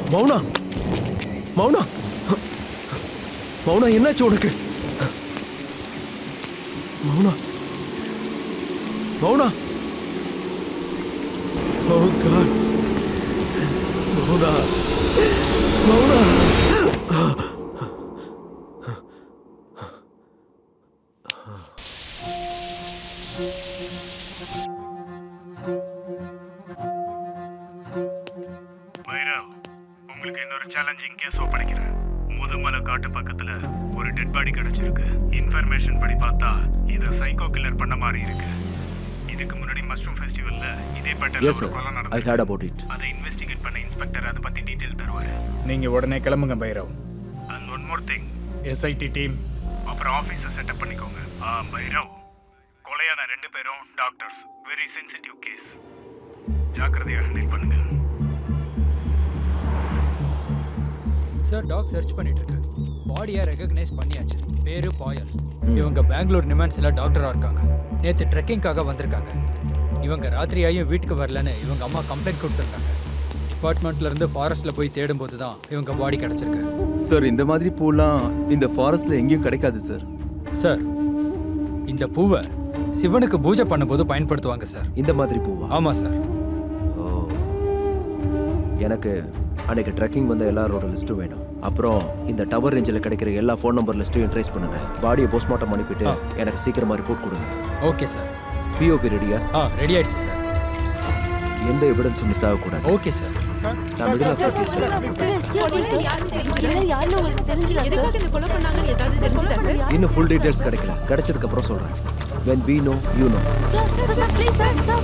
மௌனா மௌனா மௌனா என்னாச்சு உனக்கு மௌனா மௌனா ஓ காட் மௌனா மௌனா பைரவ் உங்களுக்கு இன்னொரு சேலஞ்சிங் கேஸ் ஒப்படைக்கிறேன் முதுமலை காட்டு பக்கத்துல ஒரு டெட் பாடி கிடைச்சிருக்கு இன்ஃபர்மேஷன் படி பார்த்தா இத சைக்கோ கில்லர் பண்ண மாதிரி இருக்கு இதுக்கு முன்னாடி மஷ்ரூம் ஃபெஸ்டிவல்ல இதே பேட்டர்ல எஸ் ஒரு சார் கொலை ஐ நடந்து ஹேட் அபவுட் இட் அதை இன்வெஸ்டிகேட் பண்ண இன்ஸ்பெக்டர் அதை பத்தி டீடைல் தருவாரு நீங்க உடனே கிளம்புங்க Bhairav and one more thing SIT team அப்புறம் ஆஃபீஸை செட்டப் பண்ணிக்கோங்க ஆ பைரவ் கொலையான ரெண்டு பேரும் டாக்டர்ஸ் வெரி சென்சிட்டிவ் கேஸ் ஜாக்கிரதையா ஹேண்டில் பண்ணுங்க சார் டாக் சர்ச் பண்ணிட்டு இருக்கேன் பாடியை ரெகக்னைஸ் பண்ணியாச்சு பேரு பாயல் இவங்க பெங்களூர் நிமான்ஸ்ல டாக்டரா இருக்காங்க நேத்து ட்ரெக்கிங்காக வந்திருக்காங்க இவங்க ராத்திரியாயும் வீட்டுக்கு வரலன்னு இவங்க அம்மா கம்ப்ளைண்ட் கொடுத்துருக்காங்க டிபார்ட்மெண்ட்ல இருந்து ஃபாரஸ்ட்ல போய் தேடும்போது தான் இவங்க பாடி கிடைச்சிருக்கு சார் இந்த மாதிரி பூலாம் இந்த ஃபாரஸ்ட்ல எங்கேயும் கிடைக்காது சார் சார் இந்த பூவை சிவனுக்கு பூஜை பண்ணும்போது பயன்படுத்துவாங்க சார் இந்த மாதிரி பூவா ஆமா சார் ஓ எனக்கு அன்னைக்கு ட்ரெக்கிங் வந்த எல்லாரோட லிஸ்ட்டும் வேணும் அப்புறம் இந்த டவர் ரேஞ்சில் கிடைக்கிற எல்லா ஃபோன் நம்பர் லிஸ்ட்டையும் ட்ரேஸ் பண்ணுங்க பாடியை போஸ்ட்மார்ட்டம் அனுப்பிட்டு ஆ. எனக்கு சீக்கிரமா ரிப்போர்ட் கொடுங்க ஓகே சார் பிஓபி ரெடியா ஆ ரெடி ஆயிடுச்சு சார் எந்த எவிடன்ஸும் மிஸ் ஆகக்கூடாது ஓகே சார் நான் மிடில் யாருன்னு உங்களுக்கு தெரிஞ்சுதா சார் இந்த கொலை பண்ணாங்கன்னு ஏதாவது தெரிஞ்சுதா சார் இன்னும் ஃபுல் டீடைல்ஸ் கிடைக்கல கிடைச்சதுக்கு அப்புறம் சொல்றேன் when we know you know sir sir sir please sir sir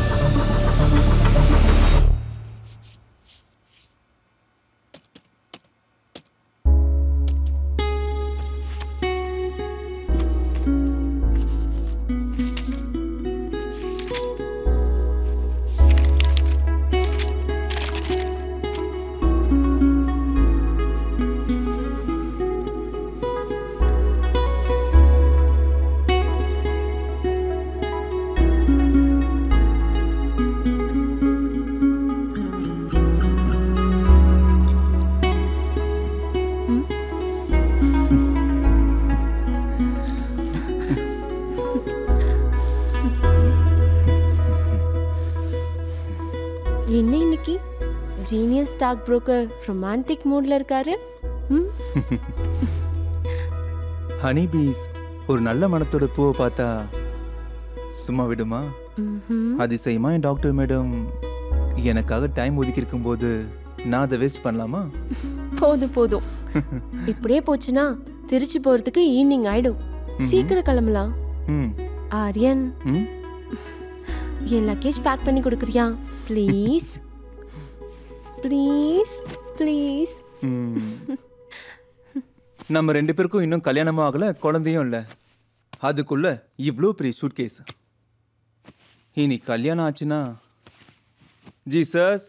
என்ன இன்னைக்கு ஜீனியஸ் ஸ்டாக் புரோக்கர் ரொமான்டிக் மூட்ல இருக்காரு ம் ஹனி பீஸ் ஒரு நல்ல மனத்தோட பூவை பார்த்தா சும்மா விடுமா ம்ஹும். அதிசயமா என் டாக்டர் மேடம் எனக்காக டைம் ஒதுக்கி இருக்கும்போது நான் அதை வேஸ்ட் பண்ணலாமா போதும் போதும் இப்படியே போச்சுன்னா திருச்சி போறதுக்கு ஈவினிங் ஆயிடும் சீக்கிரம் கிளம்பலாம் ம் ஆரியன் ம் என் லக்கேஜ் பேக் பண்ணி கொடுக்குறியா ப்ளீஸ் ப்ளீஸ் ப்ளீஸ் ம். நம்ம ரெண்டு பேருக்கும் இன்னும் கல்யாணமும் ஆகல குழந்தையும் இல்லை அதுக்குள்ள இவ்வளோ பெரிய சூட்கேஸ் இனி கல்யாணம் ஆச்சுன்னா ஜீசஸ்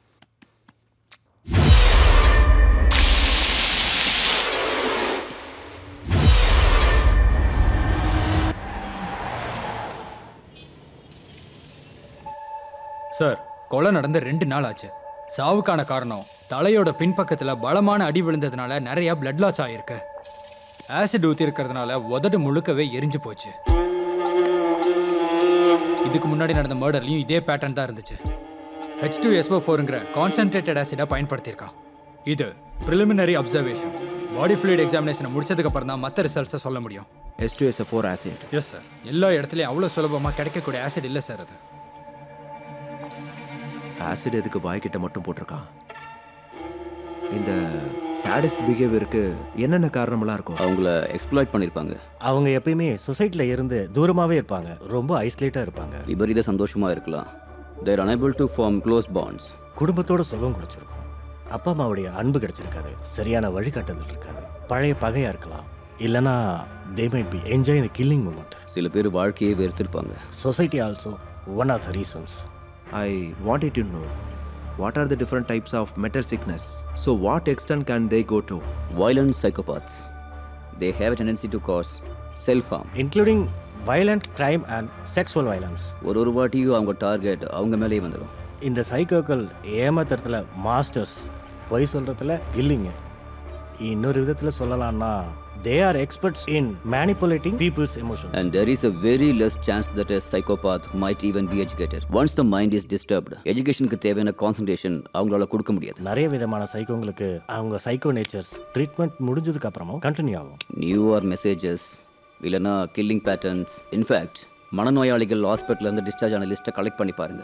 சார் கொலை நடந்து ரெண்டு நாள் ஆச்சு சாவுக்கான காரணம் தலையோட பின்பக்கத்துல பலமான அடி விழுந்ததுனால நிறைய பிளட் லாஸ் ஆயிருக்கு ஆசிட் ஊத்தி இருக்கிறதுனால உதடு முழுக்கவே எரிஞ்சு போச்சு இதுக்கு முன்னாடி நடந்த மர்டர்லையும் இதே பேட்டர்ன் தான் இருந்துச்சு ஹெச் டூ எஸ்ஓ ஃபோருங்கிற கான்சென்ட்ரேட்டட் ஆசிடா பயன்படுத்தியிருக்கான் இது ப்ரிலிமினரி அப்சர்வேஷன் பாடி ஃப்ளூயிட் எக்ஸாமினேஷனை முடிச்சதுக்கு அப்புறம் தான் மற்ற ரிசல்ட்ஸை சொல்ல முடியும் S two S four acid yes sir எல்லா இடத்துலையும் அவ்வளோ சுலபமாக கிடைக்கக்கூடிய ஆசிட் இல்லை சார் அது ஆசிட் எதுக்கு வாய்க்கிட்ட மட்டும் போட்டிருக்கான் இந்த சாடிஸ்ட் பிஹேவியருக்கு என்னென்ன காரணமெல்லாம் இருக்கும் அவங்கள எக்ஸ்ப்ளாய்ட் பண்ணியிருப்பாங்க அவங்க எப்பயுமே சொசைட்டியில் இருந்து தூரமாகவே இருப்பாங்க ரொம்ப ஐசோலேட்டாக இருப்பாங்க விபரீத சந்தோஷமாக இருக்கலாம் they're unable to form close bonds குடும்பத்தோட சுகம் குடிச்சிருக்கும் அப்பா அம்மாவுடைய அன்பு கிடைச்சிருக்காது சரியான வழிகாட்டுதல் இருக்காது பழைய பகையாக இருக்கலாம் இல்லைனா they might be enjoy the killing moment சில பேர் வாழ்க்கையே வெறுத்திருப்பாங்க society also one of the reasons I wanted to know what are the different types of mental sickness. So, what extent can they go to? violent psychopaths they have a tendency to cause self harm including violent crime and sexual violence ஒரு ஒரு வாட்டியும் அவங்க target அவங்க மேலேயே வந்துடும் இந்த சைக்கோக்கள் ஏமாத்துறதுல masters பொய் சொல்கிறதுல இல்லைங்க இன்னொரு விதத்தில் சொல்லலாம்னா they are experts in manipulating people's emotion And there is a very less chance that a psychopath might even be educated. Once the mind is disturbed, educationக்கு தேவையான கான்சன்ட்ரேஷன் அவங்களால கொடுக்க முடியாது நிறைய விதமான சைக்கோங்களுக்கு அவங்க சைக்கோ நேச்சர்ஸ் ட்ரீட்மெண்ட் முடிஞ்சதுக்கு அப்புறமும் கண்டினியூ ஆகும் நியூ ஆர் மெசேஜஸ் இல்லைன்னா கில்லிங் பேட்டர்ன்ஸ் இன்ஃபேக்ட் மனநோயாளிகள் ஹாஸ்பிட்டல்லேருந்து டிஸ்சார்ஜ் ஆன லிஸ்ட்டை கலெக்ட் பண்ணி பாருங்க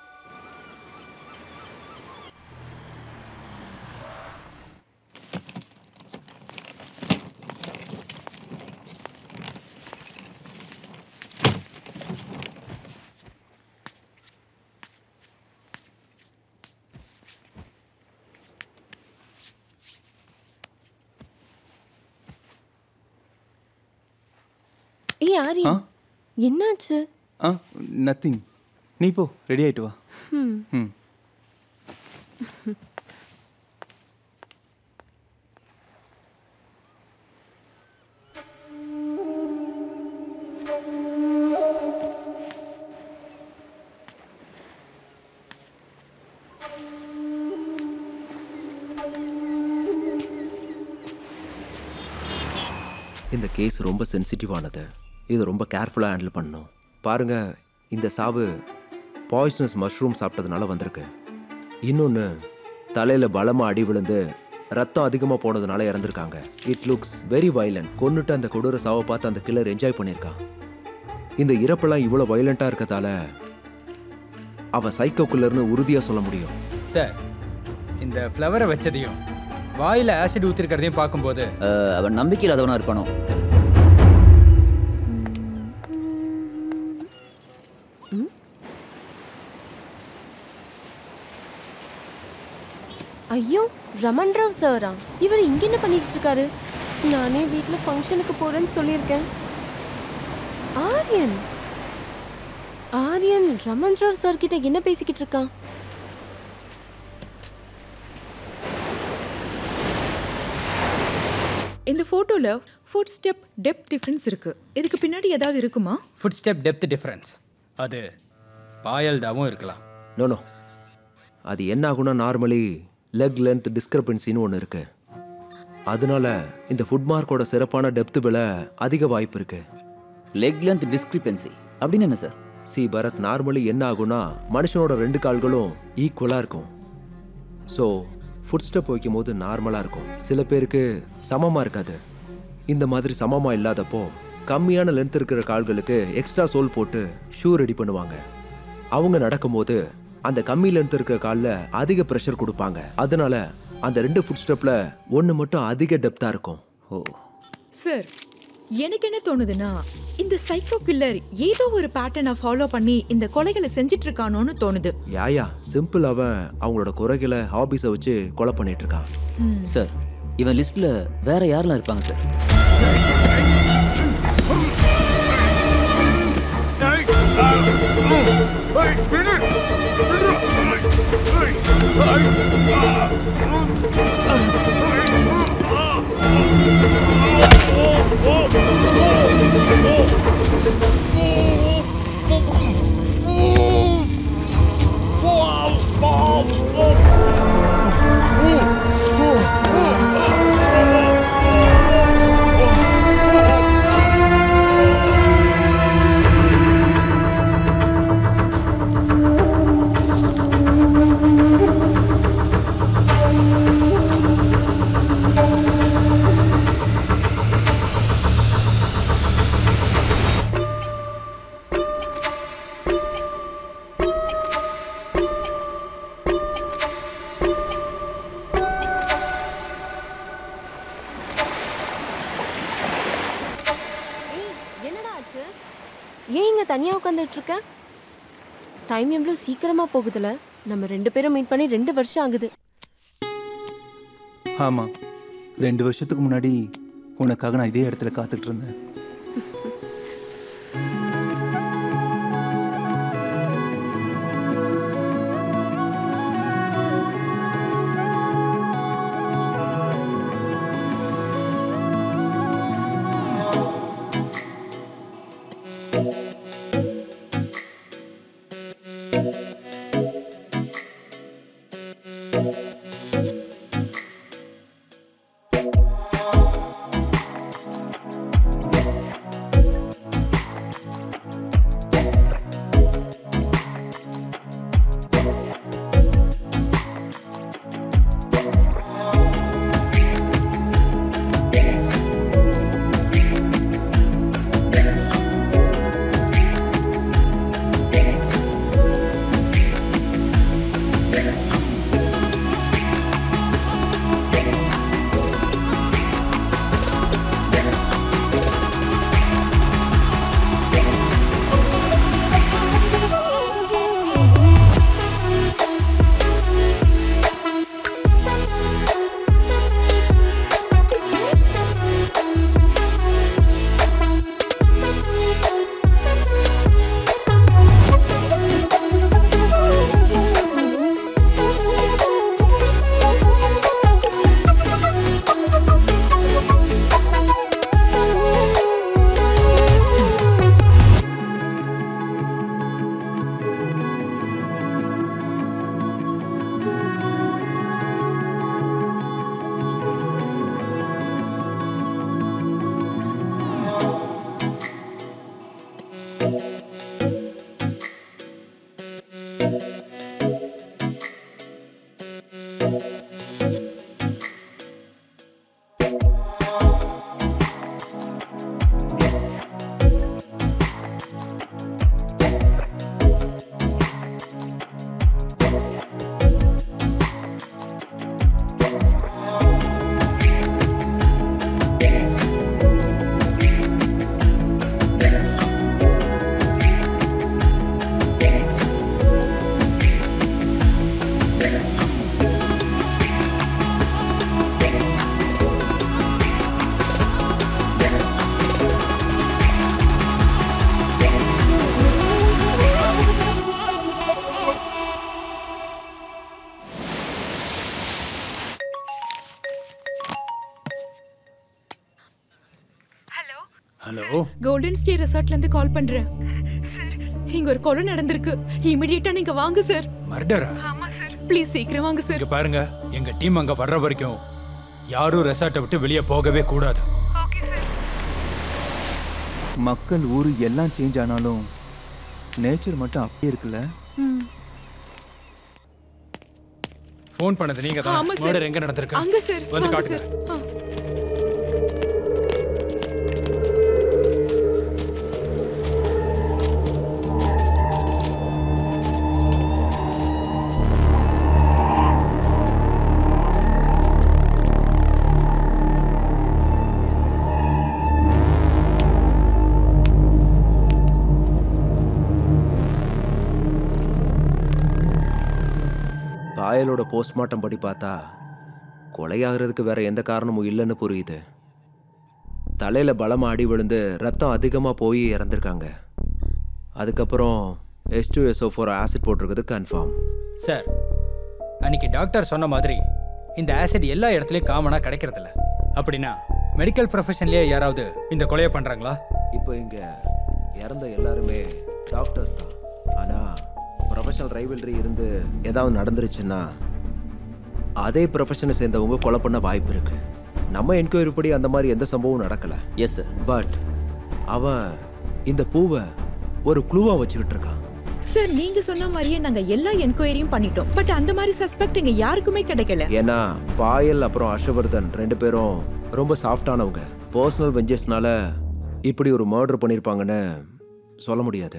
ஏய் ஆரியன் என்னாச்சு ஆ நத்திங் நீ போ ரெடி ஆயிட்டு வா ம் ம் இந்த கேஸ் ரொம்ப சென்சிட்டிவானது இது ரொம்ப கேர்ஃபுல்லாக ஹேண்டில் பண்ணணும் பாருங்க இந்த சாவு பாய்சனஸ் மஷ்ரூம் சாப்பிட்டதுனால வந்திருக்கு இன்னொன்று தலையில் பலமாக அடி விழுந்து ரத்தம் அதிகமாக போனதுனால இறந்துருக்காங்க இட் லுக்ஸ் வெரி வைலண்ட் கொன்னுட்டு அந்த கொடூர சாவை பார்த்து அந்த கில்லர் என்ஜாய் பண்ணியிருக்கான் இந்த இறப்பெல்லாம் இவ்வளோ வைலண்ட்டாக இருக்கதால அவன் சைக்கோ கில்லர்னு உறுதியாக சொல்ல முடியும் சார் இந்த ஃப்ளவரை வச்சதையும் வாயில் ஆசிட் ஊற்றிருக்கிறதையும் பார்க்கும்போது அஹ், அவன் நம்பிக்கை இல்லாதவனா இருப்பானோ ஐயோ ரமன் ராவ் சாரா இவர் இங்க என்ன பண்ணிட்டு இருக்காரு நானே வீட்ல ஃபங்க்ஷனுக்கு போறேன்னு சொல்லியிருக்கேன் ஆரியன் ஆரியன் ரமன் ராவ் சார் கிட்ட என்ன பேசிக்கிட்டு இருக்கான் இந்த போட்டோல ஃபுட் ஸ்டெப் டெப்த் டிஃபரன்ஸ் இருக்கு இதுக்கு பின்னாடி ஏதாவது இருக்குமா ஃபுட் ஸ்டெப் டெப்த் டிஃப்ரென்ஸ் அது பாயல்தாவும் இருக்கலாம் நோ நோ அது என்ன ஆகும்னா நார்மலி லெக் லென்த் டிஸ்கிரபன்சின்னு ஒன்று இருக்கு அதனால இந்த ஃபுட் மார்க்கோட சிறப்பான டெப்த் விலை அதிக வாய்ப்பு இருக்கு லெக் லென்த் டிஸ்கிரிபென்சி அப்படின்னு என்ன சார் சி பரத் நார்மலி என்ன ஆகும்னா மனுஷனோட ரெண்டு கால்களும் ஈக்குவலாக இருக்கும் ஸோ ஃபுட் ஸ்டெப் வைக்கும்போது நார்மலாக இருக்கும் சில பேருக்கு சமமாக இருக்காது இந்த மாதிரி சமமாக இல்லாதப்போ கம்மியான லென்த் இருக்கிற கால்களுக்கு எக்ஸ்ட்ரா சோல் போட்டு ஷூ ரெடி பண்ணுவாங்க அவங்க நடக்கும்போது அந்த கம்மி லென்த் இருக்கிற காலில் அதிக ப்ரெஷர் கொடுப்பாங்க அதனால அந்த ரெண்டு ஃபுட் ஸ்டெப்பில் ஒன்று மட்டும் அதிக டெப்த்தாக இருக்கும் ஓ சார் எனக்கு என்ன தோணுதுன்னா இந்த சைக்கோ கில்லர் ஏதோ ஒரு பேட்டர்னை ஃபாலோ பண்ணி இந்த கொலைகளை செஞ்சுட்டு இருக்கானோன்னு தோணுது யாயா சிம்பிள் அவன் அவங்களோட குறைகளை ஹாபிஸை வச்சு கொலை பண்ணிட்டு இருக்கான் சார் இவன் லிஸ்ட்ல வேற யாரெல்லாம் இருப்பாங்க சார் ஏய் என்னடா ஆச்சு ஏன் இங்க தனியா உட்காந்துட்டு இருக்க டைம் எவ்வளோ சீக்கிரமா போகுதுல நம்ம ரெண்டு பேரும் மீட் பண்ணி ரெண்டு வருஷம் ஆகுது ஆமாம் ரெண்டு வருஷத்துக்கு முன்னாடி உனக்காக நான் இதே இடத்துல காத்துட்டு இருந்தேன் ஹலோ கோல்டன் ஸ்டே ரெசார்ட்ல இருந்து கால் பண்றேன் இங்க ஒரு கொலை நடந்திருக்கு இமிடியேட்டா நீங்க வாங்க சார் மர்டரா ப்ளீஸ் சீக்கிரம் வாங்க சார் இங்க பாருங்க எங்க டீம் அங்க வர்ற வரைக்கும் யாரும் ரெசார்ட்டை விட்டு வெளியே போகவே கூடாது மக்கள் ஊர் எல்லாம் சேஞ்ச் ஆனாலும் நேச்சர் மட்டும் அப்படியே இருக்குல்ல ஃபோன் பண்ணது நீங்க தான் ஆமா சார் மர்டர் எங்க நடந்திருக்கு அங்க சார் வந்து வாங்க காட்டுங்க சார் ஆ. பாயலோட போஸ்ட்மார்ட்டம் படி பார்த்தா கொலையாகிறதுக்கு வேற எந்த காரணமும் இல்லைன்னு புரியுது தலையில பலமா அடி விழுந்து ரத்தம் அதிகமாக போய் இறந்துருக்காங்க அதுக்கப்புறம் S two SO four acid போட்டிருக்குது கன்ஃபார்ம் சார் அன்னைக்கு டாக்டர் சொன்ன மாதிரி இந்த ஆசிட் எல்லா இடத்துலையும் காமனாக கிடைக்கிறதில்ல அப்படின்னா மெடிக்கல் ப்ரொஃபஷன்லேயே யாராவது இந்த கொலையை பண்ணுறாங்களா இப்போ இங்க இறந்த எல்லாருமே டாக்டர்ஸ் தான் ஆனா ப்ரொஃபஷனல் ரைவல்ரி இருந்து ஏதாவது நடந்துருச்சுன்னா அதே ப்ரொஃபஷனை சேர்ந்தவங்க கொலை பண்ண வாய்ப்பு இருக்கு நம்ம என்கொயரி படி அந்த மாதிரி எந்த சம்பவமும் நடக்கல எஸ் சார் பட் அவன் இந்த பூவை ஒரு க்ளூவா வச்சுக்கிட்டு இருக்கான் சார் நீங்க சொன்ன மாதிரியே நாங்க எல்லா என்கொயரியும் பண்ணிட்டோம் பட் அந்த மாதிரி சஸ்பெக்ட் இங்க யாருக்குமே கிடைக்கல ஏன்னா பாயல் அப்புறம் ஹர்ஷவர்தன் ரெண்டு பேரும் ரொம்ப சாஃப்டானவங்க பர்சனல் வெஞ்சஸ்னால இப்படி ஒரு மர்டர் பண்ணியிருப்பாங்கன்னு சொல்ல முடியாது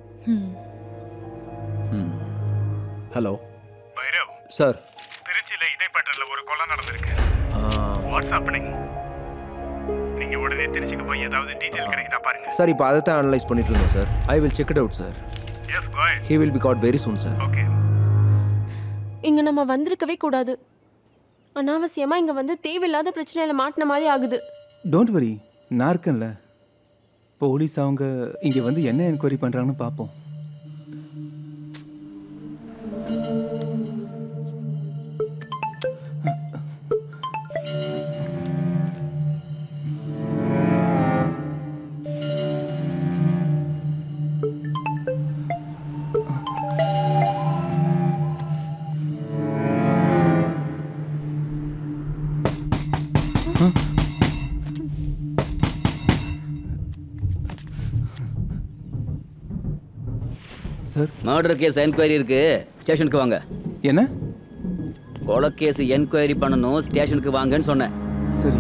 ம். ஹலோ பைரவ் சார் திருச்சியில இதே பேட்டர்ல ஒரு கொலை நடந்திருக்கு வாட்ஸ் ஹேப்பனிங் நீங்க உடனே திருச்சிக்கு போய் ஏதாவது டீடைல் கிடைக்குதா பாருங்க சார் இப்போ அதை தான் அனலைஸ் பண்ணிட்டு இருந்தோம் sir I will check it out sir yes guy he will be caught very soon sir okay இங்க நம்ம வந்திருக்கவே கூடாது அனாவசியமா இங்க வந்து தேவையில்லாத பிரச்சனையில மாட்டின மாதிரி ஆகுது டோன்ட் வரி நான் இருக்கேன்ல போலீஸ் அவங்க இங்கே வந்து என்ன என்கொயரி பண்ணுறாங்கன்னு பார்ப்போம் சார் மர்டர் கேஸ் என்கொயரி இருக்கு ஸ்டேஷனுக்கு வாங்க என்ன கொலை கேஸ் என்கொயரி பண்ணணும் ஸ்டேஷனுக்கு வாங்கன்னு சொன்னேன் சரி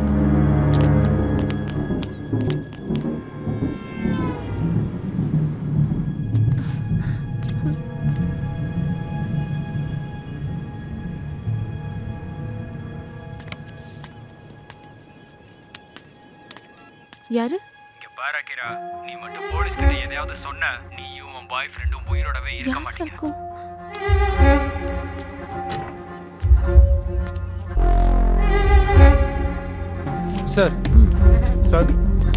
யாரு இங்க பாரு கிரா நீ மட்டும் போலீஸ் கிட்ட எதையாவது சொன்ன நீயும் உன் பாய் ஃப்ரெண்டும் உயிரோடவே இருக்க யாரா மாட்டீங்க இருக்கும் sir sir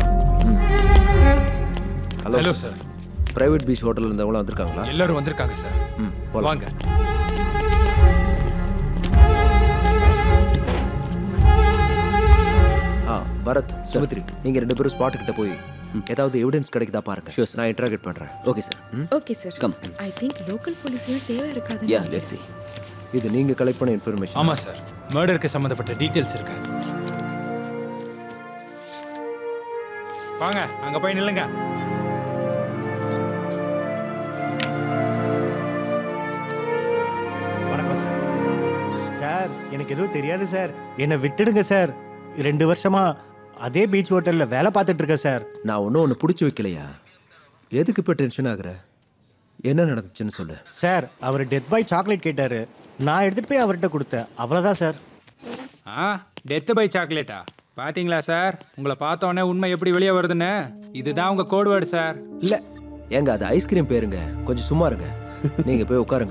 hello hello sir private beach ஹோட்டலில் இருந்தவங்களாம் வந்திருக்காங்களா எல்லாரும் வந்திருக்காங்க சார் ம் போலாம் வாங்க ஆ பரத் சுமித்ரி நீங்கள் ரெண்டு பேரும் ஸ்பாட் கிட்ட போய் ஏதாவது எவிடன்ஸ் கிடைக்குதா பாருங்க Sure, sir. நான் இன்ட்ராகேட் பண்ணுறேன் okay sir okay sir come I think local போலீஸ்லாம் தேவை இருக்காது யா லெட்ஸ் see இது நீங்கள் கலெக்ட் பண்ண இன்ஃபர்மேஷன் ஆமா சார் மர்டருக்கு சம்மந்தப்பட்ட டீட்டெயில்ஸ் இருக்கு வாங்க அங்க போய் நில்லுங்க வணக்கம் சார் சார் எனக்கு எதுவும் தெரியாது சார் என்னை விட்டுடுங்க சார் ரெண்டு வருஷமா அதே பீச் ஹோட்டலில் வேலை பார்த்துட்டு இருக்கேன் சார் நான் ஒன்றும் ஒன்று பிடிச்சி வைக்கலையா எதுக்கு இப்போ டென்ஷன் ஆகுற என்ன நடந்துச்சுன்னு சொல்லு சார் அவர் டெத் பாய் சாக்லேட் கேட்டார் நான் எடுத்துகிட்டு போய் அவர்கிட்ட கொடுத்தேன் அவ்வளோதான் சார் ஆ டெத் பை சாக்லேட்டா பாத்தீங்களா சார் உங்களை பார்த்தோன்னே உண்மை எப்படி வெளியே வருதுன்னு இதுதான் உங்க கோட் வேர்டு சார் இல்லை ஏங்க அது ஐஸ்கிரீம் பேருங்க கொஞ்சம் சும்மா இருங்க நீங்கள் போய் உட்காருங்க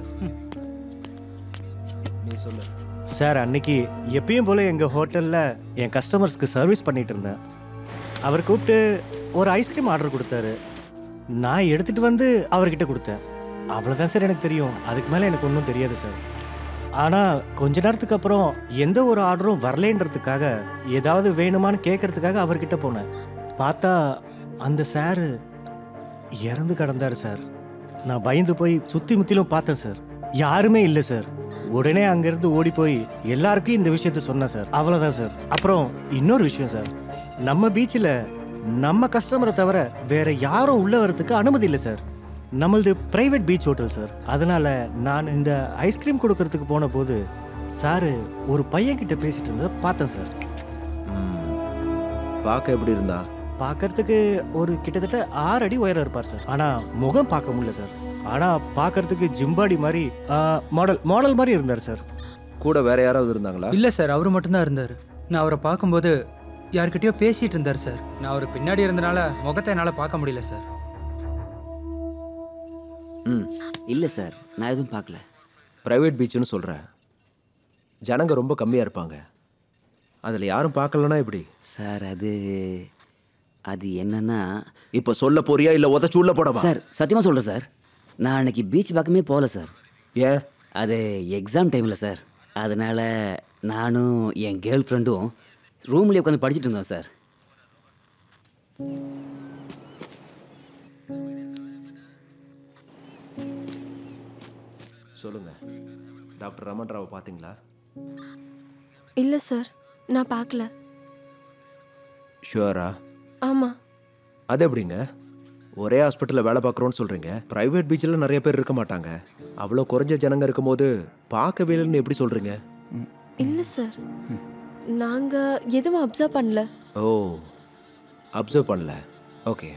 நீ சொல்லு சார் அன்னைக்கு எப்பயும் போல எங்கள் ஹோட்டலில் என் கஸ்டமர்ஸ்க்கு சர்வீஸ் பண்ணிட்டு இருந்தேன் அவர் கூப்பிட்டு ஒரு ஐஸ்கிரீம் ஆர்டர் கொடுத்தாரு நான் எடுத்துட்டு வந்து அவர்கிட்ட கொடுத்தேன் அவ்வளோதான் சார் எனக்கு தெரியும் அதுக்கு மேலே எனக்கு ஒன்றும் தெரியாது சார் ஆனால் கொஞ்ச நேரத்துக்கு அப்புறம் எந்த ஒரு ஆர்டரும் வரலேன்றதுக்காக ஏதாவது வேணுமான்னு கேட்கறதுக்காக அவர்கிட்ட போனேன் பார்த்தா அந்த சாரு இறந்து கிடந்தார் சார் நான் பயந்து போய் சுற்றி முத்திலும் பார்த்தேன் சார் யாருமே இல்லை சார் உடனே அங்கேருந்து ஓடி போய் எல்லாருக்கும் இந்த விஷயத்த சொன்னேன் சார் அவ்வளோதான் சார் அப்புறம் இன்னொரு விஷயம் சார் நம்ம பீச்சில் நம்ம கஸ்டமரை தவிர வேற யாரும் உள்ள வரதுக்கு அனுமதி இல்லை சார் நம்மளது பிரைவேட் பீச் ஹோட்டல் சார் அதனால நான் இந்த ஐஸ்கிரீம் கொடுக்கறதுக்கு போன போது சாரு ஒரு பையன் கிட்ட பேசிட்டு இருந்ததை பார்த்தேன் சார் பார்க்க எப்படி இருந்தா பார்க்கறதுக்கு ஒரு கிட்டத்தட்ட ஆறு அடி உயரம் இருப்பார் சார் ஆனால் முகம் பார்க்க முடியல சார் ஆனால் பார்க்கறதுக்கு ஜிம்பாடி மாதிரி மாடல் மாடல் மாதிரி இருந்தார் சார் கூட வேற யாராவது இருந்தாங்களா இல்லை சார் அவர் மட்டும்தான் இருந்தார் நான் அவரை பார்க்கும்போது யார்கிட்டயோ பேசிட்டு இருந்தார் சார் நான் அவர் பின்னாடி இருந்தனால முகத்தை என்னால் பார்க்க முடியல சார் ம் இல்லை சார் நான் எதுவும் பார்க்கல ப்ரைவேட் பீச்சுன்னு சொல்கிறேன் ஜனங்க ரொம்ப கம்மியாக இருப்பாங்க அதில் யாரும் பார்க்கலனா எப்படி சார் அது அது என்னன்னா இப்போ சொல்ல போறியா இல்லை உதச்சு உள்ள போடவா சார் சத்தியமாக சொல்கிறேன் சார் நான் அன்னைக்கு பீச் பக்கமே போகல சார் ஏன் அது எக்ஸாம் டைமில் சார் அதனால் நானும் என் கேர்ள் ஃப்ரெண்டும் ரூம்லேயே உட்காந்து படிச்சுட்டு இருந்தோம் சார் சொல்லுங்க டாக்டர் ரமன் ராவை பார்த்தீங்களா இல்லை சார் நான் பார்க்கல ஷுவரா ஆமாம் அது எப்படிங்க ஒரே ஹாஸ்பிட்டலில் வேலை பார்க்குறோன்னு சொல்கிறீங்க ப்ரைவேட் பீச்சில் நிறைய பேர் இருக்க மாட்டாங்க அவ்வளோ குறைஞ்ச ஜனங்க இருக்கும்போது பார்க்கவே இல்லைன்னு எப்படி சொல்கிறீங்க இல்லை சார் நாங்கள் எதுவும் அப்சர்வ் பண்ணல ஓ அப்சர்வ் பண்ணல ஓகே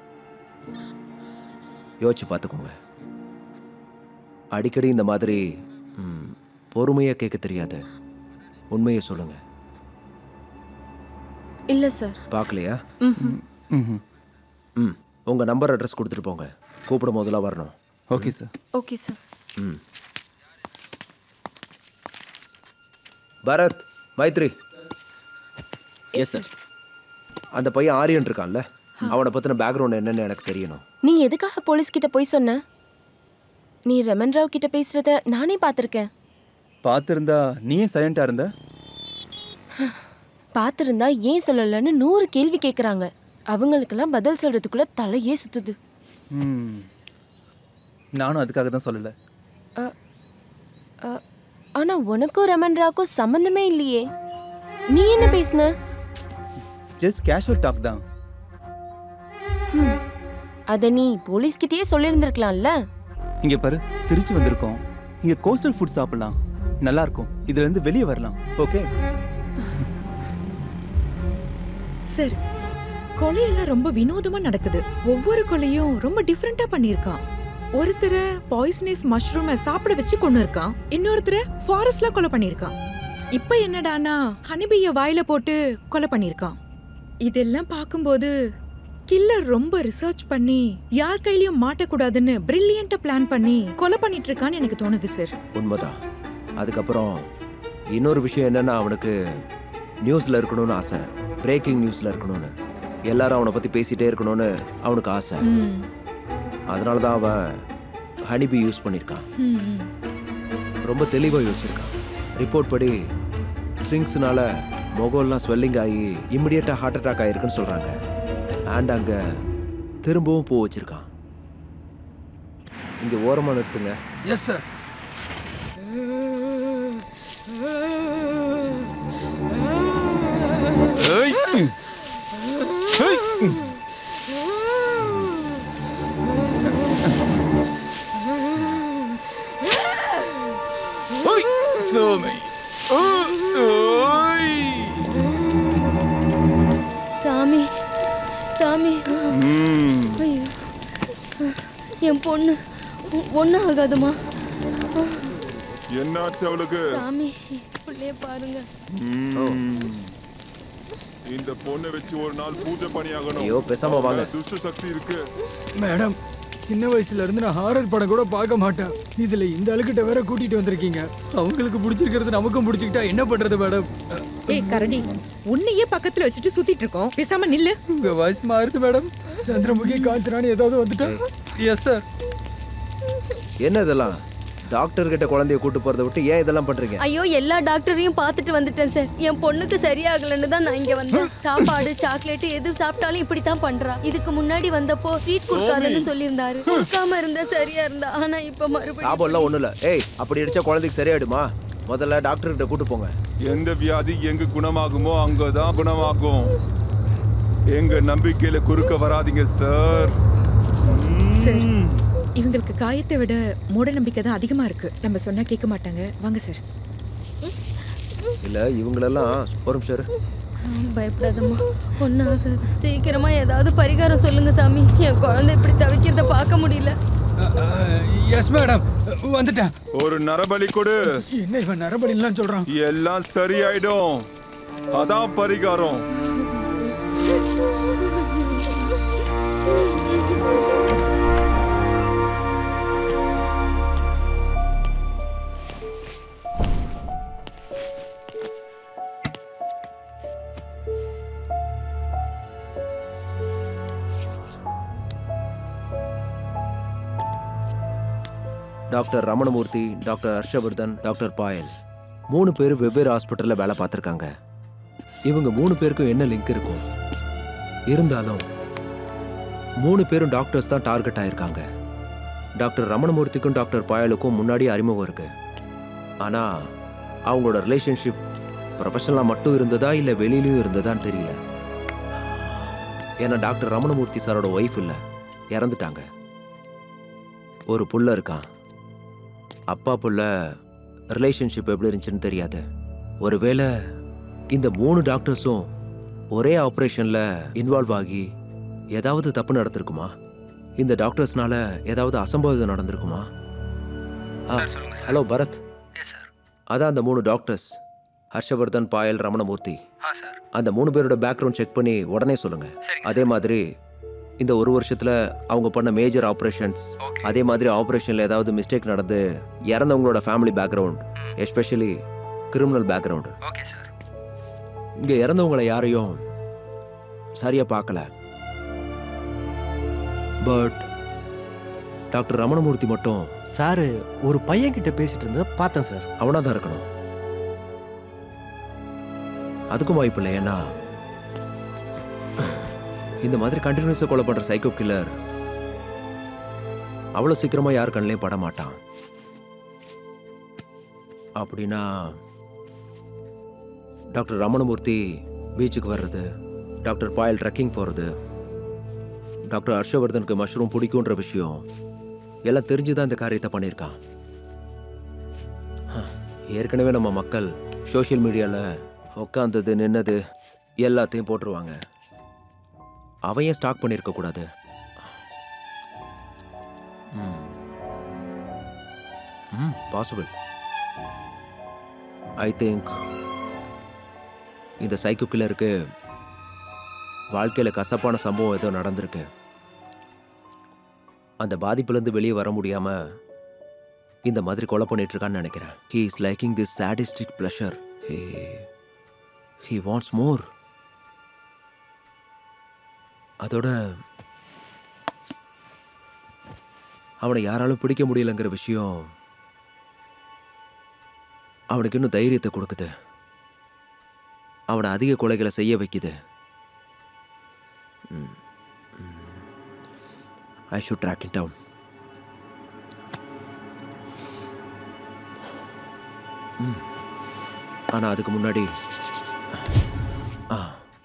யோசிச்சு பார்த்துக்கோங்க அடிக்கடி இந்த மாதிரி பொறுமையாக கேட்க தெரியாது உண்மையை சொல்லுங்க இல்லை சார் பார்க்கலையா ம் ம் உங்கள் நம்பர் அட்ரஸ் கொடுத்துட்டு போங்க கூப்பிடும் போதெல்லாம் வரணும் ஓகே சார் ஓகே சார் ம் பரத் மைத்ரி எஸ் சார் அந்த பையன் ஆரியன் இருக்கான்ல அவனை பற்றின பேக்ரவுண்ட் என்னன்னு எனக்கு தெரியணும் நீ எதுக்காக போலீஸ் கிட்ட போய் சொன்ன நீ ரமன் ராவ் கிட்ட பேசுறத நானே பார்த்துருக்கேன் பார்த்துருந்தா நீ ஏன் சைலண்டாக இருந்த பார்த்துருந்தா ஏன் சொல்லலன்னு நூறு கேள்வி கேட்குறாங்க அவங்களுக்கெல்லாம் பதில் சொல்றதுக்குள்ள தலையே சுத்துது ம் நானும் அதுக்காக தான் சொல்லலை அ, அ, ஆனா உனக்கும் ரமன் ராவுக்கும் சம்மந்தமே இல்லையே நீ என்ன பேசுன ஜஸ்ட் கேஷுவல் டாக் தான் ஹம், அத நீ போலீஸ் கிட்டயே சொல்லியிருந்திருக்கலாம்ல இங்கே பாரு திருச்சி வந்திருக்கோம் இங்கே கோஸ்டல் ஃபுட் சாப்பிடலாம் நல்லா இருக்கும் இதுலேருந்து வெளியே வரலாம் ஓகே சார் கொலையெல்லாம் ரொம்ப வினோதமா நடக்குது ஒவ்வொரு கொலையும் ரொம்ப டிஃப்ரெண்டா பண்ணியிருக்கான் ஒருத்தரை பாய்சனஸ் மஷ்ரூமை சாப்பிட வச்சு கொண்டு இருக்கான் இன்னொருத்தரை ஃபாரஸ்ட்ல கொலை பண்ணியிருக்கான் இப்ப என்னடானா ஹனிபிய வாயில போட்டு கொலை பண்ணியிருக்கான் இதெல்லாம் பார்க்கும்போது கில்லர் ரொம்ப ரிசர்ச் பண்ணி யார் கையிலயும் மாட்டக்கூடாதுன்னு பிரில்லியண்டா பிளான் பண்ணி கொலை பண்ணிட்டு இருக்கான்னு எனக்கு தோணுது சார் உண்மைதான் அதுக்கப்புறம் இன்னொரு விஷயம் என்னன்னா அவனுக்கு நியூஸில் இருக்கணும்னு ஆசை பிரேக்கிங் நியூஸில் இருக்கணும்னு எல்லாரும் அவனை பற்றி பேசிட்டே இருக்கணும்னு அவனுக்கு ஆசை ம், அதனால தான் அவன் ஹனிபி யூஸ் பண்ணியிருக்கான் ம், ம். ரொம்ப தெளிவாக யோசிச்சிருக்கான் ரிப்போர்ட் படி ஸ்ட்ரிங்ஸ்னால முகம்லாம் ஸ்வெல்லிங் ஆகி இம்மிடியட்டாக ஹார்ட் அட்டாக் ஆயிருக்குன்னு சொல்கிறாங்க அண்ட் அங்கே திரும்பவும் பூ வச்சிருக்கான் இங்கே ஓரமாக நிறுத்துங்க எஸ் சார் சாமி சாமி ஐயோ என் பொண்ணு ஒன்றும் ஆகாதுமா என்னாச்சு அவளுக்கு சாமி பிள்ளைய பாருங்க இந்த பொண்ணை வச்சு ஒரு நாள் பூஜை பண்ணியாகணும் ஐயோ, பேசாம வாங்க. அவ துஷ்ட சக்தி இருக்கு மேடம் சின்ன வயசுல இருந்து நான் ஹாரர் படம் கூட பார்க்க மாட்டேன் இதுல இந்த அழுக்கிட்ட வேற கூட்டிட்டு வந்திருக்கீங்க அவங்களுக்கு பிடிச்சிருக்கிறது நமக்கும் பிடிச்சிக்கிட்டா என்ன பண்றது மேடம் ஏய் கரடி உன்னையே பக்கத்துல வச்சுட்டு சுத்திட்டு இருக்கோம் பேசாம நில்லு உங்க வாய்ஸ் மாறுது மேடம் சந்திரமுகி காஞ்சனான்னு ஏதாவது வந்துட்டா எஸ் சார் என்ன இதெல்லாம் டாக்டர் கிட்ட குழந்தைய கூட்டு போறதை விட்டு ஏன் இதெல்லாம் பண்றீங்க ஐயோ எல்லா டாக்டரையும் பார்த்துட்டு வந்துட்டேன் சார் என் பொண்ணுக்கு சரியாகலன்னு தான் நான் இங்க வந்தேன் சாப்பாடு சாக்லேட் எது சாப்பிட்டாலும் இப்படி தான் பண்றா இதுக்கு முன்னாடி வந்தப்போ ஸ்வீட் கொடுக்காதன்னு சொல்லியிருந்தாரு கொடுக்காம இருந்தா சரியா இருந்தா ஆனா இப்ப மறுபடியும் சாபம்லாம் ஒண்ணும் இல்ல ஏய் அப்படி அடிச்சா குழந்தைக்கு சரியாயிடுமா முதல்ல டாக்டர் கிட்ட கூட்டு போங்க எந்த வியாதி எங்க குணமாகுமோ அங்கதான் குணமாகும் எங்க நம்பிக்கையில குறுக்க வராதீங்க சார் சார் இவங்களுக்கு காயத்தை விட மூட நம்பிக்கை தான் அதிகமா இருக்கு நம்ம சொன்னா கேட்க மாட்டாங்க வாங்க சார் இல்ல இவங்களெல்லாம் ஒரு நிமிஷம் இரு. பயப்படாதம்மா ஒன்றும் ஆகாது சீக்கிரமா ஏதாவது பரிகாரம் சொல்லுங்க சாமி என் குழந்தை இப்படி தவிக்கிறத பார்க்க முடியல எஸ் மேடம் வந்துட்டேன் ஒரு நரபலி கொடு என்ன இவன் நரபடிலாம் சொல்றான் எல்லாம் சரியாயிடும் அதான் பரிகாரம் doctor Ramanamurthy doctor Harshavardhan doctor Payal மூணு பேரும் வெவ்வேறு ஹாஸ்பிட்டலில் வேலை பார்த்துருக்காங்க இவங்க மூணு பேருக்கும் என்ன லிங்க் இருக்கும் இருந்தாலும் மூணு பேரும் டாக்டர்ஸ் தான் டார்கெட் ஆயிருக்காங்க டாக்டர் ரமணமூர்த்திக்கும் டாக்டர் பாயலுக்கும் முன்னாடி அறிமுகம் இருக்கு ஆனால் அவங்களோட ரிலேஷன்ஷிப் ப்ரொஃபஷனலாக மட்டும் இருந்ததா இல்லை வெளியிலயும் இருந்ததான்னு தெரியல ஏன்னா டாக்டர் ரமணமூர்த்தி சாரோட ஒய்ஃப் இல்லை இறந்துட்டாங்க ஒரு புள்ள இருக்கான் அப்பா புள்ள ரிலேஷன்ஷிப் எப்படி இருந்துச்சுன்னு தெரியாது ஒருவேளை இந்த மூணு டாக்டர்ஸும் ஒரே ஆப்ரேஷனில் இன்வால்வ் ஆகி ஏதாவது தப்பு நடந்திருக்குமா இந்த டாக்டர்ஸ்னால ஏதாவது அசம்பாவிதம் நடந்திருக்குமா ஆ ஹலோ பரத் அதான் அந்த மூணு டாக்டர்ஸ் ஹர்ஷவர்தன் பாயல் ரமணமூர்த்தி அந்த மூணு பேரோட பேக்ரவுண்ட் செக் பண்ணி உடனே சொல்லுங்க அதே மாதிரி இந்த ஒரு வருஷத்துல அவங்க பண்ண மேஜர் ஆப்ரேஷன்ஸ் அதே மாதிரி ஆப்ரேஷன்ல ஏதாவது மிஸ்டேக் நடந்து இறந்தவங்களோட family background especially criminal background இங்க இறந்தவங்களை யாரையும் சரியா பார்க்கல பட் டாக்டர் ரமணமூர்த்தி மட்டும் சார் ஒரு பையன் கிட்ட பேசிட்டு இருந்ததை பார்த்தேன் சார் அவனா தான் இருக்கணும் அதுக்கும் வாய்ப்பு இல்லை ஏன்னா இந்த மாதிரி கண்டினியூஸாக கொலை பண்ற சைக்கோ கில்லர் அவ்வளோ சீக்கிரமா யார் கண்ணிலையும் பட மாட்டான் அப்படின்னா டாக்டர் ரமணமூர்த்தி பீச்சுக்கு வர்றது டாக்டர் பாயல் ட்ரெக்கிங் போகிறது டாக்டர் ஹர்ஷவர்தனுக்கு மஷ்ரூம் பிடிக்குன்ற விஷயம் எல்லாம் தெரிஞ்சு தான் இந்த காரியத்தை பண்ணியிருக்கான் ஹ, ஏற்கனவே நம்ம மக்கள் சோஷியல் மீடியாவில் உட்காந்தது நின்னது எல்லாத்தையும் போட்டுருவாங்க அவன் ஏன் ஸ்டாக் பண்ணியிருக்க கூடாது ம் பாசிபிள் ஐ திங்க் இந்த சைக்கோ கில்லருக்கு வாழ்க்கையில் கசப்பான சம்பவம் ஏதோ நடந்திருக்கு அந்த பாதிப்புலேருந்து வெளியே வர முடியாமல் இந்த மாதிரி கொலை பண்ணிட்டு இருக்கான்னு நினைக்கிறேன் he is liking this sadistic pleasure hey he wants more அதோட அவனை யாராலும் பிடிக்க முடியலங்கிற விஷயம் அவனுக்கு இன்னும் தைரியத்தை கொடுக்குது அவனை அதிக கொலைகளை செய்ய வைக்குது I should track him down ஆனா அதுக்கு முன்னாடி ஆ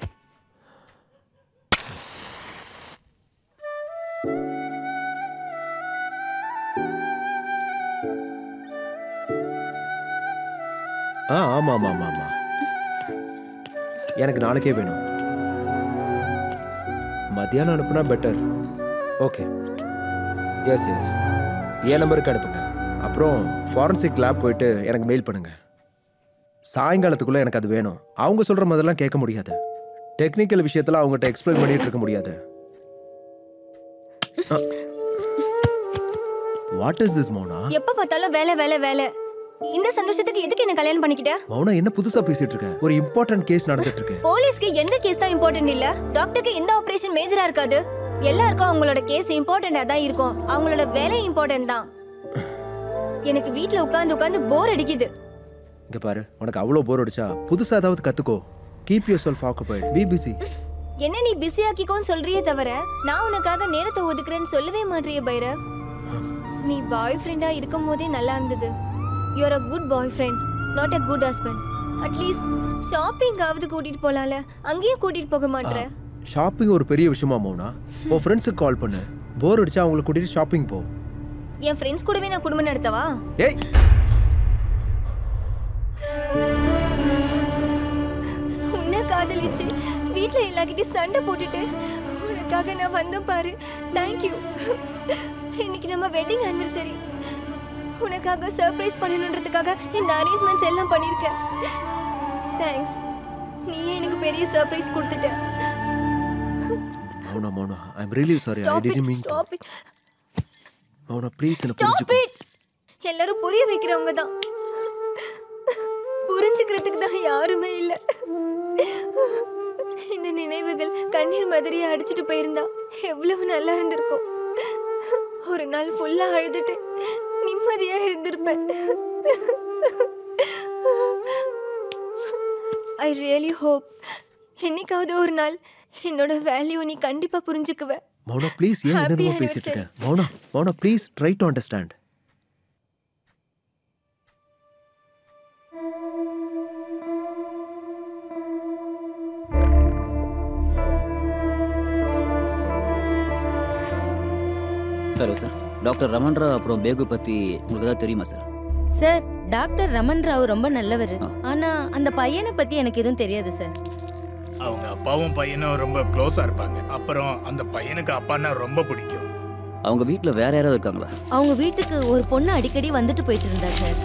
ஆ ஆமாம் ஆமாம் ஆமாம் ஆமாம் எனக்கு நாளைக்கே வேணும் மத்தியானம் அனுப்புனா பெட்டர் ஓகே எஸ் எஸ் என் நம்பருக்கு அனுப்புங்க அப்புறம் ஃபாரன்சிக் லேப் போயிட்டு எனக்கு மெயில் பண்ணுங்க சாயங்காலத்துக்குள்ளே எனக்கு அது வேணும் அவங்க சொல்கிற மாதிரிலாம் கேட்க முடியாது டெக்னிக்கல் விஷயத்தில் அவங்ககிட்ட எக்ஸ்பிளைன் பண்ணிட்டு இருக்க முடியாது வாட் இஸ் திஸ் மௌனா எப்ப பார்த்தாலும் வேலை வேலை வேலை இந்த சந்தோஷத்துக்கு எதுக்கு என்ன கல்யாணம் பண்ணிக்கிட்ட மௌனா என்ன புதுசா பேசிட்டு இருக்க ஒரு இம்பார்ட்டன்ட் கேஸ் நடந்துட்டு இருக்கு போலீஸ்க்கு எந்த கேஸ் தான் இம்பார்ட்டன்ட் இல்ல டாக்டருக்கு எந்த ஆபரேஷன் மேஜரா இருக்காது எல்லாருக்கும் அவங்களோட கேஸ் இம்பார்ட்டண்டா தான் இருக்கும் அவங்களோட வேலை இம்பார்ட்டன்ட் தான் எனக்கு வீட்ல உட்கார்ந்து உட்கார்ந்து போர் அடிக்குது இங்க பாரு உனக்கு அவ்வளோ போர் அடிச்சா புதுசா ஏதாவது கத்துக்கோ keep yourself occupied be busy என்ன நீ பிஸி ஆக்கிக்கோன்னு சொல்றியே தவிர நான் உனக்காக நேரத்தை ஒதுக்குறேன்னு சொல்லவே மாட்டியே பைரவ் நீ பாய் ஃப்ரெண்டா இருக்கும் போதே நல்லா இருந்தது you're a good boyfriend not a good husband at least ஷாப்பிங்காவது கூட்டிட்டு போலாம்ல அங்கேயும் கூட்டிட்டு போக மாட்ற ஷாப்பிங் ஒரு பெரிய விஷயமா மௌனா உன் ஃப்ரெண்ட்ஸுக்கு கால் பண்ணு போர் அடிச்சா அவங்களை கூட்டிட்டு ஷாப்பிங் போ என் ஃப்ரெண்ட்ஸ் கூடவே நான் குடும்பம் நடத்தவா ஏய் உன்னை காதலிச்சு வீட்ல எல்லார்கிட்டயும் சண்டை போட்டுட்டு உனக்காக நான் வந்தேன் பாரு தேங்க்யூ இன்னைக்கு நம்ம வெட்டிங் ஆனிவர்சரி உனக்காக சர்ப்ரைஸ் பண்ணணுன்றதுக்காக இந்த அரேஞ்ச்மெண்ட்ஸ் எல்லாம் பண்ணியிருக்கேன் தேங்க்ஸ் நீயே எனக்கு பெரிய சர்ப்ரைஸ் கொடுத்துட்ட Mouna Mouna I am really sorry I stop did it mean stop it Mouna please என்ன ஸ்டாப் புரிஞ்சுக்கோ இட் எல்லாரும் புரிய வைக்கிறவங்க தான் புரிஞ்சுக்கிறதுக்கு தான் யாருமே இல்ல இந்த நினைவுகள் கண்ணீர் மாதிரியே அடிச்சிட்டு போயிருந்தா எவ்வளவு நல்லா இருந்திருக்கும் ஒரு நாள் ஃபுல்லா அழுதுட்டு நிம்மதியா இருந்திருப்பேன் ஐ ரியலி ஹோப் என்னைக்காவது ஒரு நாள் என்னோட வேல்யூ நீ கண்டிப்பா புரிஞ்சுக்குவ மௌனா ப்ளீஸ் ஏன் Happy என்னென்னமோ பேசிட்டு இருக்க Mouna Mouna please try to understand hello sir doctor Ramanrao அப்புறம் பேகு பற்றி உங்களுக்கு ஏதாவது தெரியுமா sir sir doctor Raman Rao ரொம்ப நல்லவர் ஆனா அந்த பையனை பத்தி எனக்கு எதுவும் தெரியாது சார் அவங்க அப்பாவும் பையனும் ரொம்ப க்ளோஸா இருப்பாங்க அப்புறம் அந்த பையனுக்கு அப்பான்னா ரொம்ப பிடிக்கும் அவங்க வீட்டில் வேற யாராவது இருக்காங்களா அவங்க வீட்டுக்கு ஒரு பொண்ணு அடிக்கடி வந்துட்டு போயிட்டு இருந்தா சார்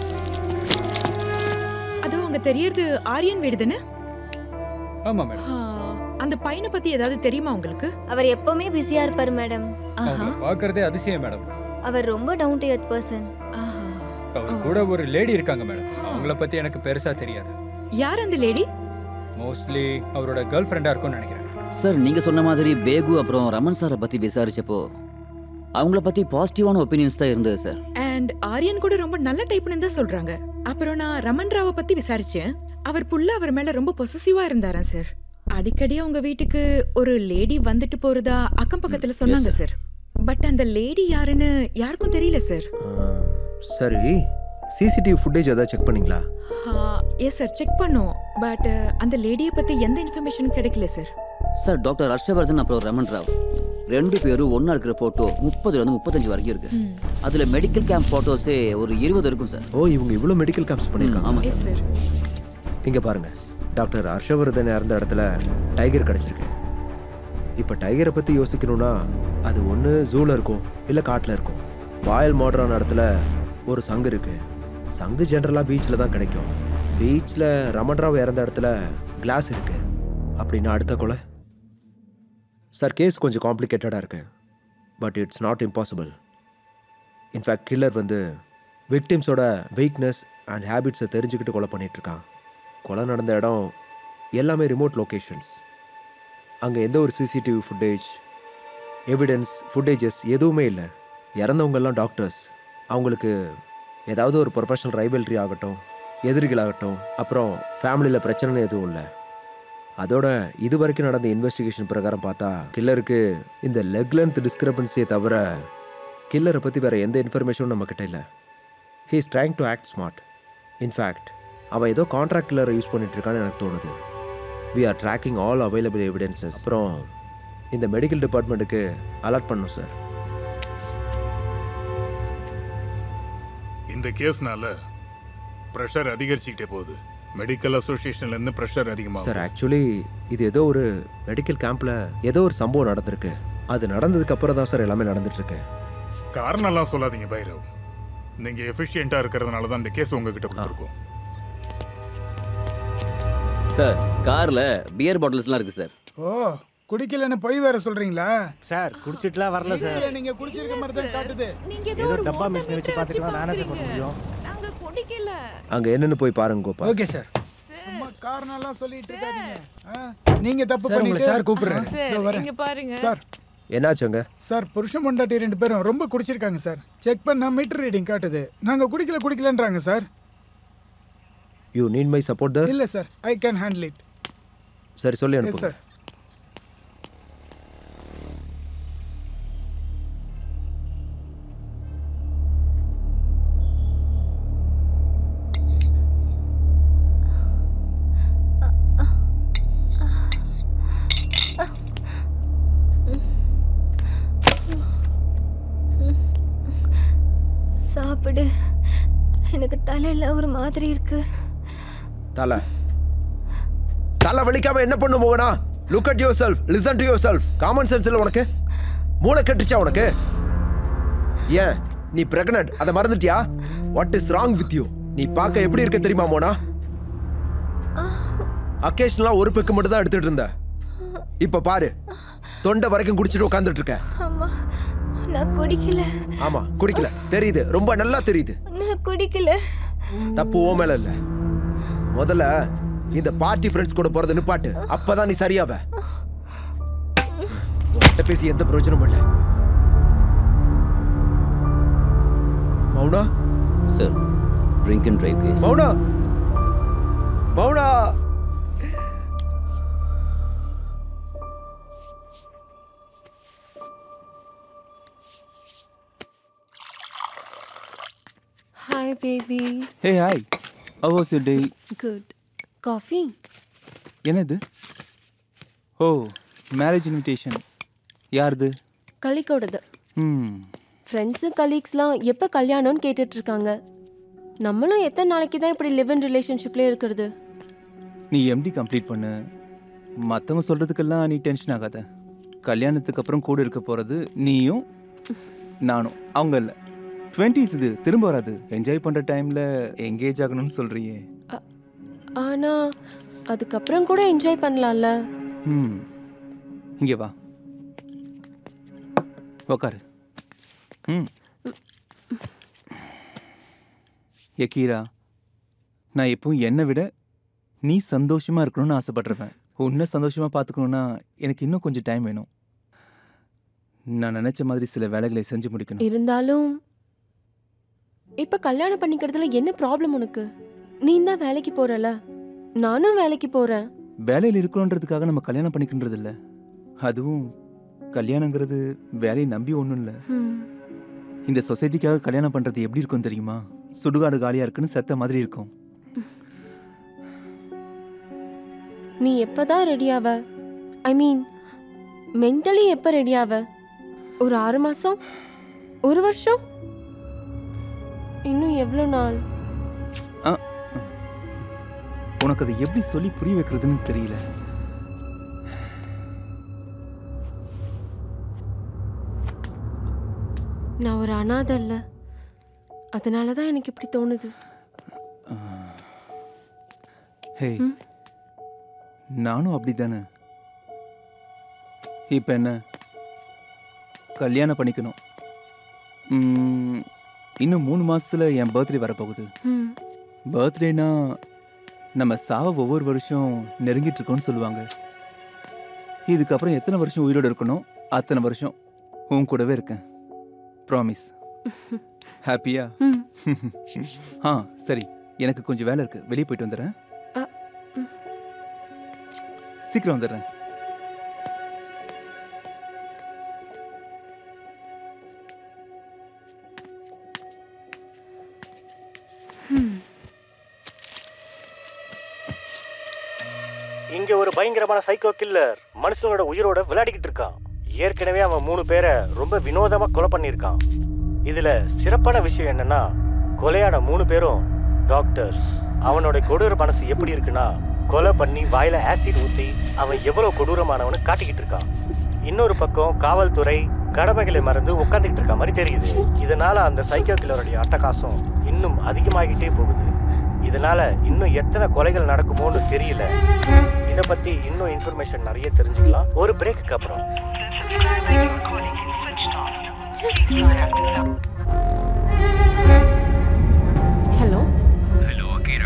அதோ அங்க தெரியறது ஆரியன் வீடு தானே ஆமா மேடம் ஆ, அந்த பையனை பத்தி ஏதாவது தெரியுமா உங்களுக்கு அவர் எப்பவுமே பிஸியா இருப்பாரு மேடம் அவங்கள பார்க்கறதே அதிசயம் மேடம் அவர் ரொம்ப டவுன் டு எர்த் பர்சன் அவர் கூட ஒரு லேடி இருக்காங்க மேடம் அவங்கள பத்தி எனக்கு பெருசா தெரியாது யார் அந்த லேடி மோஸ்ட்லி அவரோட கேர்ள் ஃப்ரெண்டா இருக்கும்னு நினைக்கிறேன் சார் நீங்கள் சொன்ன மாதிரி பேகு அப்புறம் ரமன் சாரை பற்றி விசாரிச்சப்போ அவங்கள பற்றி பாசிட்டிவான ஒப்பீனியன்ஸ் தான் இருந்தது சார் அண்ட் ஆரியன் கூட ரொம்ப நல்ல டைப்னு தான் சொல்றாங்க அப்புறம் நான் ரமன் ராவை பத்தி விசாரிச்சேன் அவர் புள்ள அவர் மேல ரொம்ப பொசசிவா இருந்தாராம் சார் அடிக்கடி அவங்க வீட்டுக்கு ஒரு லேடி வந்துட்டு போறதா அக்கம் பக்கத்துல சொன்னாங்க sir. சார் பட் அந்த லேடி யாருன்னு யாருக்கும் தெரியல சார் சரி சிசிடிவி ஃபுட்டேஜ் ஏதாவது செக் பண்ணீங்களா எஸ் சார் செக் பண்ணோம் பட் அந்த லேடியை பத்தி எந்த இன்ஃபர்மேஷனும் கிடைக்கல சார் சார் டாக்டர் ஹர்ஷவர்தன் அப்புறம் ரமன் ராவ் ரெண்டு பேரும் ஒன்றா இருக்கிற ஃபோட்டோ முப்பதுலேருந்து முப்பத்தஞ்சு வரைக்கும் இருக்கு அதில் மெடிக்கல் கேம்ப் ஃபோட்டோஸே ஒரு இருபது இருக்கும் சார் ஓ இவங்க இவ்வளோ மெடிக்கல் கேம்ப்ஸ் பண்ணியிருக்காங்க ஆமாம் சார் சார் இங்க பாருங்க டாக்டர் ஹர்ஷவர்தன் இறந்த இடத்துல டைகர் கிடைச்சிருக்கு இப்போ டைகரை பற்றி யோசிக்கணும்னா அது ஒன்று ஜூவில் இருக்கும் இல்லை காட்டில் இருக்கும் பாயல் மாடரான இடத்துல ஒரு சங்கு இருக்கு சங்கு ஜென்ரலாக பீச்சில் தான் கிடைக்கும் பீச்சில் ரமன்ராவ் இறந்த இடத்துல கிளாஸ் இருக்கு அப்படின்னா அடுத்த கொலை சார் கேஸ் கொஞ்சம் காம்ப்ளிகேட்டடாக இருக்கு but it's not impossible in fact killer வந்து விக்டிம்ஸோட வீக்னஸ் அண்ட் ஹேபிட்ஸை தெரிஞ்சுக்கிட்டு கொலை பண்ணிட்டு இருக்கான் கொலை நடந்த இடம் எல்லாமே ரிமோட் லொகேஷன்ஸ் அங்கே எந்த ஒரு சிசிடிவி ஃபுட்டேஜ் எவிடன்ஸ் ஃபுட்டேஜஸ் எதுவுமே இல்லை இறந்தவங்கெல்லாம் டாக்டர்ஸ் அவங்களுக்கு ஏதாவது ஒரு ப்ரொஃபஷனல் ரைவல்ரி ஆகட்டும் எதிரிகளாகட்டும் அப்புறம் ஃபேமிலியில் பிரச்சனைன்னு எதுவும் இல்லை அதோட இது வரைக்கும் நடந்த இன்வெஸ்டிகேஷன் பிரகாரம் பார்த்தா கில்லருக்கு இந்த லெக் லென்த் டிஸ்கிரபன்சியை தவிர கில்லரை பற்றி வேற எந்த இன்ஃபர்மேஷனும் நம்மக்கிட்ட இல்லை he is trying to act smart in fact அவன் ஏதோ கான்ட்ராக்ட் கில்லரை யூஸ் பண்ணிட்டு இருக்கான்னு எனக்கு தோணுது we are tracking all available evidences அப்புறம் இந்த மெடிக்கல் டிபார்ட்மெண்ட்டுக்கு அலர்ட் பண்ணும் சார் இந்த கேஸ்னால ப்ரெஷர் அதிகரிச்சுக்கிட்டே போகுது மெடிக்கல் அசோசியேஷன்ல இருந்து ப்ரெஷர் அதிகமாகும் சார் ஆக்சுவலி இது ஏதோ ஒரு மெடிக்கல் கேம்பில் ஏதோ ஒரு சம்பவம் நடந்திருக்கு அது நடந்ததுக்கு அப்புறம் தான் சார் எல்லாமே நடந்துட்டு இருக்கு காரணம்லாம் சொல்லாதீங்க பைரவ் நீங்க எஃபிஷியண்டா இருக்கிறதுனால தான் இந்த கேஸ் உங்ககிட்ட கொடுத்துருக்கோம் சார் காரில் பியர் பாட்டில்ஸ்லாம் இருக்குது சார் ஓ குடிக்கலன்னு பொய் வேற சொல்றீங்களா சார் குடிச்சிட்டுலாம் வரல சார் இல்ல, நீங்க குடிச்சிருக்க மாதிரி தான் காட்டுது ஏதோ டப்பா மிஷின் வச்சு பார்த்துக்கலாம் நானே சார் பண்ண முடியும் நாங்க குடிக்கல அங்கே என்னன்னு போய் பாருங்க கோபால் ஓகே சார் சும்மா காரணம்லாம் சொல்லிட்டு இருக்காதீங்க ஆ? நீங்க தப்பு சார், உங்களை பண்ணிட்டு சார் கூப்பிடுறாரு. இதோ வரேன். இங்க பாருங்க சார் என்னாச்சுங்க சார் புருஷன் பொண்டாட்டி ரெண்டு பேரும் ரொம்ப குடிச்சிருக்காங்க சார் செக் பண்ணா மீட்டர் ரீடிங் காட்டுது நாங்க குடிக்கல குடிக்கலன்றாங்க sir you need my support the இல்ல sir I can handle it சரி சொல்லி எஸ் அனுப்புங்க சார் சாப்பிடு எனக்கு தலையில ஒரு மாதிரி இருக்கு தலை தலை வலிக்காம என்ன பண்ணு மோகனா look at yourself listen to yourself common sense இல்லை உனக்கு மூளை கட்டுச்சா உனக்கு ஏன் நீ பிரெக்னட் அதை மறந்துட்டியா what is wrong with you நீ பார்க்க எப்படி இருக்க தெரியுமா மோனா அக்கேஷனலா ஒரு பெக்கு மட்டும் தான் எடுத்துட்டு இருந்த இப்ப பாரு தொண்டை வரைக்கும் குடிச்சிட்டு உட்காந்துட்டு இருக்க அம்மா நான் குடிக்கல ஆமா குடிக்கல தெரியுது ரொம்ப நல்லா தெரியுது நான் குடிக்கல தப்பு ஓ மேல இல்ல முதல்ல இந்த பார்ட்டி ஃப்ரெண்ட்ஸ் கூட போறத நிப்பாட்டு அப்பதான் நீ சரியாவ உன்கிட்ட பேசி எந்த பிரயோஜனமும் இல்ல Mouna sir drink and drive case Mouna Mouna hi baby hey hi how was your day good coffee என்னது ஓ மேரேஜ் இன்விடேஷன் யாருது கலிக்கோடது ம் ஃப்ரெண்ட்ஸு கலீக்ஸ்லாம் எப்போ கல்யாணம்னு கேட்டுட்டு இருக்காங்க நம்மளும் எத்தனை நாளைக்கு தான் இப்படி லிவ் இன் ரிலேஷன்ஷிப்லேயே இருக்கிறது நீ எம்டி கம்ப்ளீட் பண்ணு மற்றவங்க சொல்கிறதுக்கெல்லாம் நீ டென்ஷன் ஆகாத கல்யாணத்துக்கு அப்புறம் கூட இருக்க போகிறது நீயும் நானும் அவங்க இல்லை டுவெண்ட்டிஸ் இது திரும்ப வராது என்ஜாய் பண்ணுற டைமில் எங்கேஜ் ஆகணும்னு சொல்கிறியே ஆனால் அதுக்கப்புறம் கூட என்ஜாய் பண்ணலாம்ல ம் இங்கே வா உக்காரு ம் யக்கீரா நான் எப்பவும் என்னை விட நீ சந்தோஷமா இருக்கணும்னு ஆசைப்படுறேன் உன்னை சந்தோஷமா பார்த்துக்கணும்னா எனக்கு இன்னும் கொஞ்சம் டைம் வேணும் நான் நினைச்ச மாதிரி சில வேலைகளை செஞ்சு முடிக்கணும் இருந்தாலும் இப்போ கல்யாணம் பண்ணிக்கிறதுல என்ன ப்ராப்ளம் உனக்கு நீ தான் வேலைக்கு போறல நானும் வேலைக்கு போறேன் வேலையில் இருக்கணுன்றதுக்காக நம்ம கல்யாணம் பண்ணிக்கின்றது இல்ல அதுவும் கல்யாணங்கிறது வேலையை நம்பி ஒன்றும் இல்லை ஹம். இந்த சொசைட்டிக்காக கல்யாணம் பண்றது எப்படி இருக்கும் தெரியுமா சுடுகாடு காலியா இருக்குன்னு செத்த மாதிரி இருக்கும் நீ எப்பதான் ரெடி ஆவ ஐ மீன் மென்டலி எப்போ ரெடி ஆவ ஒரு ஆறு மாசம் ஒரு வருஷம் இன்னும் எவ்வளோ நாள் ஆ, உனக்கு அதை எப்படி சொல்லி புரிய வைக்கிறதுன்னு தெரியல நான் ஒரு அனாதை இல்லை அதனால தான் எனக்கு இப்படி தோணுது ஹே நானும் அப்படிதானே இப்போ என்ன கல்யாணம் பண்ணிக்கணும் ம், இன்னும் மூணு மாசத்துல என் பர்த்டே வரப்போகுது ம் பர்த்டேனா நம்ம சாவ ஒவ்வொரு வருஷம் நெருங்கிட்டு இருக்கோம்னு சொல்லுவாங்க இதுக்கப்புறம் எத்தனை வருஷம் உயிரோடு இருக்கணும் அத்தனை வருஷம் உன் கூடவே இருக்கேன் ப்ராமிஸ் ஹாப்பியா ம். ஆ சரி எனக்கு கொஞ்சம் வேலை இருக்கு வெளியே போயிட்டு வந்துடுறேன் அ, ம். சீக்கிரம் வந்துடுறேன் இங்க ஒரு பயங்கரமான சைக்கோ கில்லர் மனுஷங்களோட உயிரோட விளையாடிக்கிட்டு இருக்கான் ஏற்கனவே அவன் மூணு பேரை ரொம்ப வினோதமா கொலை பண்ணியிருக்கான் இதுல சிறப்பான விஷயம் என்னன்னா கொலையான மூணு பேரும் டாக்டர்ஸ் அவனோட கொடூர மனசு எப்படி இருக்குன்னா கொலை பண்ணி வாயில ஆசிட் ஊத்தி அவன் எவ்வளவு கொடூரமானவனு காட்டிக்கிட்டு இருக்கான் இன்னொரு பக்கம் காவல்துறை கடமைகளை மறந்து உட்காந்துக்கிட்டு இருக்க மாதிரி தெரியுது இதனால அந்த சைக்கோ கில்லருடைய அட்டகாசம் இன்னும் அதிகமாகிட்டே போகுது இதனால இன்னும் எத்தனை கொலைகள் நடக்குமோன்னு தெரியல இத பத்தி இன்னும் இன்ஃபர்மேஷன் நிறைய தெரிஞ்சுக்கலாம் ஒரு பிரேக்குக்கு அப்புறம் ஹலோ ஹலோ அகீரா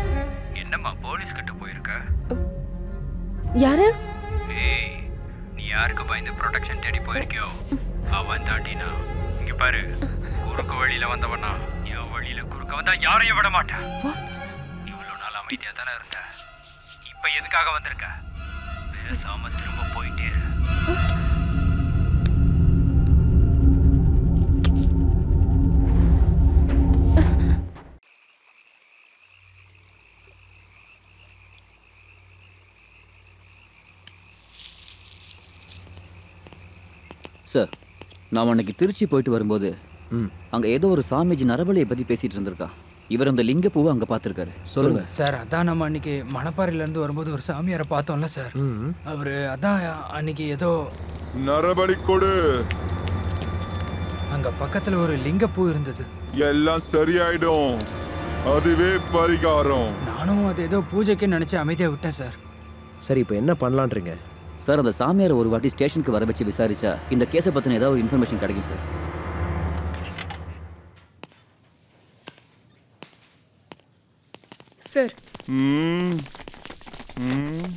என்னம்மா போலீஸ் கிட்ட போயிருக்க யாரு ஏய் நீ யாருக்கு பயந்து ப்ரொடெக்ஷன் தேடி போயிருக்கியோ அவன் தாண்டினா இங்க பாரு குறுக்கு வழியில வந்தவனா என் வழியில குறுக்க வந்தா யாரையும் விட மாட்டேன் இவ்வளவு நாள் அமைதியா தானே இருந்த இப்ப எதுக்காக வந்திருக்க பேசாம திரும்ப போயிட்டே இரு. சார் நான் அன்னைக்கு திருச்சி போயிட்டு வரும்போது ம். அங்க ஏதோ ஒரு சாமிஜி நரபலியை பத்தி பேசிட்டு இருந்திருக்கான் இவர் அந்த லிங்க பூவை அங்க பார்த்திருக்காரு சொல்லுங்க. சார் அதான் நம்ம அன்னைக்கு மணப்பாறையில இருந்து வரும்போது ஒரு சாமியாரை பார்த்தோம்ல சார் அவரு அதான் அன்னைக்கு ஏதோ நரபலி கொடு அங்க பக்கத்துல ஒரு லிங்கப்பூ இருந்தது எல்லாம் சரியாயிடும் அதுவே பரிகாரம் நானும் அது ஏதோ பூஜைக்கு நினைச்சு அமைதியா விட்டேன் சார் சரி இப்போ என்ன பண்ணலான்றீங்க சார் அந்த சாமியார் ஒரு வாட்டி ஸ்டேஷனுக்கு வர வச்சு விசாரிச்சா இந்த கேஸை பத்தின ஏதாவது ஒரு இன்ஃபர்மேஷன் கிடைக்கும் சார் சார் ம் ம்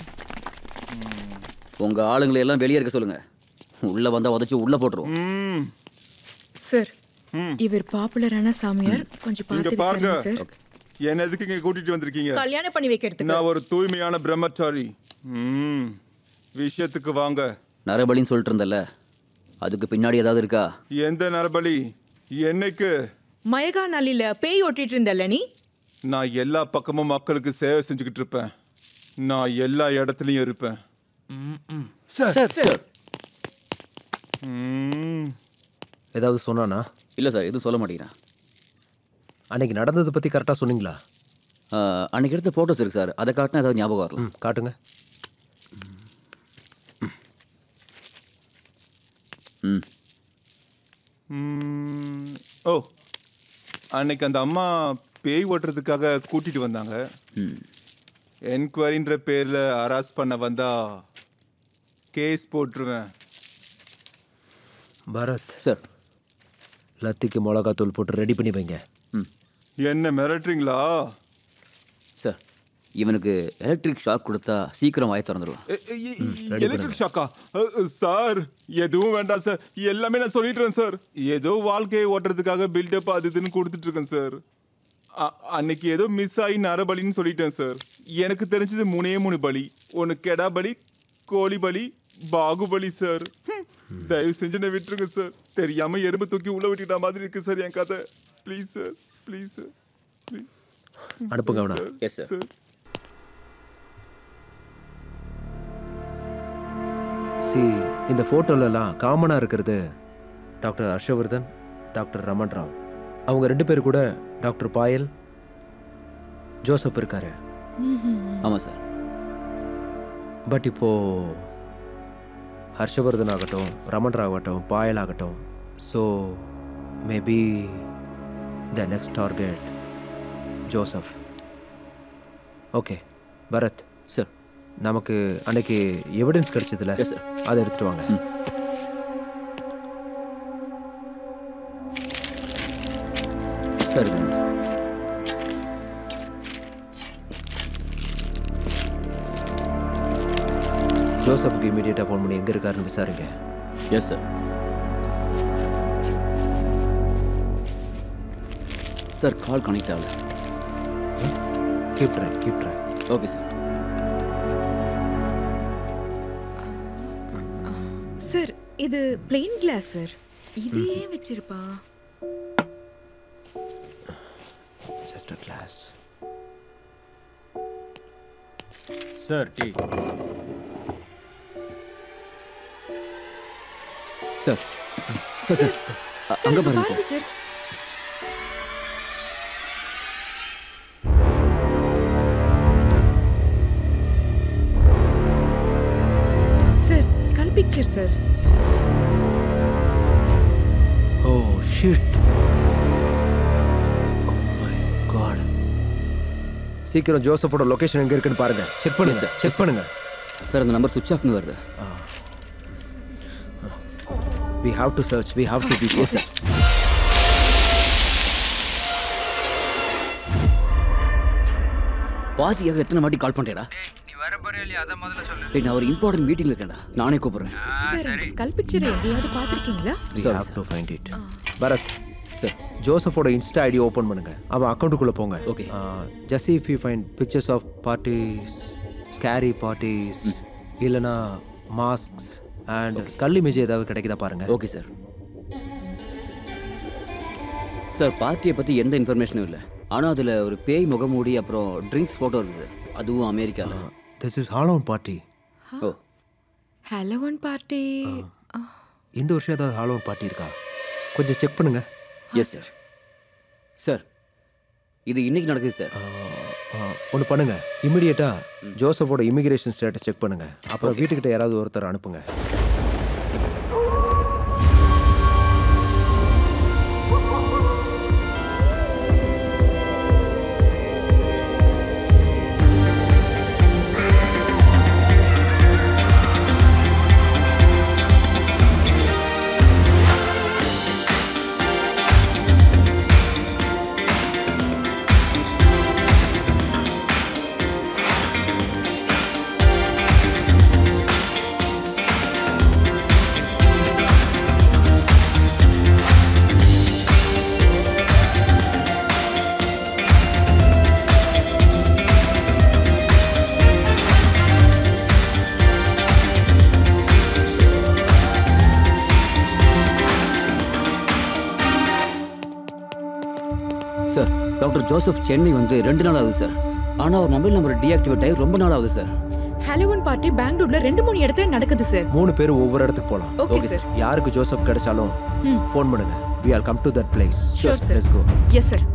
உங்க ஆளுங்களை எல்லாம் வெளியே இருக்க சொல்லுங்க உள்ள வந்தா உதச்சு உள்ள போட்டுருவோம் ம் சார் இவர் பாப்புலரான சாமியார் கொஞ்சம் இங்க பார்த்து பாருங்க விசாரிங்க சார் என்ன எதுக்கு இங்க கூட்டிட்டு வந்திருக்கீங்க கல்யாணம் பண்ணி வைக்கிறதுக்கு நான் ஒரு தூய்மையான பிரம்மச்சாரி ம் விஷயத்துக்கு வாங்க நரபலின்னு சொல்லிட்டு இருந்தல அதுக்கு பின்னாடி ஏதாவது இருக்கா எந்த நரபலி என்னைக்கு மயகா நாளில பேய் ஓட்டிட்டு இருந்தல்ல நீ நான் எல்லா பக்கமும் மக்களுக்கு சேவை செஞ்சுக்கிட்டு இருப்பேன் நான் எல்லா இடத்துலயும் இருப்பேன் சார் சார் ம் ஏதாவது சொன்னானா இல்ல சார் எதுவும் சொல்ல மாட்டேங்கிறேன் அன்னைக்கு நடந்ததை பற்றி கரெக்டாக சொன்னீங்களா ஆஹ், அன்னைக்கு எடுத்த ஃபோட்டோஸ் இருக்கு சார் அதை காட்டினா ஏதாவது ஞாபகம் வரலாம் ம் காட்டுங்க ம் ம், ஓ அன்னைக்கு அந்த அம்மா பேய் ஓட்டுறதுக்காக கூட்டிட்டு வந்தாங்க ம் என்கொயரின்ற பேர்ல அரெஸ்ட் பண்ண வந்தா கேஸ் போட்டுருவேன் பரத் சார் லத்திக்கு மிளகாத்தூள் போட்டு ரெடி பண்ணி வைங்க என்ன மிரட்டுறீங்களா சார் இவனுக்கு எலக்ட்ரிக் ஷாக் கொடுத்தா சீக்கிரம் வாய் திறந்துருவான் எலக்ட்ரிக் ஷாக்கா சார் எதுவும் வேண்டாம் சார் எல்லாமே நான் சொல்லிடுறேன் சார் ஏதோ வாழ்க்கையை ஓட்டுறதுக்காக பில்டப் அது இதுன்னு கொடுத்துட்டு இருக்கேன் சார் அ- அன்னைக்கு ஏதோ மிஸ் ஆகி நரபலின்னு சொல்லிட்டேன் சார் எனக்கு தெரிஞ்சது மூணே மூணு பலி ஒன்று கெடா பலி கோழி பலி பாகுபலி சார் ஹம். தயவு செஞ்சு என்னை விட்டுருங்க சார் தெரியாம எறும்பு தூக்கி உள்ள விட்டுட்ட மாதிரி இருக்கு சார் என் கதை please sir please sir please அனுப்புங்க அவனை எஸ் சார் சி இந்த ஃபோட்டோலலாம் காமனாக இருக்கிறது டாக்டர் ஹர்ஷவர்தன் டாக்டர் ரமன் ராவ் அவங்க ரெண்டு பேர் கூட டாக்டர் பாயல் ஜோசப் இருக்காரு ஆமா சார் பட் இப்போ ஹர்ஷவர்தன் ஆகட்டும் ரமன் ராவ் ஆகட்டும் பாயல் ஆகட்டும் so maybe the next target Joseph okay Bharat sir நமக்கு அன்னைக்கு எவிடன்ஸ் கிடைச்சதுல Yes, sir. அதை எடுத்துட்டு வாங்க சார் ஜோசப்க்கு இமீடியட்டாக ஃபோன் பண்ணி எங்கே இருக்காருன்னு விசாரிங்க yes sir sir call connect ஆகல keep try keep try okay sir sir இது பிளெயின் கிளாஸ் சார் இது ஏன் வச்சிருப்பா just a glass sir tea sir sir sir அ- அங்க பாருங்க sir sir sir skull picture sir oh shit oh my god சீக்கிரம் ஜோசஃபோட லொகேஷன் எங்க இருக்குன்னு பாருங்க செக் பண்ணுங்க sir. செக் பண்ணுங்க சார் அந்த நம்பர் சுவிச் ஆஃப்னு வருது we have to search we have to be yes sir பாத்தியாக எத்தனை வாட்டி கால் பண்ணிட்டேடா நீ வர பாரு போறியா இல்லையா அதை முதல்ல சொல்லு டேய் நான் ஒரு இம்பார்ட்டன்ட் மீட்டிங்ல இருக்கேன்டா நானே கூப்பிடுறேன் சார் அந்த ஸ்கல் பிக்சரை எங்கேயாவது பார்த்திருக்கீங்களா we have to find it Bharat sir ஜோசஃபோட இன்ஸ்டா ஐடி ஓப்பன் பண்ணுங்க அவன் அக்கௌண்ட்டுக்குள்ளே போங்க okay just if you find pictures of parties scary parties இல்லைனா மாஸ்க்ஸ் அண்ட் ஸ்கல் இமேஜ் ஏதாவது கிடைக்குதா பாருங்க ஓகே சார் சார் பார்ட்டியை பற்றி எந்த இன்ஃபர்மேஷனும் இல்லை ஆனால் அதில் ஒரு பேய் முகமூடி அப்புறம் ட்ரிங்க்ஸ் ஃபோட்டோ இருக்குது சார் அதுவும் அமெரிக்காவில் this is halloween party oh halloween party இந்த வருஷம் ஏதாவது ஹாலோன் பார்ட்டி இருக்கா கொஞ்சம் செக் பண்ணுங்க எஸ் சார் சார் இது இன்னைக்கு நடக்குது சார் ஒன்று பண்ணுங்க இமிடியேட்டாக ஜோசஃபோட இமிகிரேஷன் ஸ்டேட்டஸ் செக் பண்ணுங்க அப்புறம் வீட்டுக்கிட்ட யாராவது ஒருத்தர் அனுப்புங்க சார் டாக்டர் ஜோசப் சென்னை வந்து ரெண்டு நாள் ஆகுது சார் ஆனால் அவர் மொபைல் நம்பர் டீஆக்டிவேட் ஆகி ரொம்ப நாள் ஆகுது சார் ஹலோவன் பார்ட்டி பெங்களூர்ல ரெண்டு மூணு இடத்துல நடக்குது சார் மூணு பேர் ஒவ்வொரு இடத்துக்கு போகலாம் Okay, sir. யாருக்கு ஜோசப் கிடைச்சாலும் ம். ஃபோன் பண்ணுங்க we are come to that place Sure, sir. Let's go yes sir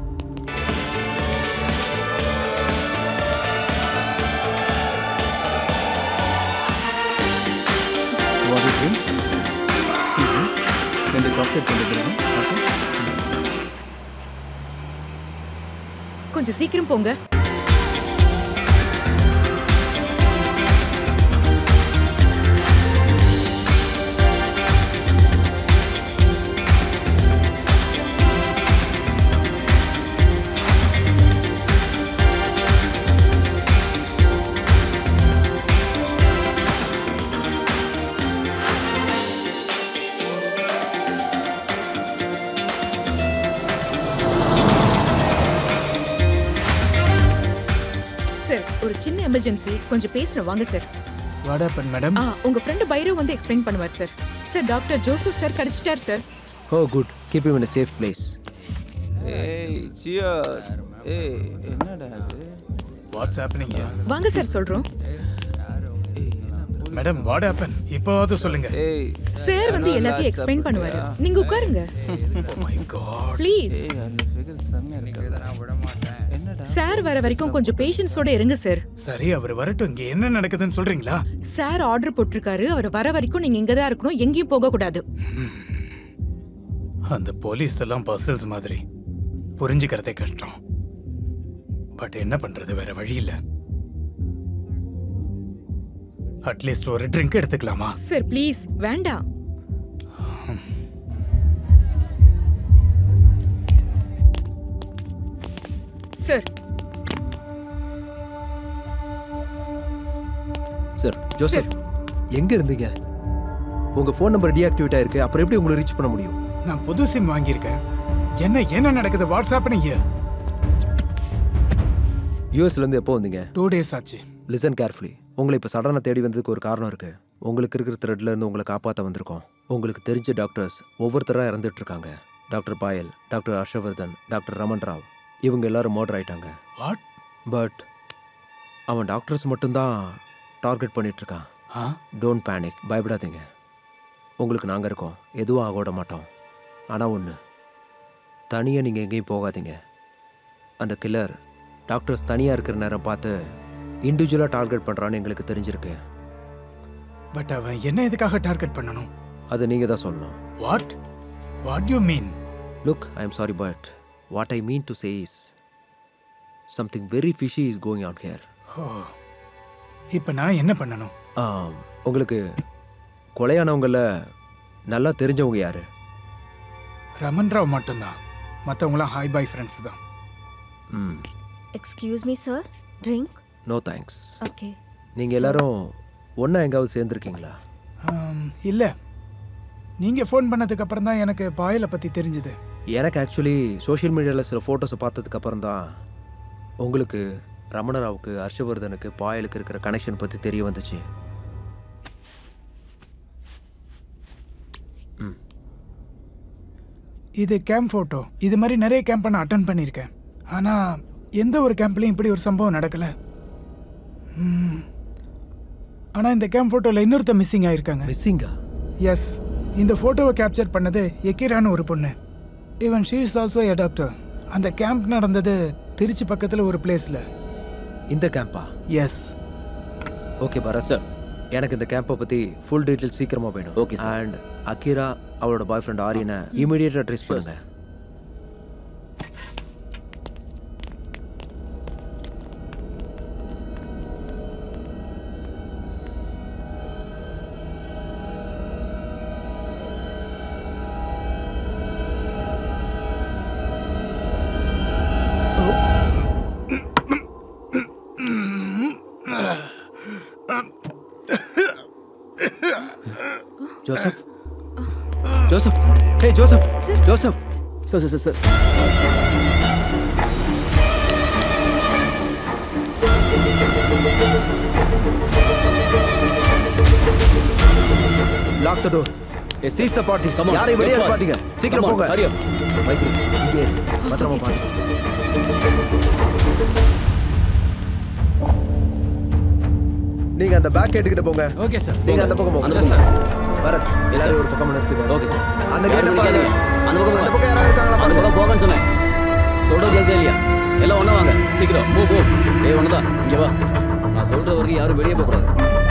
what you drink excuse me ரெண்டு காக்டெயில் கொண்டு வந்துருங்க ஓகே கொஞ்சம் சீக்கிரம் போங்க சார் ஒரு சின்ன எமர்ஜென்சி கொஞ்சம் பேசுறேன் வாங்க சார் வாட் ஹேப்பன் மேடம் ஆ உங்க ஃப்ரெண்ட் பைரவ் வந்து எக்ஸ்பிளைன் பண்ணுவார் sir sir doctor Joseph sir கிடைச்சிட்டார் sir oh good keep him in safe place ஏய் சியர்ஸ் ஏய் என்னடா இது வாட்ஸ் ஹேப்பனிங் வாங்க சார் சொல்றோம் மேடம் வாட் ஹேப்பன் இப்போவாவது சொல்லுங்க சார் வந்து எல்லாத்தையும் எக்ஸ்பிளைன் பண்ணுவாரு நீங்க உட்காருங்க மை காட் ப்ளீஸ் ஏய் அந்த ஃபிகர் செம்மையா இருக்கு என்னடா சார் வர வரைக்கும் கொஞ்சம் பேஷன்ஸோட இருங்க சார் சரி அவர் வரட்டும் இங்க என்ன நடக்குதுன்னு சொல்றீங்களா சார் ஆர்டர் போட்டிருக்காரு அவர் வர வரைக்கும் நீங்க இங்க தான் இருக்கணும் எங்கேயும் போக கூடாது அந்த போலீஸ் எல்லாம் பர்சல்ஸ் மாதிரி புரிஞ்சுக்கிறதே கஷ்டம் பட் என்ன பண்றது வேற வழி இல்ல அட்லீஸ்ட் ஒரு ட்ரிங்க் எடுத்துக்கலாமா சார் ப்ளீஸ் வேண்டாம் சார் சார் ஜோசப் எங்க இருந்தீங்க உங்க ஃபோன் நம்பர் டீஆக்டிவேட் ஆயிருக்கு அப்புறம் எப்படி உங்களை ரீச் பண்ண முடியும் நான் புது சிம் வாங்கியிருக்கேன் என்ன என்ன நடக்குது வாட்ஸ்அப் நீங்க யூஎஸ்ல இருந்து எப்போ வந்தீங்க டூ டேஸ் ஆச்சு லிசன் கேர்ஃபுல்லி உங்களை இப்போ சடனாக தேடி வந்ததுக்கு ஒரு காரணம் இருக்கு உங்களுக்கு இருக்கிற த்ரெட்ல இருந்து உங்களை காப்பாற்ற வந்திருக்கோம் உங்களுக்கு தெரிஞ்ச டாக்டர்ஸ் ஒவ்வொருத்தராக இறந்துட்டு இருக்காங்க doctor Payal doctor Harshavardhan doctor Raman Rao இவங்க எல்லாரும் மர்டர் ஆயிட்டாங்க வாட் பட் அவன் டாக்டர்ஸ் மட்டும்தான் டார்கெட் பண்ணிட்டு இருக்கான் ஆ டோன்ட் பேனிக் பயப்படாதீங்க உங்களுக்கு நாங்கள் இருக்கோம் எதுவும் ஆக விட மாட்டோம் ஆனால் ஒன்று தனியாக நீங்கள் எங்கேயும் போகாதீங்க அந்த கில்லர் டாக்டர்ஸ் தனியாக இருக்கிற நேரம் பார்த்து இண்டிவிஜுவலாக டார்கெட் பண்ணுறான்னு எங்களுக்கு தெரிஞ்சிருக்கு பட் அவன் என்ன இதுக்காக டார்கெட் பண்ணணும் அது நீங்கள் தான் சொல்லணும் what what you mean look I am sorry but what I mean to say is something very fishy is going on here oh இப்போ நான் என்ன பண்ணணும் உங்களுக்கு கொலையானவங்கள நல்லா தெரிஞ்சவங்க யாரு ரமன் ராவ் மட்டும்தான் மற்றவங்களாம் ஹாய் பாய் ஃப்ரெண்ட்ஸ் தான் ம் excuse me sir drink no thanks okay நீங்க எல்லாரும் ஒண்ணா எங்காவது சேர்ந்துருக்கீங்களா இல்லை நீங்கள் ஃபோன் பண்ணதுக்கு அப்புறம் தான் எனக்கு பாயலை பற்றி தெரிஞ்சுது எனக்கு ஆக்சுவலி சோஷியல் மீடியாவில் சில ஃபோட்டோஸை பார்த்ததுக்கு அப்புறம் தான் உங்களுக்கு ரமணராவுக்கு ஹர்ஷவர்தனுக்கு பாயலுக்கு இருக்கிற கனெக்ஷன் பற்றி தெரிய வந்துச்சு இது கேம்ப் ஃபோட்டோ இது மாதிரி நிறைய கேம்பை நான் அட்டன் பண்ணியிருக்கேன் ஆனால் எந்த ஒரு கேம்ப்லையும் இப்படி ஒரு சம்பவம் நடக்கலை ஆனால் இந்த கேம்ப் ஃபோட்டோவில் இன்னொருத்த மிஸ்ஸிங் ஆயிருக்காங்க மிஸ்ஸிங்கா எஸ் இந்த ஃபோட்டோவை கேப்சர் பண்ணது எக்கிரான்னு ஒரு பொண்ணு even she is also a doctor அந்த கேம்ப் நடந்தது திருச்சி பக்கத்தில் ஒரு பிளேஸில் இந்த கேம்பா எஸ் ஓகே பரத் சார் எனக்கு இந்த கேம்பை பற்றி ஃபுல் டீட்டெயில் சீக்கிரமாக வேணும் Okay, sir. அண்ட் அக்கீரா அவளோட பாய் ஃப்ரெண்ட் ஆரியனை இமீடியட்டாக ட்ரேஸ் பண்ணுங்க Joseph Joseph hey Joseph Joseph sir sir sir lock the door seize the parties Come on, யாரையும் வெளியே get fast. பாத்தீங்க சீக்கிரம் Come on, போங்க hurry up. மைத்ரி இங்கே இரு. பத்திரமா Okay, பாருங்க நீங்க அந்த பேக் கேட்டுக்கிட்ட போங்க ஓகே சார் நீங்க அந்த பக்கம் போங்க அந்த பக்கம். Bharat Yes, sir. எல்லாரும் ஒரு பக்கம் நிறுத்துங்க ஓகே சார் அந்த யாரும் கேட்டு பிடிக்காதீங்க. பாருங்க அந்த பக்கம் அந்த போங்க. பக்கம் யாராவது இருக்காங்களா அந்த பக்கம் போகன்னு சொன்னேன் சொல்றது கேட்க இல்லையா எல்லாம் ஒண்ணா வாங்க சீக்கிரம் மூ போ ஏய் ஒண்ணுதான் இங்க வா நான் சொல்ற வரைக்கும் யாரும் வெளியே போக கூடாது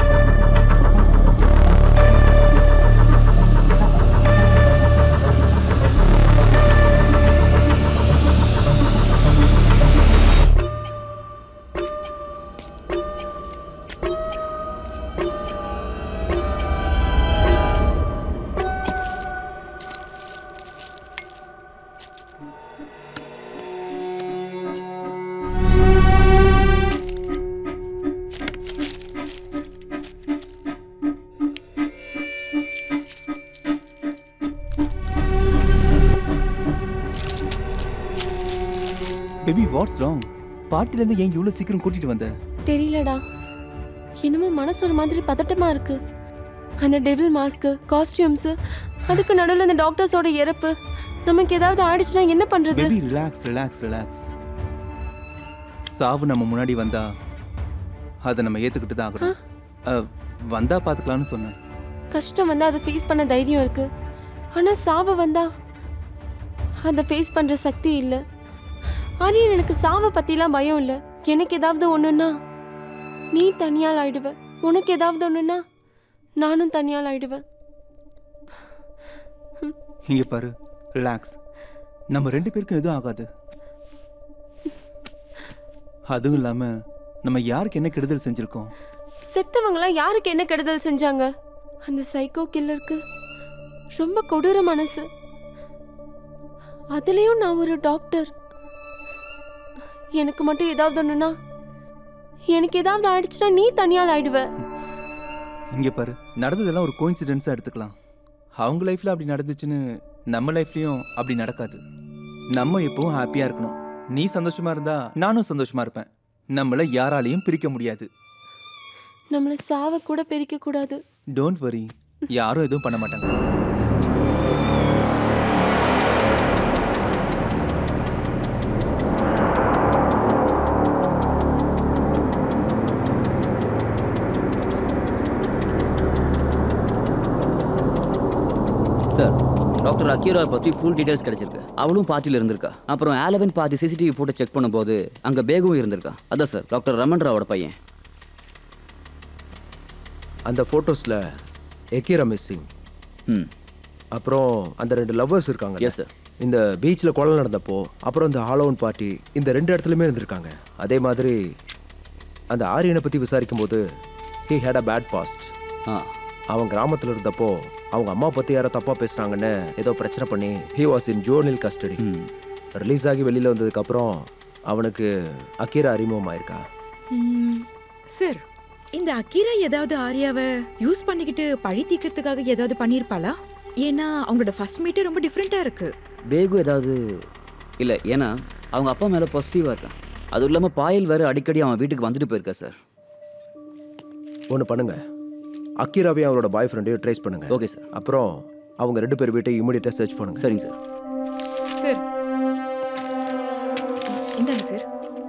பேபி வாட்ஸ் ராங் பார்ட்டிலேருந்து ஏன் இவ்வளோ சீக்கிரம் கூட்டிட்டு வந்த தெரியலடா என்னமோ மனசு ஒரு மாதிரி பதட்டமா இருக்கு அந்த டெவில் மாஸ்க்கு காஸ்டியூம்ஸு அதுக்கு நடுவில் அந்த டாக்டர்ஸோட இறப்பு நமக்கு ஏதாவது ஆயிடுச்சுன்னா என்ன பண்றது பேபி ரிலாக்ஸ் ரிலாக்ஸ் ரிலாக்ஸ் சாவு நம்ம முன்னாடி வந்தா அதை நம்ம ஏத்துக்கிட்டு தான் ஆகணும் அஹ், வந்தா பார்த்துக்கலாம்னு சொன்னேன் கஷ்டம் வந்து அதை ஃபேஸ் பண்ண தைரியம் இருக்கு ஆனா சாவு வந்தா அதை ஃபேஸ் பண்ற சக்தி இல்ல ஆரியன் எனக்கு சாவை பத்திலாம் பயம் இல்ல எனக்கு ஏதாவது ஒண்ணுன்னா நீ தனியால் ஆயிடுவ உனக்கு ஏதாவது ஒண்ணுன்னா நானும் தனியால் ஆயிடுவேன் இங்க பாரு ரிலாக்ஸ் நம்ம ரெண்டு பேருக்கும் எதுவும் ஆகாது அதுவும் இல்லாம நம்ம யாருக்கு என்ன கெடுதல் செஞ்சிருக்கோம் செத்தவங்களாம் யாருக்கு என்ன கெடுதல் செஞ்சாங்க அந்த சைக்கோ கில்லருக்கு ரொம்ப கொடூர மனசு அதுலயும் நான் ஒரு டாக்டர் எனக்கு மட்டும் ஏதாவது ஒண்ணுனா எனக்கு ஏதாவது ஆயிடுச்சுன்னா நீ தனியால் ஆயிடுவ இங்க பாரு நடந்ததெல்லாம் ஒரு கோயின்சிடென்ஸா எடுத்துக்கலாம் அவங்க லைஃப்ல அப்படி நடந்துச்சுன்னு நம்ம லைஃப்லயும் அப்படி நடக்காது நம்ம எப்பவும் ஹாப்பியா இருக்கணும் நீ சந்தோஷமா இருந்தா நானும் சந்தோஷமா இருப்பேன் நம்மள யாராலையும் பிரிக்க முடியாது நம்மள சாவ கூட பிரிக்க கூடாது டோன்ட் வரி யாரும் எதுவும் பண்ண மாட்டாங்க சார் டாக்டர் அக்கீரா பற்றி ஃபுல் டீடைல்ஸ் கிடைச்சிருக்கு அவளும் பார்ட்டியில் இருந்திருக்கா அப்புறம் halloween party CCTV photo check பண்ணும்போது அங்கே பேகும் இருந்திருக்கா அதான் சார் டாக்டர் ரமன் ராவோட பையன் அந்த ஃபோட்டோஸில் எக்கீரா மிஸ்ஸிங் ம் அப்புறம் அந்த ரெண்டு லவ்வர்ஸ் இருக்காங்க எஸ் சார் இந்த பீச்சில் கொலை நடந்தப்போ அப்புறம் இந்த ஹாலோவன் பார்ட்டி இந்த ரெண்டு இடத்துலையுமே இருந்திருக்காங்க அதே மாதிரி அந்த ஆரியனை பற்றி விசாரிக்கும் போது he had a bad past ஆ அவன் கிராமத்தில் இருந்தப்போ அவங்க அம்மா பற்றி யாரோ தப்பாக பேசுகிறாங்கன்னு ஏதோ பிரச்சனை பண்ணி he was in journal custody release ஆகி வெளியில் வந்ததுக்கப்புறம் அவனுக்கு அக்கீரா அறிமுகமாயிருக்கா சார் இந்த அக்கீரா ஏதாவது ஆர்யாவை யூஸ் பண்ணிக்கிட்டு பழி தீக்கிறதுக்காக ஏதாவது பண்ணியிருப்பாளா ஏன்னா அவங்களோட ஃபர்ஸ்ட் மீட்டே ரொம்ப டிஃப்ரெண்டா இருக்கு பேகு ஏதாவது இல்லை ஏன்னா அவங்க அப்பா மேலே பொசிட்டிவாக இருக்கான் அதுவும் இல்லாமல் பாயல் வேறு அடிக்கடி அவன் வீட்டுக்கு வந்துட்டு போயிருக்கா சார் ஒன்று பண்ணுங்க அக்கீராவையும் அவரோட பாய் ஃப்ரெண்டையும் ட்ரேஸ் பண்ணுங்க ஓகே சார் அப்புறம் அவங்க ரெண்டு பேர் வீட்டையும் இமீடியட்டாக சர்ச் பண்ணுங்க சரிங்க சார் சார் இந்தாங்க சார்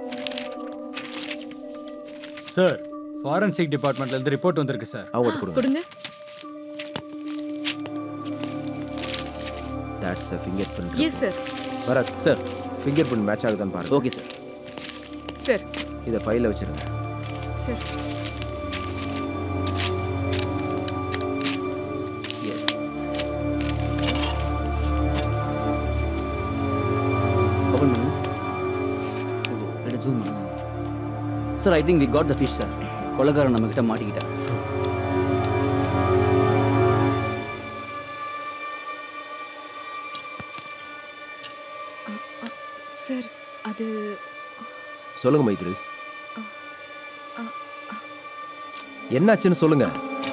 சார் ஃபாரன்சிக் டிபார்ட்மெண்ட்ல இருந்து ரிப்போர்ட் வந்திருக்கு சார் அவங்கள்ட்ட கொடுங்க கொடுங்க that's a fingerprint yes sir Bharat sir fingerprint match ஆகுதான்னு பாருங்க ஓகே சார் சார் இதை ஃபைலில் வச்சிருங்க சார் எஸ் ஓப்பன் பண்ணுங்க ரெண்டு zoom sir I think we got the fish sir கொள்ளக்காரன் நம்மக்கிட்ட மாட்டிக்கிட்டான் சார் அது சொல்லுங்க மைத்ரி என்னாச்சுன்னு சொல்லுங்க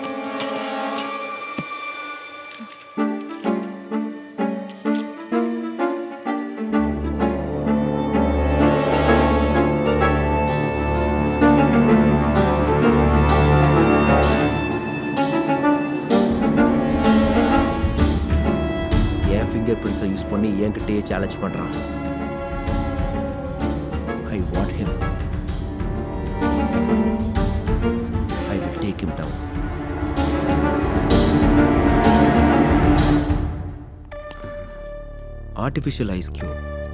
என் ஃபிங்கர் பிரிண்ட்ஸை யூஸ் பண்ணி என்கிட்டயே சேலஞ்ச் பண்றான் I want him I will take him down. Artificial ice cube.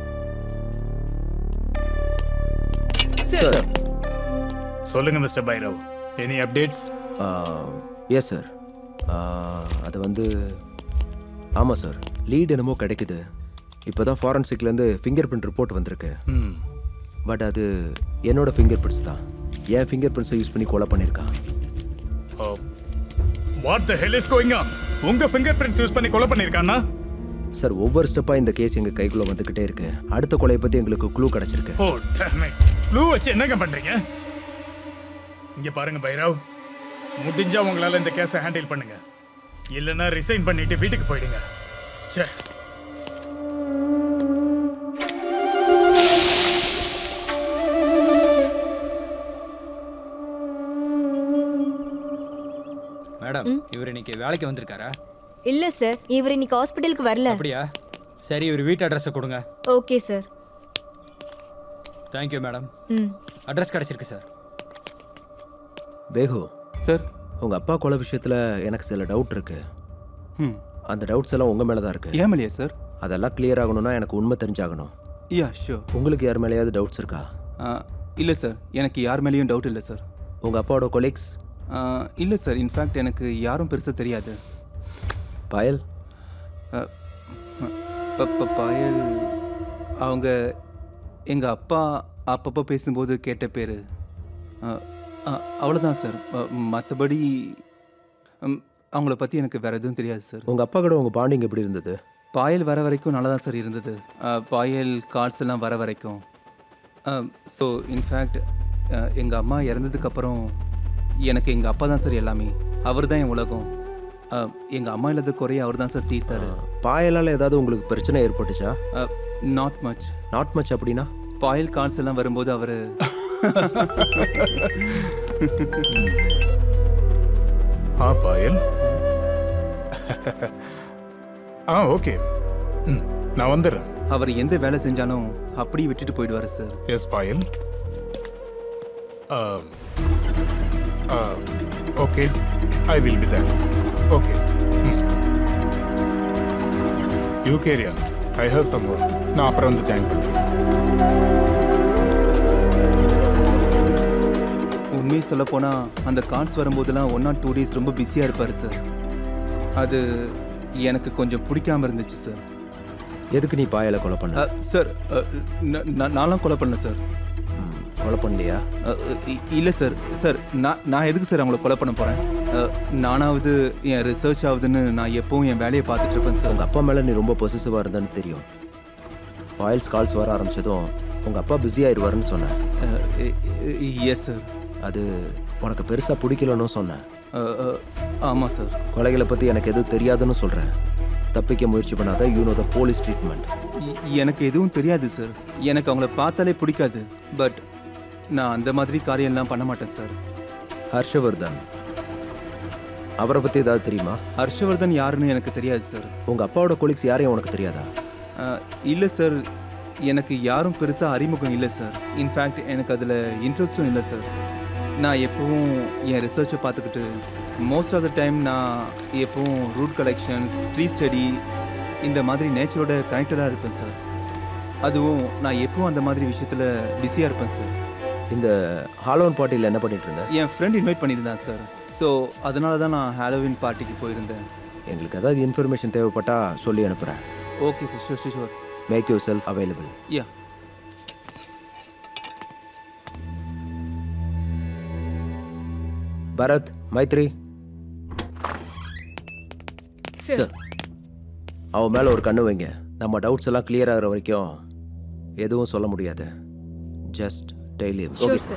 Sir சொல்லுங்க mister Bhairav any updates yes sir அது வந்து ஆமாம் சார் லீட் என்னமோ கிடைக்குது இப்போ தான் ஃபாரன்சிக்லேருந்து ஃபிங்கர் பிரிண்ட் ரிப்போர்ட் வந்திருக்கு ம் பட் அது என்னோட ஃபிங்கர் பிரிண்ட்ஸ் தான் என் ஃபிங்கர் பிரிண்ட்ஸை யூஸ் பண்ணி கொலை பண்ணியிருக்கான் what the hell is going on உங்க ஃபிங்கர் பிரிண்ட்ஸ் யூஸ் பண்ணி கொலை பண்ணிருக்கானா சார் ஒவ்வொரு ஸ்டெப்பாக இந்த கேஸ் எங்கள் கைக்குள்ளே வந்துக்கிட்டே இருக்கு அடுத்த கொலையை பற்றி எங்களுக்கு க்ளூ கிடச்சிருக்கு ஓ damn it க்ளூ வச்சு என்னங்க பண்றீங்க இங்க பாருங்க பைரவ் முடிஞ்சா உங்களால இந்த கேஸை ஹேண்டில் பண்ணுங்க இல்லைன்னா ரிசைன் பண்ணிட்டு வீட்டுக்கு போயிடுங்க ச்சே மேடம் இவர் இன்னைக்கு வேலைக்கு வந்திருக்காரா இல்ல சார் இவர் இன்னைக்கு ஹாஸ்பிட்டலுக்கு வரல அப்படியா சரி இவர் வீட்டு அட்ரஸை கொடுங்க ஓகே சார் தேங்க்யூ மேடம் ம் அட்ரஸ் கிடச்சிருக்கு சார் பேகு சார் உங்கள் அப்பா கொலை விஷயத்தில் எனக்கு சில டவுட் இருக்கு ம் அந்த டவுட்ஸ் எல்லாம் உங்கள் மேலே தான் இருக்கு ஏன் மேலேயா சார் அதெல்லாம் கிளியர் ஆகணும்னா எனக்கு உண்மை தெரிஞ்சாகணும் யா ஷியோர் உங்களுக்கு யார் மேலேயாவது டவுட்ஸ் இருக்கா இல்லை சார் எனக்கு யார் மேலேயும் டவுட் இல்லை சார் உங்கள் அப்பாவோட கொலீக்ஸ் இல்லை சார் இன்ஃபேக்ட் எனக்கு யாரும் பெருசாக தெரியாது பாயல் ப- பாயல் அவங்க எங்கள் அப்பா அப்பப்போ பேசும்போது கேட்ட பேர் அவ்வளோதான் சார் மற்றபடி அவங்கள பற்றி எனக்கு வேறு எதுவும் தெரியாது சார் உங்கள் அப்பா கூட உங்கள் பாண்டிங் எப்படி இருந்தது பாயல் வர வரைக்கும் நல்லா தான் சார் இருந்தது அஹ், பாயல் கார்ட்ஸ் எல்லாம் வர வரைக்கும் ஸோ இன்ஃபேக்ட் எங்கள் அம்மா இறந்ததுக்கப்புறம் எனக்கு எங்கள் அப்பா தான் சார் எல்லாமே அவர் தான் என் உலகம் எங்கள் அம்மா இல்லாத குறைய அவர் தான் சார் தீர்த்தாரு பாயலால் ஏதாவது உங்களுக்கு பிரச்சனை ஏற்பட்டுச்சா நாட் மச் நாட் மச் அப்படின்னா பாயல் கார்ட்ஸ் எல்லாம் வரும்போது அவர் ஆ பாயல் ஆ ஓகே ம் நான் வந்துடுறேன் அவர் எந்த வேலை செஞ்சாலும் அப்படியே விட்டுட்டு போயிடுவார் sir yes Payal okay I will be there okay you கேரியா ஐ ஹவ் சம் ஒர்க் நான் அப்புறம் வந்து ஜாயின் பண்ணுறேன் உண்மையை சொல்ல போனால் அந்த கார்ட்ஸ் வரும்போதெல்லாம் ஒன் ஆர் டூ டேஸ் ரொம்ப பிஸியாக இருப்பார் சார் அது எனக்கு கொஞ்சம் பிடிக்காம இருந்துச்சு சார் எதுக்கு நீ பாயலை கொலை பண்ண சார் நான்லாம் கொலை பண்ணல சார் கொலை பண்ணலையா இல்லை சார் சார் நான் நான் எதுக்கு சார் அவங்கள கொலை பண்ண போகிறேன் நானாவது என் ரிசர்ச் ஆகுதுன்னு நான் எப்பவும் என் வேலையை பார்த்துட்டு இருப்பேன் சார் உங்கள் அப்பா மேலே நீ ரொம்ப பொசிசிவாக இருந்தேன்னு தெரியும் பாயல்ஸ் கால்ஸ் வர ஆரம்பிச்சதும் உங்கள் அப்பா பிஸி ஆயிடுவாருன்னு சொன்னேன் எஸ் சார் அது உனக்கு பெருசா பிடிக்கலன்னு சொன்னேன் ஆமாம் சார் கொலைகளை பத்தி எனக்கு எதுவும் தெரியாதுன்னு சொல்றேன் தப்பிக்க முயற்சி பண்ணாத you know the police treatment எனக்கு எதுவும் தெரியாது சார் எனக்கு அவங்கள பார்த்தாலே பிடிக்காது பட் நான் அந்த மாதிரி காரியம்லாம் பண்ண மாட்டேன் சார் ஹர்ஷவர்தன் அவரை பத்தி ஏதாவது தெரியுமா ஹர்ஷவர்தன் யாருன்னு எனக்கு தெரியாது சார் உங்க அப்பாவோட கொலிக்ஸ் யாரையும் உனக்கு தெரியாதா இல்லை சார் எனக்கு யாரும் பெருசாக அறிமுகம் இல்லை சார் இன்ஃபேக்ட் எனக்கு அதில் இன்ட்ரெஸ்ட்டும் இல்லை சார் நான் எப்பவும் என் ரிசர்ச்சை பார்த்துக்கிட்டு மோஸ்ட் ஆஃப் த டைம் நான் எப்பவும் ரூட் கலெக்ஷன்ஸ் ட்ரீ ஸ்டடி இந்த மாதிரி நேச்சரோட கனெக்டடாக இருப்பேன் சார் அதுவும் நான் எப்பவும் அந்த மாதிரி விஷயத்தில் பிஸியாக இருப்பேன் சார் இந்த ஹாலோன் பார்ட்டியில் என்ன பண்ணிட்டு இருந்த என் ஃப்ரெண்ட் இன்வைட் பண்ணியிருந்தான் சார் ஸோ அதனால தான் நான் ஹாலோவின் பார்ட்டிக்கு போயிருந்தேன் எங்களுக்கு ஏதாவது இன்ஃபர்மேஷன் தேவைப்பட்டா சொல்லி அனுப்புறேன் okay sir sure sure make yourself available yeah Bharat Maitri Sir. Sir அவன் மேலே ஒரு கண்ணு வைங்க நம்ம டவுட்ஸ் எல்லாம் கிளியர் ஆகிற வரைக்கும் எதுவும் சொல்ல முடியாது ஜஸ்ட் டெய்லி Sure, sir.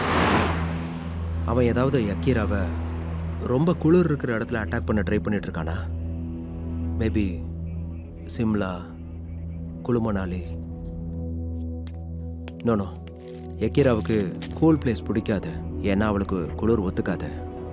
அவன் ஏதாவது யக்கீராவை ரொம்ப குளிர் இருக்கிற இடத்துல அட்டாக் பண்ண ட்ரை பண்ணிட்டு இருக்கானா maybe Shimla Kullu Manali no no யக்கீராவுக்கு cool place பிடிக்காது ஏன்னா அவளுக்கு குளிர் ஒத்துக்காது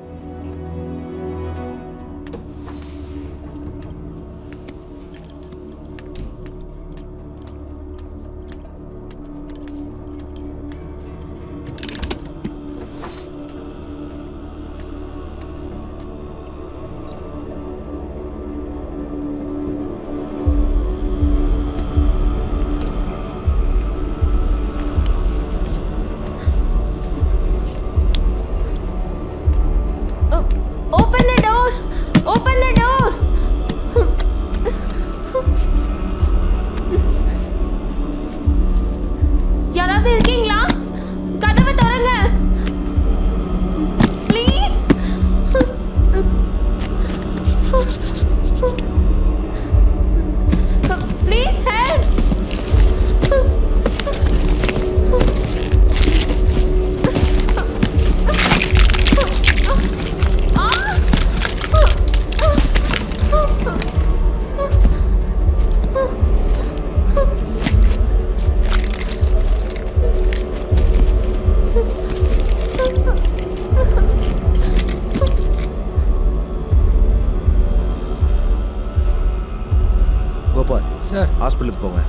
Open the door! Open the door! யாராவது இருக்கீங்களா கதவை திறங்க please please help Gopal sir ஹாஸ்பிட்டலுக்கு போங்க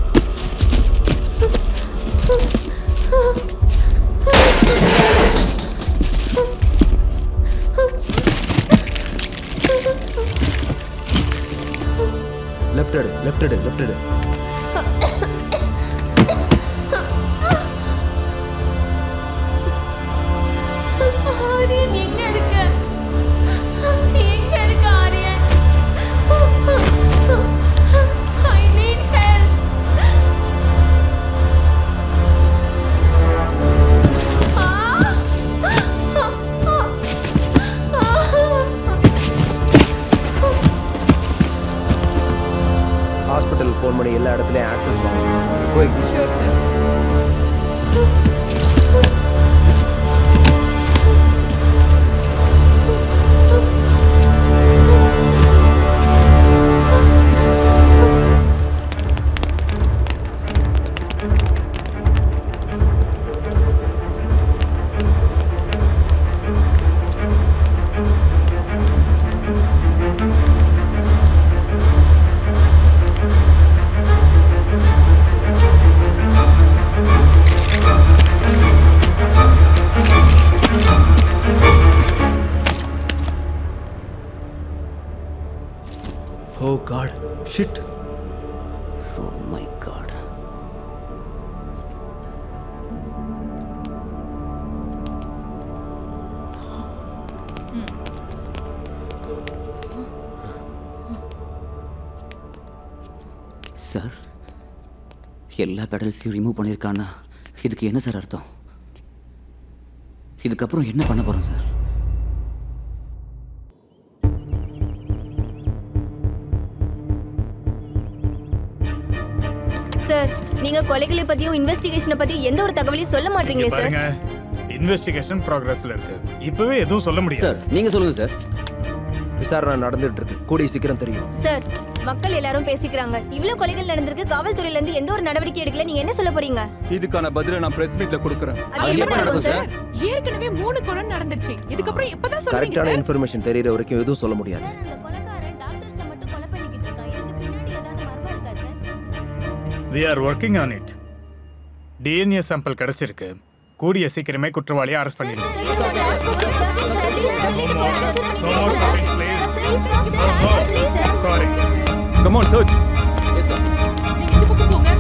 லெஃப்ட் எடு லெஃப்ட் எடு லெஃப்ட் எடு ஆரியன் எங்க இருக்க எங்க இருக்க ஆரியன் ஐ நீட் ஹெல்ப் ஹாஸ்பிட்டலுக்கு ஃபோன் பண்ணி எல்லா இடத்துலையும் ஆக்சஸ் பண்ணுங்க quick sure sir oh god shit oh my god sir எல்லா பெடல்ஸையும் ரிமூவ் பண்ணியிருக்கான்னா இதுக்கு என்ன சார் அர்த்தம் இதுக்கப்புறம் என்ன பண்ண போகிறோம் சார் சார் நீங்க கொலைகளை பத்தியும் இன்வெஸ்டிகேஷனை பத்தியும் எந்த ஒரு தகவலையும் சொல்ல மாட்டீங்களே சார் பாருங்க இன்வெஸ்டிகேஷன் ப்ராக்ரஸ்ல இருக்கு இப்பவே எதுவும் சொல்ல முடியாது சார் நீங்க சொல்லுங்க சார் விசாரணை நடந்துட்டு இருக்கு கூடிய சீக்கிரம் தெரியும் சார் மக்கள் எல்லாரும் பேசிக்கிறாங்க இவ்வளவு கொலைகள் நடந்திருக்கு காவல்துறையில இருந்து எந்த ஒரு நடவடிக்கை எடுக்கல நீங்க என்ன சொல்ல போறீங்க இதுக்கான பதிலை நான் பிரஸ் மீட்ல கொடுக்குறேன் அது எப்ப நடக்கும் சார் ஏற்கனவே மூணு கொலை நடந்துருச்சு இதுக்கப்புறம் எப்பதான் சொல்றீங்க கரெக்டான சார் இன்ஃபர்மேஷன் தெரியற வரைக்கும் எதுவும் சொல்ல முடியாது we are working on it DNA sample கிடைச்சிருக்கு கூடிய சீக்கிரமே குற்றவாளியை அரெஸ்ட் பண்ணிடுவோம் sorry come on search yes sir இந்த பக்கம் போங்க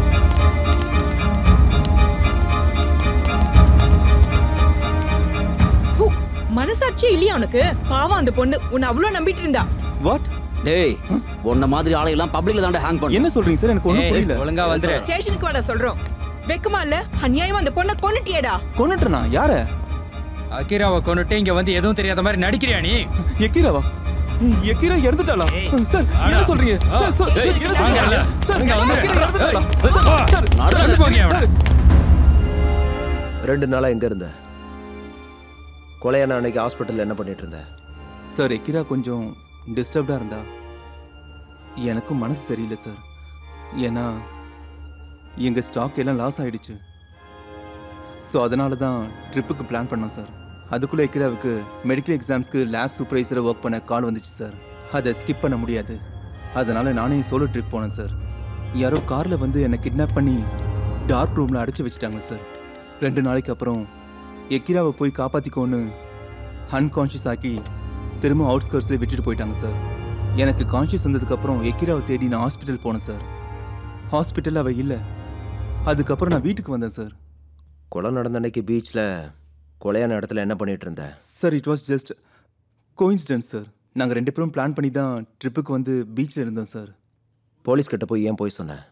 ஹூ, மனசாட்சியே இல்லையா உனக்கு பாவம் அந்த பொண்ணு உன்னை அவ்வளவு நம்பிட்டு இருந்தா வாட் டேய் உன்ன மாதிரி ஆளையெல்லாம் பப்ளிக்ல தாண்டா ஹேங் பண்ணு என்ன சொல்றீங்க சார் எனக்கு ஒண்ணும் ஏய், புரியல ஒழுங்கா வந்துரு ஸ்டேஷனுக்கு வாடா சொல்றோம் வெக்கமா இல்ல அநியாயம் அந்த பொண்ணை கொன்னுட்டியேடா கொண்டுட்டனா யார அகிராவை கொண்டுட்டு இங்க வந்து எதுவும் தெரியாத மாதிரி நடிக்கிறியா நீ எக்கீராவா எக்கீரா இறந்துட்டாளா ஏய், சார் என்ன வாடா. சொல்றீங்க ஆ, சார் சார் ஏய், என்ன வாங்க, சொல்றீங்க? இல்ல. சார் இங்க வந்து. எக்கீரா இறந்துட்டாளா ஏய், சார், வா. சார் நடந்து போங்க அவனை. ரெண்டு நாளா எங்க இருந்த கொலையான அன்னைக்கு ஹாஸ்பிட்டல்ல என்ன பண்ணிட்டு இருந்த சார் எக்கிரா கொஞ்சம் டிஸ்டர்ப்டாக இருந்தா எனக்கும் மனசு சரியில்லை சார் ஏன்னா எங்கள் ஸ்டாக் எல்லாம் லாஸ் ஆயிடுச்சு ஸோ அதனால தான் ட்ரிப்புக்கு பிளான் பண்ணோம் சார் அதுக்குள்ளே எக்கிராவுக்கு மெடிக்கல் எக்ஸாம்ஸ்க்கு லேப் சூப்பர்வைசரை ஒர்க் பண்ண கால் வந்துச்சு சார் அதை ஸ்கிப் பண்ண முடியாது அதனால நானே சோலோ ட்ரிப் போனேன் சார் யாரோ காரில் வந்து என்னை கிட்னாப் பண்ணி டார்க் ரூமில் அடைச்சி வச்சுட்டாங்க சார் ரெண்டு நாளைக்கு அப்புறம் எக்கிராவை போய் காப்பாற்றிக்கோன்னு அன்கான்ஷியஸ் ஆக்கி திரும்ப அவுட்ஸ்கர்ட்ஸில் விட்டுட்டு போயிட்டாங்க சார் எனக்கு கான்ஷியஸ் வந்ததுக்கப்புறம் எக்கிராவை தேடி நான் ஹாஸ்பிட்டல் போனேன் சார் ஹாஸ்பிட்டல் அவள் இல்லை அதுக்கப்புறம் நான் வீட்டுக்கு வந்தேன் சார் கொலை நடந்த அன்னைக்கு பீச்சில் கொலையான இடத்துல என்ன பண்ணிட்டு இருந்த sir it was just coincidence sir நாங்கள் ரெண்டு பேரும் பிளான் பண்ணி தான் ட்ரிப்புக்கு வந்து பீச்சில் இருந்தோம் சார் போலீஸ் கிட்ட போய் ஏன் போய் சொன்ன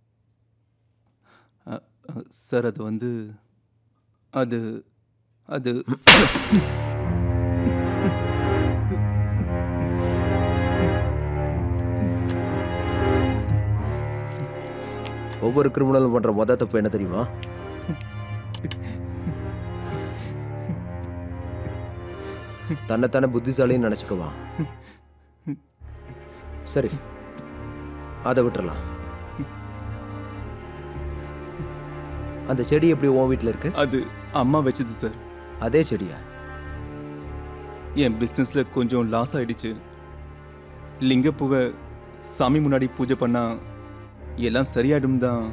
அ, அ, சார் அது வந்து அது அது ஒவ்வொரு கிரிமினலும் பண்ற மொத தப்பு என்ன தெரியுமா தன்னைத்தானே புத்திசாலின்னு நினைச்சுக்குவா சரி அதை விட்டுறலாம் அந்த செடி எப்படி உன் வீட்டில் இருக்கு அது அம்மா வச்சது சார் அதே செடியா என் பிஸ்னஸில் கொஞ்சம் லாஸ் ஆயிடுச்சு லிங்கப்பூவை சாமி முன்னாடி பூஜை பண்ணா எல்லாம் சரியாயிடும் தான்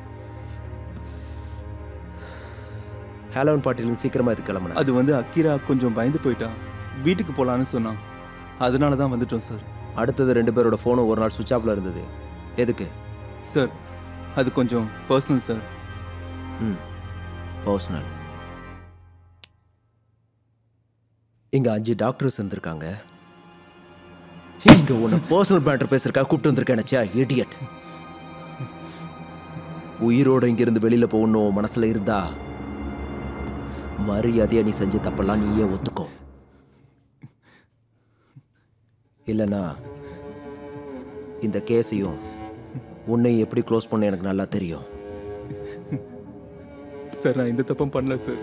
ஹேலோன் பாட்டிலேருந்து சீக்கிரமா இது கிளம்புன அது வந்து அக்கீரா கொஞ்சம் பயந்து போயிட்டான் வீட்டுக்கு போகலான்னு சொன்னான் அதனால தான் வந்துட்டோம் சார் அடுத்தது ரெண்டு பேரோட ஃபோனும் ஒரு நாள் சுவிட்ச் ஆஃப்ல இருந்தது எதுக்கு சார் அது கொஞ்சம் பர்சனல் சார் ம் பர்சனல் இங்க அஞ்சு டாக்டர்ஸ் இருந்திருக்காங்க இங்க உன்னை பர்சனல் மேட்டர் பேசுறக்கா கூப்பிட்டு வந்திருக்கேன் நினைச்சா இடியட் உயிரோட இங்கிருந்து வெளியில போகணும் உன் மனசுல இருந்தா மரியாதையா நீ செஞ்ச தப்பெல்லாம் நீயே ஒத்துக்கோ இல்லைன்னா இந்த கேஸையும் உன்னையும் எப்படி க்ளோஸ் பண்ண எனக்கு நல்லா தெரியும் சார் நான் எந்த தப்பும் பண்ணல சார்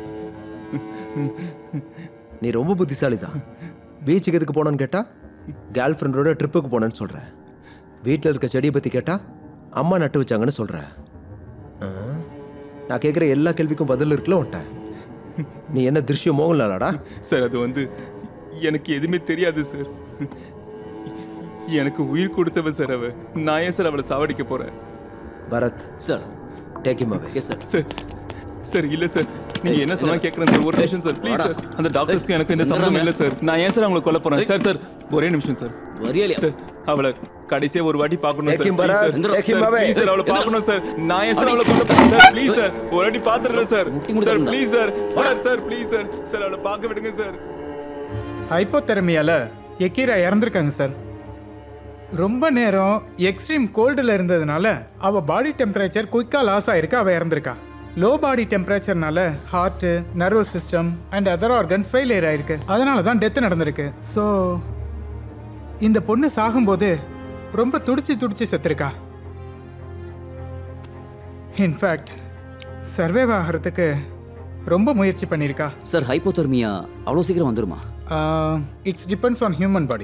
நீ ரொம்ப புத்திசாலி தான் பீச்சுக்கு எதுக்கு போனேன்னு கேட்டா கேர்ள் ஃப்ரெண்டோட ட்ரிப்புக்கு போனேன்னு சொல்ற வீட்டில் இருக்க செடியை பற்றி கேட்டா அம்மா நட்டு வச்சாங்கன்னு சொல்ற ஆ? நான் கேட்குற எல்லா கேள்விக்கும் பதில் இருக்குல்ல உன்ட்ட நீ என்ன திருஷ்யம் மோகன்லாடா சார் அது வந்து எனக்கு எதுவுமே தெரியாது சார் எனக்கு உயிர் கொடுத்தவ சார் அவ நான் ஏன் சார் அவளை சாவடிக்க போறேன் Bharat sir take him away yes sir sir sir இல்ல சார் நீங்க என்ன சொன்னா கேக்குறேன் சார் ஒரு நிமிஷம் சார் ப்ளீஸ் சார் அந்த டாக்டர்ஸ்க்கு எனக்கு எந்த சம்மந்தம் இல்ல சார் நான் ஏன் சார் அவங்களை கொல்ல போறேன் சார் சார் ஒரே நிமிஷம் சார் வரியலையா சார் அவளை கடைசியா ஒரு வாட்டி பார்க்கணும் Take சார் him, Bharat. எந்திரா. Take him away. Please sir அவளை பார்க்கணும் சார் நான் ஏன் சார் அவளை கொல்ல போறேன் சார் ப்ளீஸ் சார் ஒரு வாட்டி பார்த்துடுறேன் சார் முட்டி முடி சார் தரண்டா. Please sir sir sir please sir sir அவளை பார்க்க விடுங்க சார் ஹைப்போதெரமியால எக்கீரா இறந்துருக்காங்க சார் ரொம்ப நேரம் எக்ஸ்ட்ரீம் கோல்டில் இருந்ததுனால அவ பாடி டெம்பரேச்சர் குயிக்காக லாஸ் ஆயிருக்கு அவ இறந்துருக்கா லோ பாடி டெம்பரேச்சர்னால heart nervous system and other organs failure ஆயிருக்கு அதனால தான் டெத் நடந்திருக்கு ஸோ இந்த பொண்ணு சாகும்போது ரொம்ப துடிச்சு துடிச்சு செத்துருக்கா இன்ஃபேக்ட் சர்வைவ் ஆகிறதுக்கு ரொம்ப முயற்சி பண்ணியிருக்கா சார் ஹைப்போதெர்மியா அவ்வளோ சீக்கிரம் வந்துருமா it's depends on human body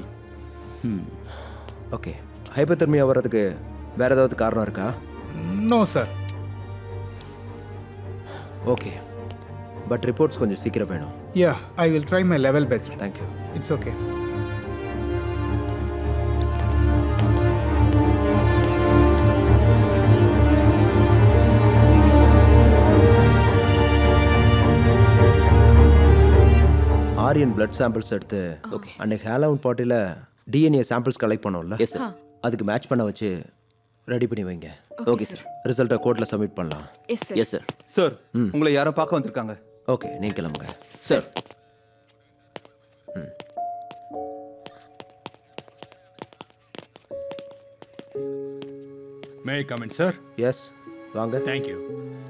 okay hypothermia வர்றதுக்கு வேற ஏதாவது காரணம் இருக்கா no sir okay but reports கொஞ்சம் சீக்கிரம் வேணும் yeah I will try my level best thank you it's okay Aryan blood samples எடுத்து அன்னைக்கு ஹேலவுன் பார்ட்டியில் டிஎன்ஏ சாம்பிள்ஸ் கலெக்ட் பண்ணோம்ல Yes, sir. அதுக்கு மேட்ச் பண்ண வச்சு ரெடி பண்ணி வைங்க Okay, sir. ரிசல்ட்டை கோர்ட்டில் சப்மிட் பண்ணலாம் yes sir yes sir sir உங்களை யாரோ பார்க்க வந்திருக்காங்க ஓகே நீங்கள் கிளம்புங்க sir may come in sir yes வாங்க தேங்க்யூ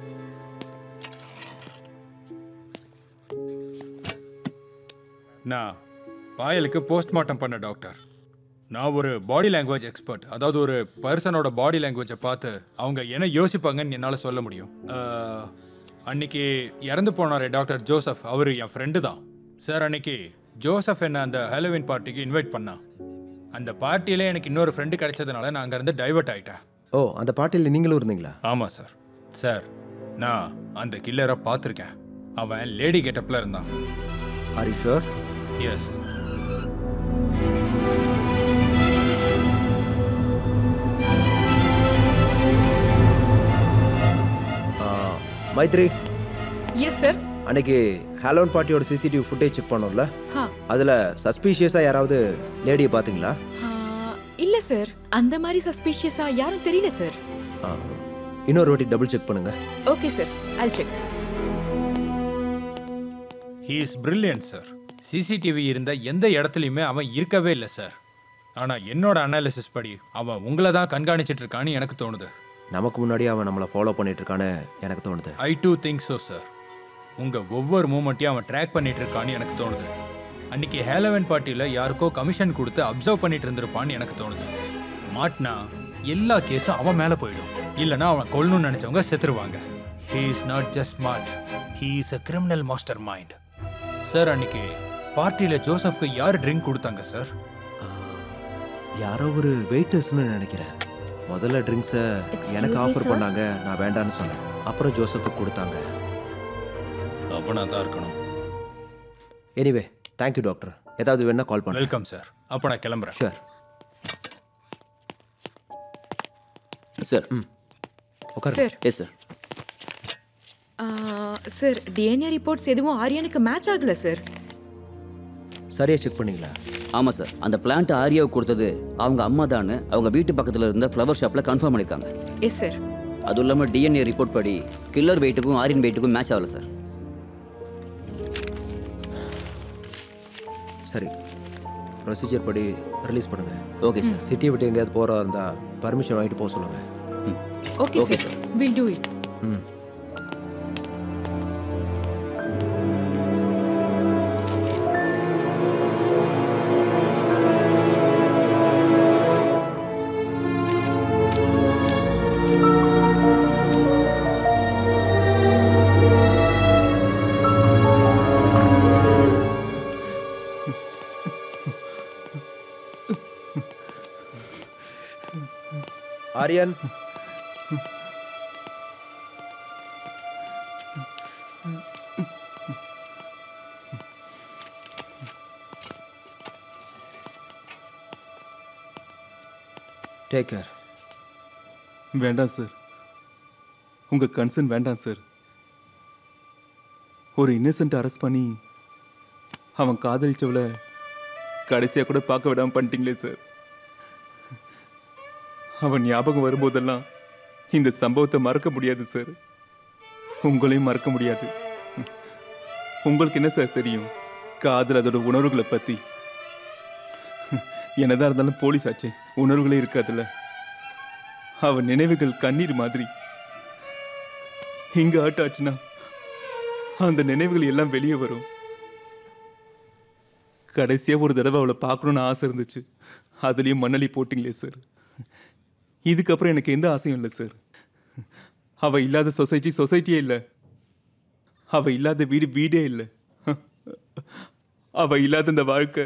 நான் பாயலுக்கு போஸ்ட்மார்ட்டம் பண்ண டாக்டர் நான் ஒரு பாடி லாங்குவேஜ் எக்ஸ்பர்ட் அதாவது ஒரு பர்சனோட பாடி லாங்குவேஜை பார்த்து அவங்க என்ன யோசிப்பாங்கன்னு என்னால் சொல்ல முடியும் அஹ், அன்னைக்கு இறந்து போனாரே டாக்டர் ஜோசப் அவர் என் ஃப்ரெண்டு தான் சார் அன்னைக்கு ஜோசப் என்ன அந்த ஹாலோவின் பார்ட்டிக்கு இன்வைட் பண்ணான் அந்த பார்ட்டியில் எனக்கு இன்னொரு ஃப்ரெண்டு கிடைச்சதுனால நான் அங்கேருந்து டைவர்ட் ஆகிட்டேன் ஓ அந்த பார்ட்டியில் நீங்களும் இருந்தீங்களா ஆமாம் சார் சார் நான் அந்த கில்லரை பார்த்துருக்கேன் அவன் லேடி கெட்டப்பில் இருந்தான் are you sure yes Maitri yes sir அன்னைக்கு ஹேலோன் பார்ட்டியோட சிசிடிவி ஃபுட்டேஜ் செக் பண்ணோம்ல ஹா அதில் சஸ்பீஷியஸாக யாராவது லேடியை பார்த்தீங்களா இல்ல சார் அந்த மாதிரி சஸ்பீஷியஸா யாரும் தெரியல சார் ஆ, இன்னொரு வாட்டி டபுள் செக் பண்ணுங்க okay sir I'll check he is brilliant sir CCTV இருந்த எந்த இடத்துலையுமே அவன் இருக்கவே இல்லை சார் ஆனால் என்னோட அனாலிசிஸ் படி அவன் உங்களை தான் கண்காணிச்சிட்டு இருக்கான்னு எனக்கு தோணுது நமக்கு முன்னாடி அவன் நம்மளை ஃபாலோ பண்ணிட்டு இருக்கான்னு எனக்கு தோணுது I do think so sir உங்கள் ஒவ்வொரு மூமெண்ட்டையும் அவன் ட்ராக் பண்ணிட்டு இருக்கான்னு எனக்கு தோணுது அன்னைக்கு ஹேலவன் பார்ட்டியில் யாருக்கோ கமிஷன் கொடுத்து அப்சர்வ் பண்ணிட்டு இருந்திருப்பான்னு எனக்கு தோணுது மாட்னா எல்லா கேஸும் அவன் மேலே போயிடும் இல்லைன்னா அவன் கொல்லணும்னு நினச்சவங்க செத்துருவாங்க he is not just smart he is a criminal mastermind sir அன்னைக்கு பார்ட்டியில் ஜோசப்க்கு யார் ட்ரிங்க் கொடுத்தாங்க சார் யாரோ ஒரு வெயிட்டர்ஸ்னு நினைக்கிறேன் முதல்ல ட்ரிங்க்ஸை Excuse எனக்கு me, ஆஃபர் sir? பண்ணாங்க நான் வேண்டான்னு சொன்னேன் அப்புறம் ஜோசஃபுக்கு கொடுத்தாங்க அவனா தான் இருக்கணும் எனிவே தேங்க்யூ டாக்டர் ஏதாவது வேணா கால் பண்ணு வெல்கம் சார் அப்போ நான் கிளம்புறேன் sure sir sir yes sir sir DNA reports எதுவும் ஆரியனுக்கு மேட்ச் ஆகல சார் சரியா செக் பண்ணீங்களா ஆமாம் சார் அந்த பிளான்ட் ஆரியாவுக்கு கொடுத்தது அவங்க அம்மா தான் அவங்க வீட்டு பக்கத்தில் இருந்த ஃப்ளவர் ஷாப்பில் கன்ஃபார்ம் பண்ணியிருக்காங்க எஸ் சார் அதுவும் இல்லாமல் டிஎன்ஏ ரிப்போர்ட் படி கில்லர் வெயிட்டுக்கும் ஆரியன் வெயிட்டுக்கும் மேட்ச் ஆகல சார் சரி ப்ரொசீஜர் படி ரிலீஸ் பண்ணுங்க ஓகே சார் சிட்டியை விட்டு எங்கேயாவது போகிறதா இருந்தால் பர்மிஷன் வாங்கிட்டு போக சொல்லுங்க okay Okay, sir will do it hmm Aryan take care வேண்டாம் சார் உங்கள் கன்சர்ன் வேண்டாம் சார் ஒரு இன்னசென்ட் அரெஸ்ட் பண்ணி அவன் காதலிச்சவள கடைசியாக கூட பார்க்க விடாமல் பண்ணிட்டீங்களே சார் அவன் ஞாபகம் வரும்போதெல்லாம் இந்த சம்பவத்தை மறக்க முடியாது சார் உங்களையும் மறக்க முடியாது உங்களுக்கு என்ன சார் தெரியும் காதல் அதோட உணர்வுகளை பற்றி என்னதான் இருந்தாலும் போலீஸ் ஆச்சே உணர்வுகளே இருக்காதுல்ல அவன் நினைவுகள் கண்ணீர் மாதிரி இங்க ஹர்ட் ஆச்சுன்னா அந்த நினைவுகள் எல்லாம் வெளியே வரும் கடைசியா ஒரு தடவை அவளை பார்க்கணும்னு ஆசை இருந்துச்சு அதுலயும் மண்ணலி போட்டிங்களே சார் இதுக்கப்புறம் எனக்கு எந்த ஆசையும் இல்லை சார் அவ இல்லாத சொசைட்டி சொசைட்டியே இல்லை அவ இல்லாத வீடு வீடே இல்லை அவ இல்லாத இந்த வாழ்க்கை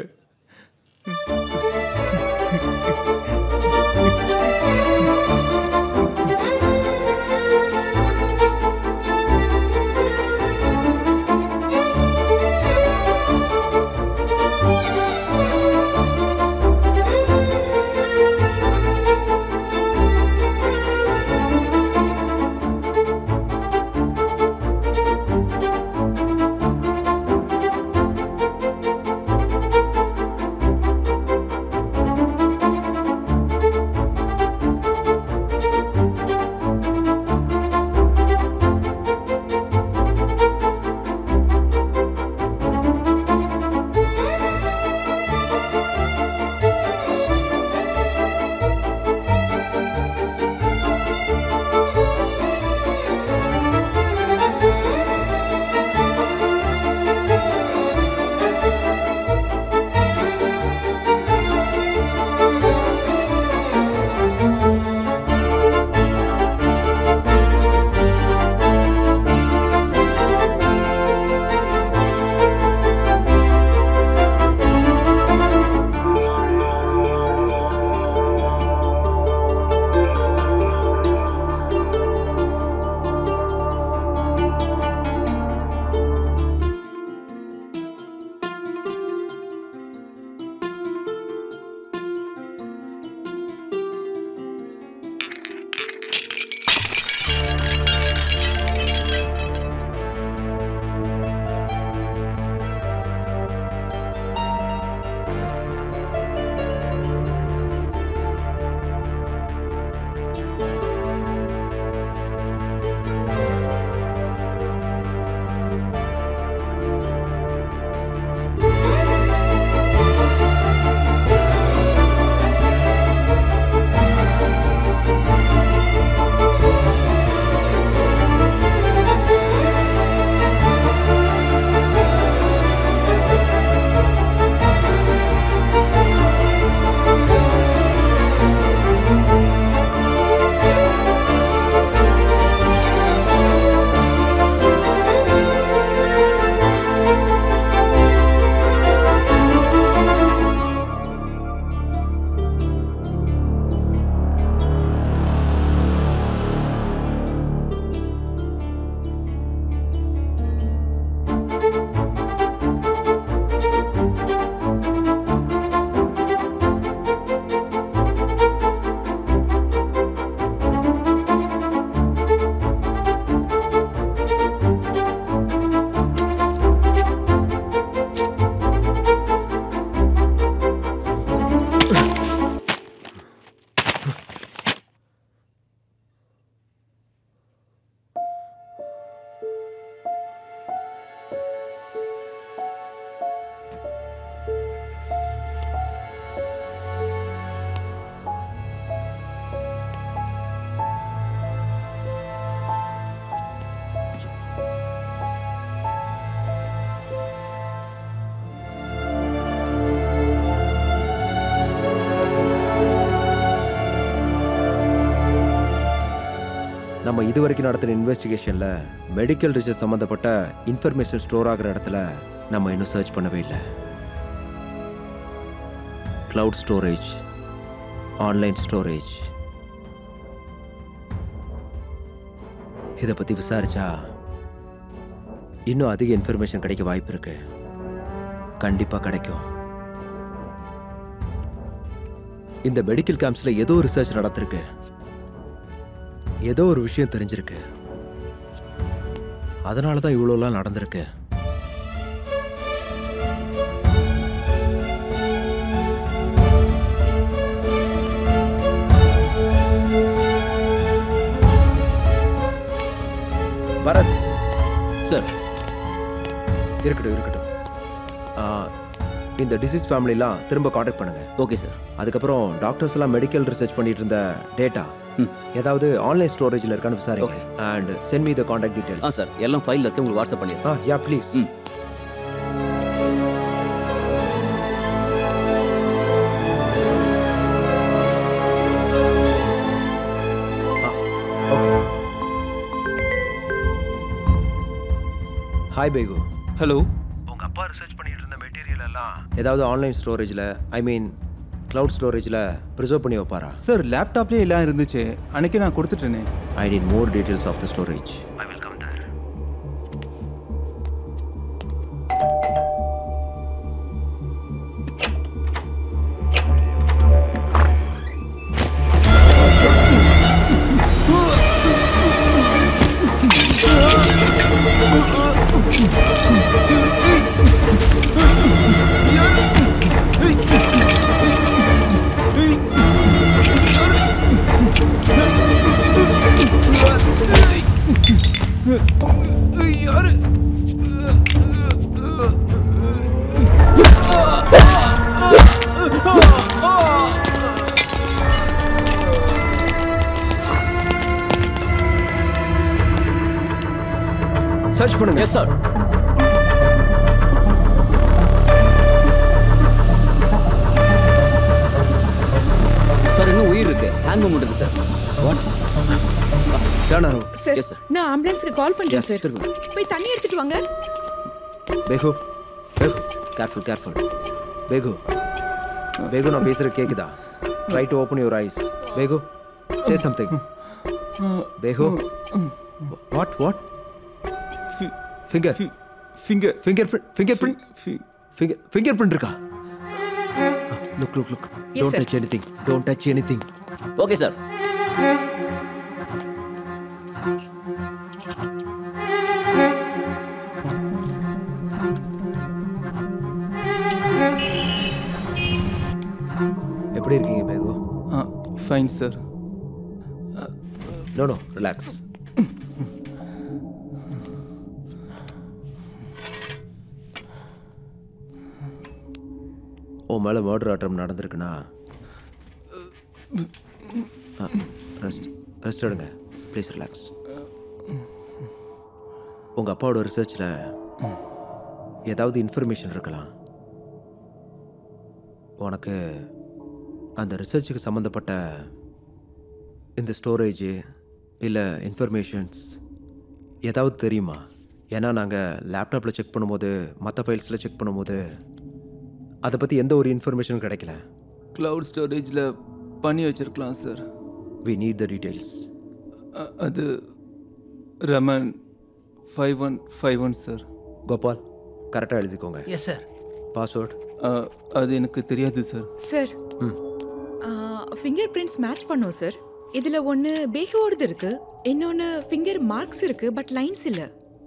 நம்ம இதுவரைக்கும் நடத்தின இன்வெஸ்டிகேஷனில் மெடிக்கல் ரிசர்ச் சம்மந்தப்பட்ட இன்ஃபர்மேஷன் ஸ்டோர் ஆகிற இடத்துல நம்ம இன்னும் சர்ச் பண்ணவே இல்லை க்ளவுட் ஸ்டோரேஜ் ஆன்லைன் ஸ்டோரேஜ் இதை பற்றி விசாரிச்சா இன்னும் அதிக இன்ஃபர்மேஷன் கிடைக்க வாய்ப்பு இருக்கு கண்டிப்பாக கிடைக்கும் இந்த மெடிக்கல் கேம்ப்ஸில் ஏதோ ரிசர்ச் நடந்திருக்கு ஏதோ ஒரு விஷயம் தெரிஞ்சிருக்கு அதனால தான் இவ்வளோலாம் நடந்திருக்கு பரத் சார் இருக்கட்டும் இருக்கட்டும் ஆ, இந்த டிசீஸ் ஃபேமிலிலாம் திரும்ப காண்டாக்ட் பண்ணுங்க ஓகே சார் அதுக்கப்புறம் டாக்டர்ஸ் எல்லாம் மெடிக்கல் ரிசர்ச் பண்ணிட்டு இருந்த டேட்டா ஏதாவது ஆன்லைன் ஸ்டோரேஜில் இருக்கான்னு விசாரிங்க and send me the contact ah details sir எல்லாம் ஃபைலில் இருக்கு உங்களுக்கு வாட்ஸ்அப் பண்ணிடுறேன் ah yeah please hi Pegu hello உங்கள் அப்பா ரிசர்ச் பண்ணிட்டு இருந்த மெட்டீரியல் எல்லாம் ஏதாவது ஆன்லைன் ஸ்டோரேஜில் ஐ மீன் க்ளவுட் ஸ்டோரேஜில் ப்ரிசர்வ் பண்ணி வைப்பாரா சார் லேப்டாப்லேயே எல்லாம் இருந்துச்சு அன்னைக்கு நான் கொடுத்துட்டேனே I need more details of the storage I will come there search பண்ணுங்க எஸ் சார் சார் இன்னும் உயிர் இருக்கு ஹேண்ட் மூமெண்ட் இருக்கு சார் வாட் டானாரு சார் Yes, sir. நான் ஆம்புலன்ஸ்க்கு கால் பண்றேன் Yes, சார் திரும்ப. போய் தண்ணி எடுத்துட்டு வாங்க பேகு பேகு கேர்ஃபுல் கேர்ஃபுல் பேகு பேகு நான் பேசுகிற கேக்குதா try to open your eyes Pegu say something Pegu what what finger finger fingerprint fingerprint finger fingerprint இருக்கா look look look Yes, don't sir. Touch anything don't touch anything okay sir எப்படி இருக்கீங்க Pegu fine sir no no relax உன் மேலே murder attempt நடந்திருக்குன்னா rest rest எடுங்க please relax உங்கள் அப்பாவோட ரிசர்ச்சில் ஏதாவது இன்ஃபர்மேஷன் இருக்கலாம் உனக்கு அந்த ரிசர்ச்சுக்கு சம்மந்தப்பட்ட இந்த ஸ்டோரேஜு இல்லை இன்ஃபர்மேஷன்ஸ் ஏதாவது தெரியுமா ஏன்னா நாங்கள் லேப்டாப்பில் செக் பண்ணும்போது மற்ற ஃபைல்ஸில் செக் பண்ணும்போது அதை பற்றி எந்த ஒரு இன்ஃபர்மேஷனும் கிடைக்கல க்ளவுட் ஸ்டோரேஜில் பண்ணி வச்சிருக்கலாம் sir we need the details அது Raman five one five one sir Gopal கரெக்டாக எழுதிக்கோங்க எஸ் சார் பாஸ்வேர்ட் அது எனக்கு தெரியாது சார் சார் ம் ஃபிங்கர் பிரிண்ட்ஸ் மேட்ச் பண்ணோம் சார் இதுல ஒன்னு பேஹோடது இருக்கு இன்னொன்னு ஃபிங்கர் மார்க்ஸ் இருக்கு பட் லைன்ஸ் இல்ல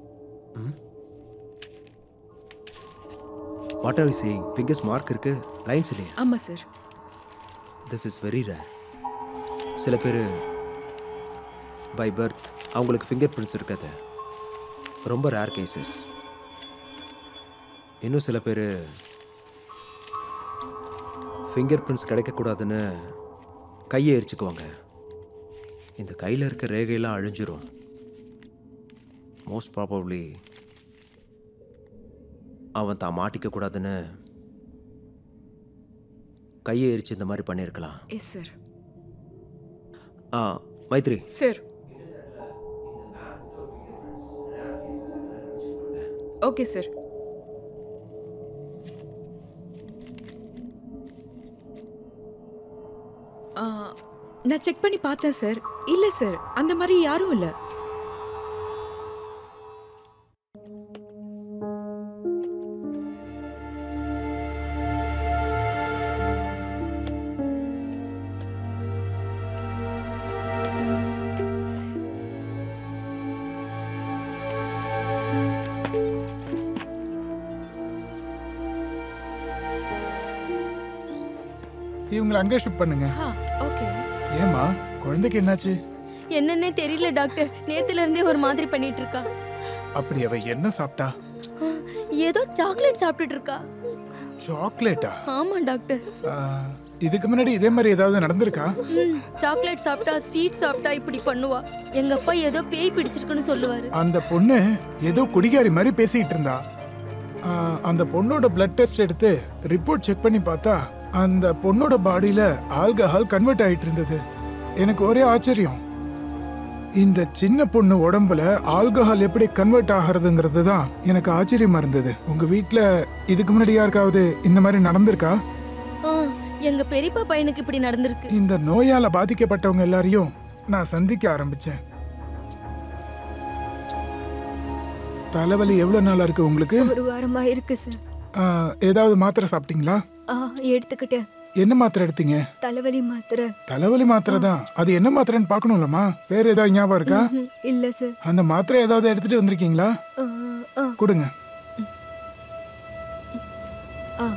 what are saying fingers mark இருக்கு லைன்ஸ் இல்லையா ஆமா sir this is very rare சில பேர் பை பர்த் அவங்களுக்கு ஃபிங்கர் பிரிண்ட்ஸ் இருக்காது ரொம்ப ரேர் கேசஸ் இன்னும் சில பேர் ஃபிங்கர் பிரிண்ட்ஸ் கிடைக்கக்கூடாதுன்னு கையை எரிச்சுக்குவாங்க இந்த கையில் இருக்க ரேகையெல்லாம் அழிஞ்சிரும் மோஸ்ட் ப்ராபப்ளி அவன் தான் மாட்டிக்க கூடாதுன்னு கையை எரிச்சு இந்த மாதிரி பண்ணியிருக்கலாம் எஸ் சார் ஆ மைத்ரி சார் ஓகே சார் நான் செக் பண்ணி பார்த்தேன் சார் இல்ல சார் அந்த மாதிரி யாரும் இல்ல இவங்களை அங்கே ஷிஃப்ட் பண்ணுங்க ஓகே ஏமா குழந்தைக்கு என்னாச்சு என்னன்னே தெரியல டாக்டர் நேத்துல இருந்தே ஒரு மாதிரி பண்ணிட்டு இருக்கா அப்படி அவ என்ன சாப்பிட்டா ஏதோ சாக்லேட் சாப்பிட்டுட்டு இருக்கா சாக்லேட்டா ஆமா டாக்டர் இதுக்கு முன்னாடி இதே மாதிரி ஏதாவது நடந்திருக்கா ம், சாக்லேட் சாப்பிட்டா ஸ்வீட் சாப்பிட்டா இப்படி பண்ணுவா எங்க அப்பா ஏதோ பேய் பிடிச்சிருக்குன்னு சொல்லுவாரு அந்த பொண்ணு ஏதோ குடிகாரி மாதிரி பேசிட்டு இருந்தா ஆ, அந்த பொண்ணோட பிளட் டெஸ்ட் எடுத்து ரிப்போர்ட் செக் பண்ணி பார்த்தா அந்த பொண்ணோட பாடியில ஆல்கஹால் கன்வெர்ட் ஆயிட்டு இருந்தது எனக்கு ஒரே ஆச்சரியம் இந்த சின்ன பொண்ணு உடம்புல ஆல்கஹால் எப்படி கன்வெர்ட் ஆகிறதுங்கிறது தான் எனக்கு ஆச்சரியமா இருந்தது உங்க வீட்ல இதுக்கு முன்னாடி யாருக்காவது இந்த மாதிரி நடந்திருக்கா ஆ, எங்க பெரியப்பா பையனுக்கு இப்படி நடந்திருக்கு இந்த நோயால பாதிக்கப்பட்டவங்க எல்லாரையும் நான் சந்திக்க ஆரம்பிச்சேன் தலைவலி எவ்வளவு நாளா இருக்கு உங்களுக்கு ஒரு வாரமா இருக்கு சார் ஆ, ஏதாவது மாத்திரை சாப்பிட்டீங்களா ஆ எடுத்துக்கிட்டேன் என்ன மாத்திரை எடுத்தீங்க தலைவலி மாத்திரை தலைவலி மாத்திரை தான் அது என்ன மாத்திரைன்னு பார்க்கணும்லம்மா வேற ஏதாவது ஞாபகம் இருக்கா ம்ஹும். இல்ல சார் அந்த மாத்திரை ஏதாவது எடுத்துட்டு வந்திருக்கீங்களா ஆ, ஆ, கொடுங்க ஆ.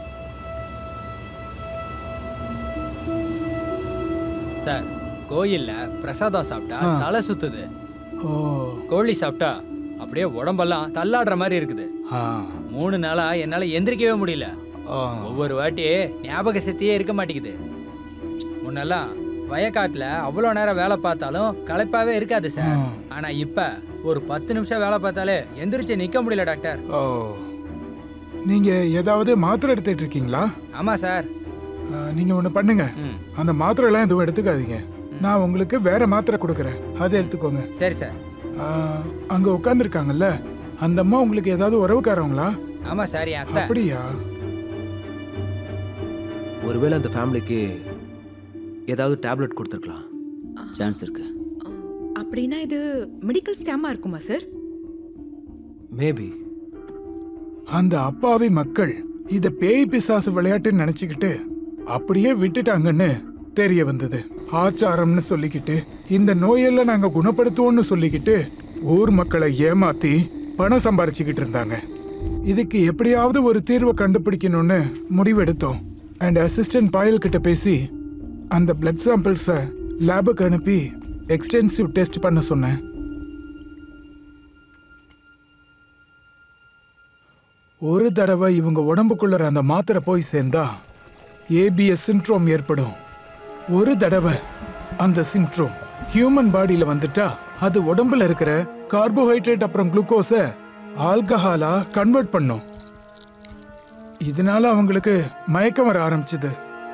சார் கோயில்ல பிரசாதம் சாப்பிட்டா ஆ. தலை சுத்துது ஓ கோழி சாப்பிட்டா அப்படியே உடம்பெல்லாம் தள்ளாடுற மாதிரி இருக்குது ஆ மூணு நாளா என்னால எந்திரிக்கவே முடியல ஆ. ஒவ்வொரு வாட்டி ஞாபக சக்தியே இருக்க மாட்டேங்குது முன்னெல்லாம் வயக்காட்டுல அவ்வளோ நேரம் வேலை பார்த்தாலும் களைப்பாவே இருக்காது சார் ஆ. ஆனா இப்ப ஒரு பத்து நிமிஷம் வேலை பார்த்தாலே எந்திரிச்சு நிக்க முடியல டாக்டர் ஓ நீங்க ஏதாவது மாத்திரை எடுத்துட்டு இருக்கீங்களா ஆமா சார் ஆ, நீங்க ஒண்ணு பண்ணுங்க ம் அந்த மாத்திரை எல்லாம் எதுவும் எடுத்துக்காதீங்க நான் உங்களுக்கு வேற மாத்திரை கொடுக்குறேன் அதை எடுத்துக்கோங்க சரி சார் ஆ, அங்க உட்காந்துருக்காங்கல்ல அந்த அம்மா உங்களுக்கு ஏதாவது உறவுக்காரவங்களா ஆமா சார் என் அத்தை அப்படியா ஒருவேளை அந்த ஃபேமிலிக்கு ஏதாவது டேப்லெட் கொடுத்துருக்கலாம் சான்ஸ் இருக்கு அப்படின்னா இது மெடிக்கல் ஸ்கேமா இருக்குமா சார் மேபி அந்த அப்பாவி மக்கள் இத பேய் பிசாசு விளையாட்டுன்னு நினைச்சுக்கிட்டு அப்படியே விட்டுட்டாங்கன்னு தெரிய வந்தது ஆச்சாரம்னு சொல்லிக்கிட்டு இந்த நோயெல்லாம் நாங்க குணப்படுத்துவோம்னு சொல்லிக்கிட்டு ஊர் மக்களை ஏமாத்தி பணம் சம்பாரிச்சுக்கிட்டு இருந்தாங்க இதுக்கு எப்படியாவது ஒரு தீர்வை கண்டுபிடிக்கணும்னு முடிவெடுத்தோம் அண்ட் அசிஸ்டன்ட் பாயல் கிட்ட பேசி அந்த பிளட் சாம்பிள்ஸை லேபுக்கு அனுப்பி எக்ஸ்டென்சிவ் டெஸ்ட் பண்ண சொன்னேன் ஒரு தடவை இவங்க உடம்புக்குள்ள அந்த மாத்திரை போய் சேர்ந்தா ஏபிஎஸ் சிண்ட்ரோம் ஏற்படும் ஒரு தடவை அந்த சிண்ட்ரோம் ஹியூமன் பாடியில வந்துட்டா அது உடம்புல இருக்கிற கார்போஹைட்ரேட் அப்புறம் குளுக்கோஸ ஆல்கஹாலா கன்வெர்ட் பண்ணும் இதனால அவங்களுக்கு மயக்கம் வர ஆரம்பிச்சது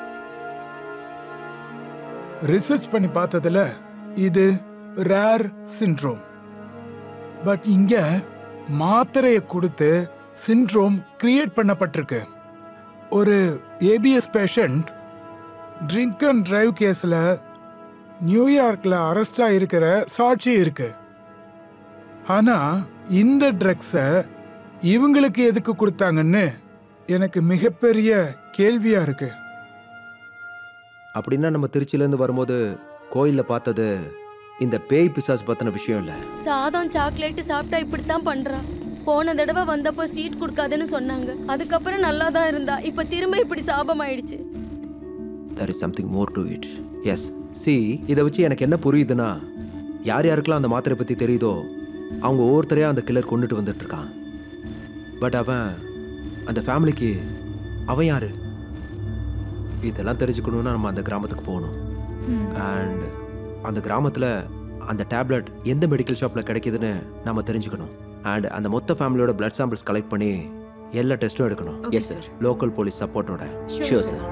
ரிசர்ச் பண்ணி பார்த்ததுல இது ரேர் சிண்ட்ரோம் பட் இங்க மாத்திரையை கொடுத்து சிண்ட்ரோம் கிரியேட் பண்ணப்பட்டிருக்கு ஒரு ABS patient drink and drive கேஸில் நியூயார்க்கில் அரெஸ்ட் ஆகிருக்கிற சாட்சி இருக்கு ஆனால் இந்த ட்ரக்ஸை இவங்களுக்கு எதுக்கு கொடுத்தாங்கன்னு எனக்கு மிகப்பெரிய கேள்வியா இருக்கு அப்படின்னா நம்ம திருச்சியிலேருந்து வரும்போது கோயிலில் பார்த்தது இந்த பேய் பிசாஸ் பற்றின விஷயம் இல்லை சாதம் சாக்லேட் சாப்பிட்டா இப்படித்தான் பண்றா போன தடவை வந்தப்போ ஸ்வீட் கொடுக்காதுன்னு சொன்னாங்க அதுக்கப்புறம் நல்லா தான் இருந்தா இப்ப திரும்ப இப்படி சாபம் ஆயிடுச்சு there is something more to it yes see இதை வச்சு எனக்கு என்ன புரியுதுன்னா யார் யாருக்கெல்லாம் அந்த மாத்திரை பற்றி தெரியுதோ அவங்க ஒவ்வொருத்தரையாக அந்த கில்லர் கொண்டுட்டு வந்துட்டு இருக்கான் பட் அவன் அந்த ஃபேமிலிக்கு அவன் யாரு இதெல்லாம் தெரிஞ்சுக்கணுன்னா நம்ம அந்த கிராமத்துக்கு போகணும் அண்ட் அந்த கிராமத்தில் அந்த டேப்லெட் எந்த மெடிக்கல் ஷாப்பில் கிடைக்குதுன்னு நம்ம தெரிஞ்சுக்கணும் அண்ட் அந்த மொத்த ஃபேமிலியோட பிளட் சாம்பிள்ஸ் கலெக்ட் பண்ணி எல்லா டெஸ்ட்டும் எடுக்கணும் எஸ் சார் லோக்கல் போலீஸ் சப்போர்ட்டோட ஷூர் சார்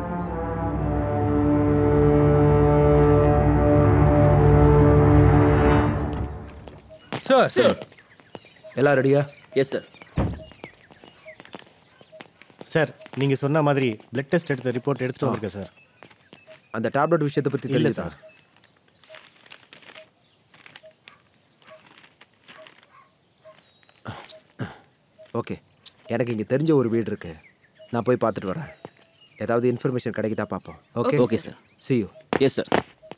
சார் சார் எல்லாம் ரெடியா எஸ் சார் சார் நீங்கள் சொன்ன மாதிரி பிளட் டெஸ்ட் எடுத்த ரிப்போர்ட் எடுத்துகிட்டு வந்திருக்கேன் சார் அந்த டேப்லெட் விஷயத்தை பற்றி இல்லை தெரியுதா சார் ஓகே எனக்கு இங்கே தெரிஞ்ச ஒரு வீடு இருக்கு நான் போய் பார்த்துட்டு வரேன் ஏதாவது இன்ஃபர்மேஷன் கிடைக்குதா பார்ப்போம் okay okay sir see you yes sir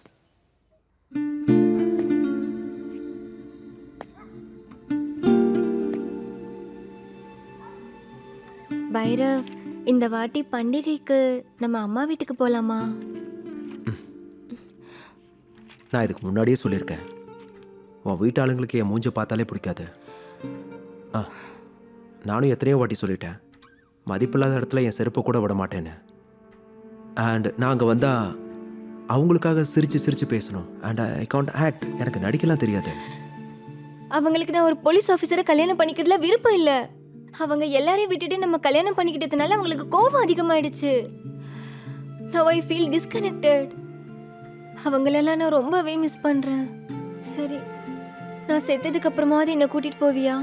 Bhairav இந்த வாட்டி பண்டிகைக்கு நம்ம அம்மா வீட்டுக்கு போலாமா நான் இதுக்கு முன்னாடியே சொல்லியிருக்கேன் உன் வீட்டாளுங்களுக்கு என் மூஞ்ச பார்த்தாலே பிடிக்காது ஆ நானும் எத்தனையோ வாட்டி சொல்லிட்டேன் மதிப்பில்லாத இடத்துல என் செருப்பை கூட விட மாட்டேன்னு அண்ட் நான் அங்கே வந்தால் அவங்களுக்காக சிரித்து சிரித்து பேசணும் அண்ட் ஐ காண்ட் ஆக்ட் எனக்கு நடிக்கலாம் தெரியாது அவங்களுக்கு நான் ஒரு போலீஸ் ஆஃபீஸரை கல்யாணம் பண்ணிக்கிறதுல விருப்பம் இல்ல அவங்க எல்லாரையும் விட்டுட்டு நம்ம கல்யாணம் பண்ணிக்கிட்டதுனால அவங்களுக்கு கோபம் அதிகமாயிடுச்சு நவ் ஐ ஃபீல் டிஸ்கனெக்டட் அவங்களெல்லாம் நான் ரொம்பவே மிஸ் பண்றேன் சரி நான் செத்ததுக்கு அப்புறமாவது என்ன கூட்டிட்டு போவியா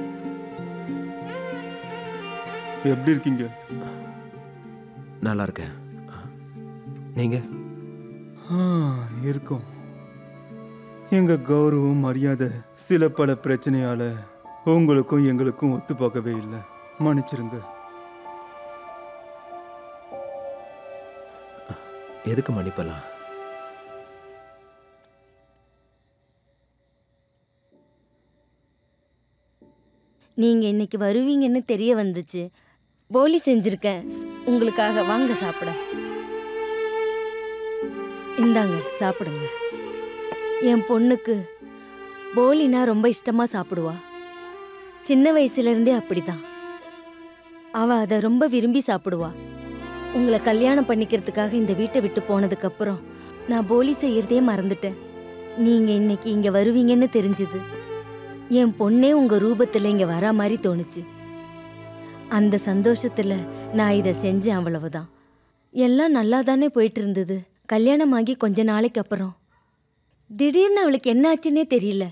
எப்படி இருக்கீங்க நல்லா இருக்கேன் நீங்க ஆ, இருக்கும் எங்க கௌரவம் மரியாதை சில பல பிரச்சனையால உங்களுக்கும் எங்களுக்கும் ஒத்து போகவே இல்லை மன்னிச்சிருங்க எதுக்கு மன்னிப்பலாம் நீங்க இன்னைக்கு வருவீங்கன்னு தெரிய வந்துச்சு போலி செஞ்சிருக்கேன் ஸ்- உங்களுக்காக வாங்க சாப்பிட இந்தாங்க சாப்பிடுங்க என் பொண்ணுக்கு போலினா ரொம்ப இஷ்டமா சாப்பிடுவா சின்ன வயசுல இருந்தே அப்படிதான் அவ அதை ரொம்ப விரும்பி சாப்பிடுவா உங்களை கல்யாணம் பண்ணிக்கிறதுக்காக இந்த வீட்டை விட்டு போனதுக்கு அப்புறம் நான் போலி செய்யறதே மறந்துட்டேன் நீங்க இன்னைக்கு இங்க வருவீங்கன்னு தெரிஞ்சுது என் பொண்ணே உங்க ரூபத்துல இங்க வரா மாதிரி தோணுச்சு அந்த சந்தோஷத்துல நான் இதை செஞ்சேன் அவ்வளவுதான் எல்லாம் நல்லா தானே போயிட்டு இருந்தது கல்யாணமாகி கொஞ்ச நாளைக்கு அப்புறம் திடீர்னு அவளுக்கு என்ன ஆச்சுன்னே தெரியல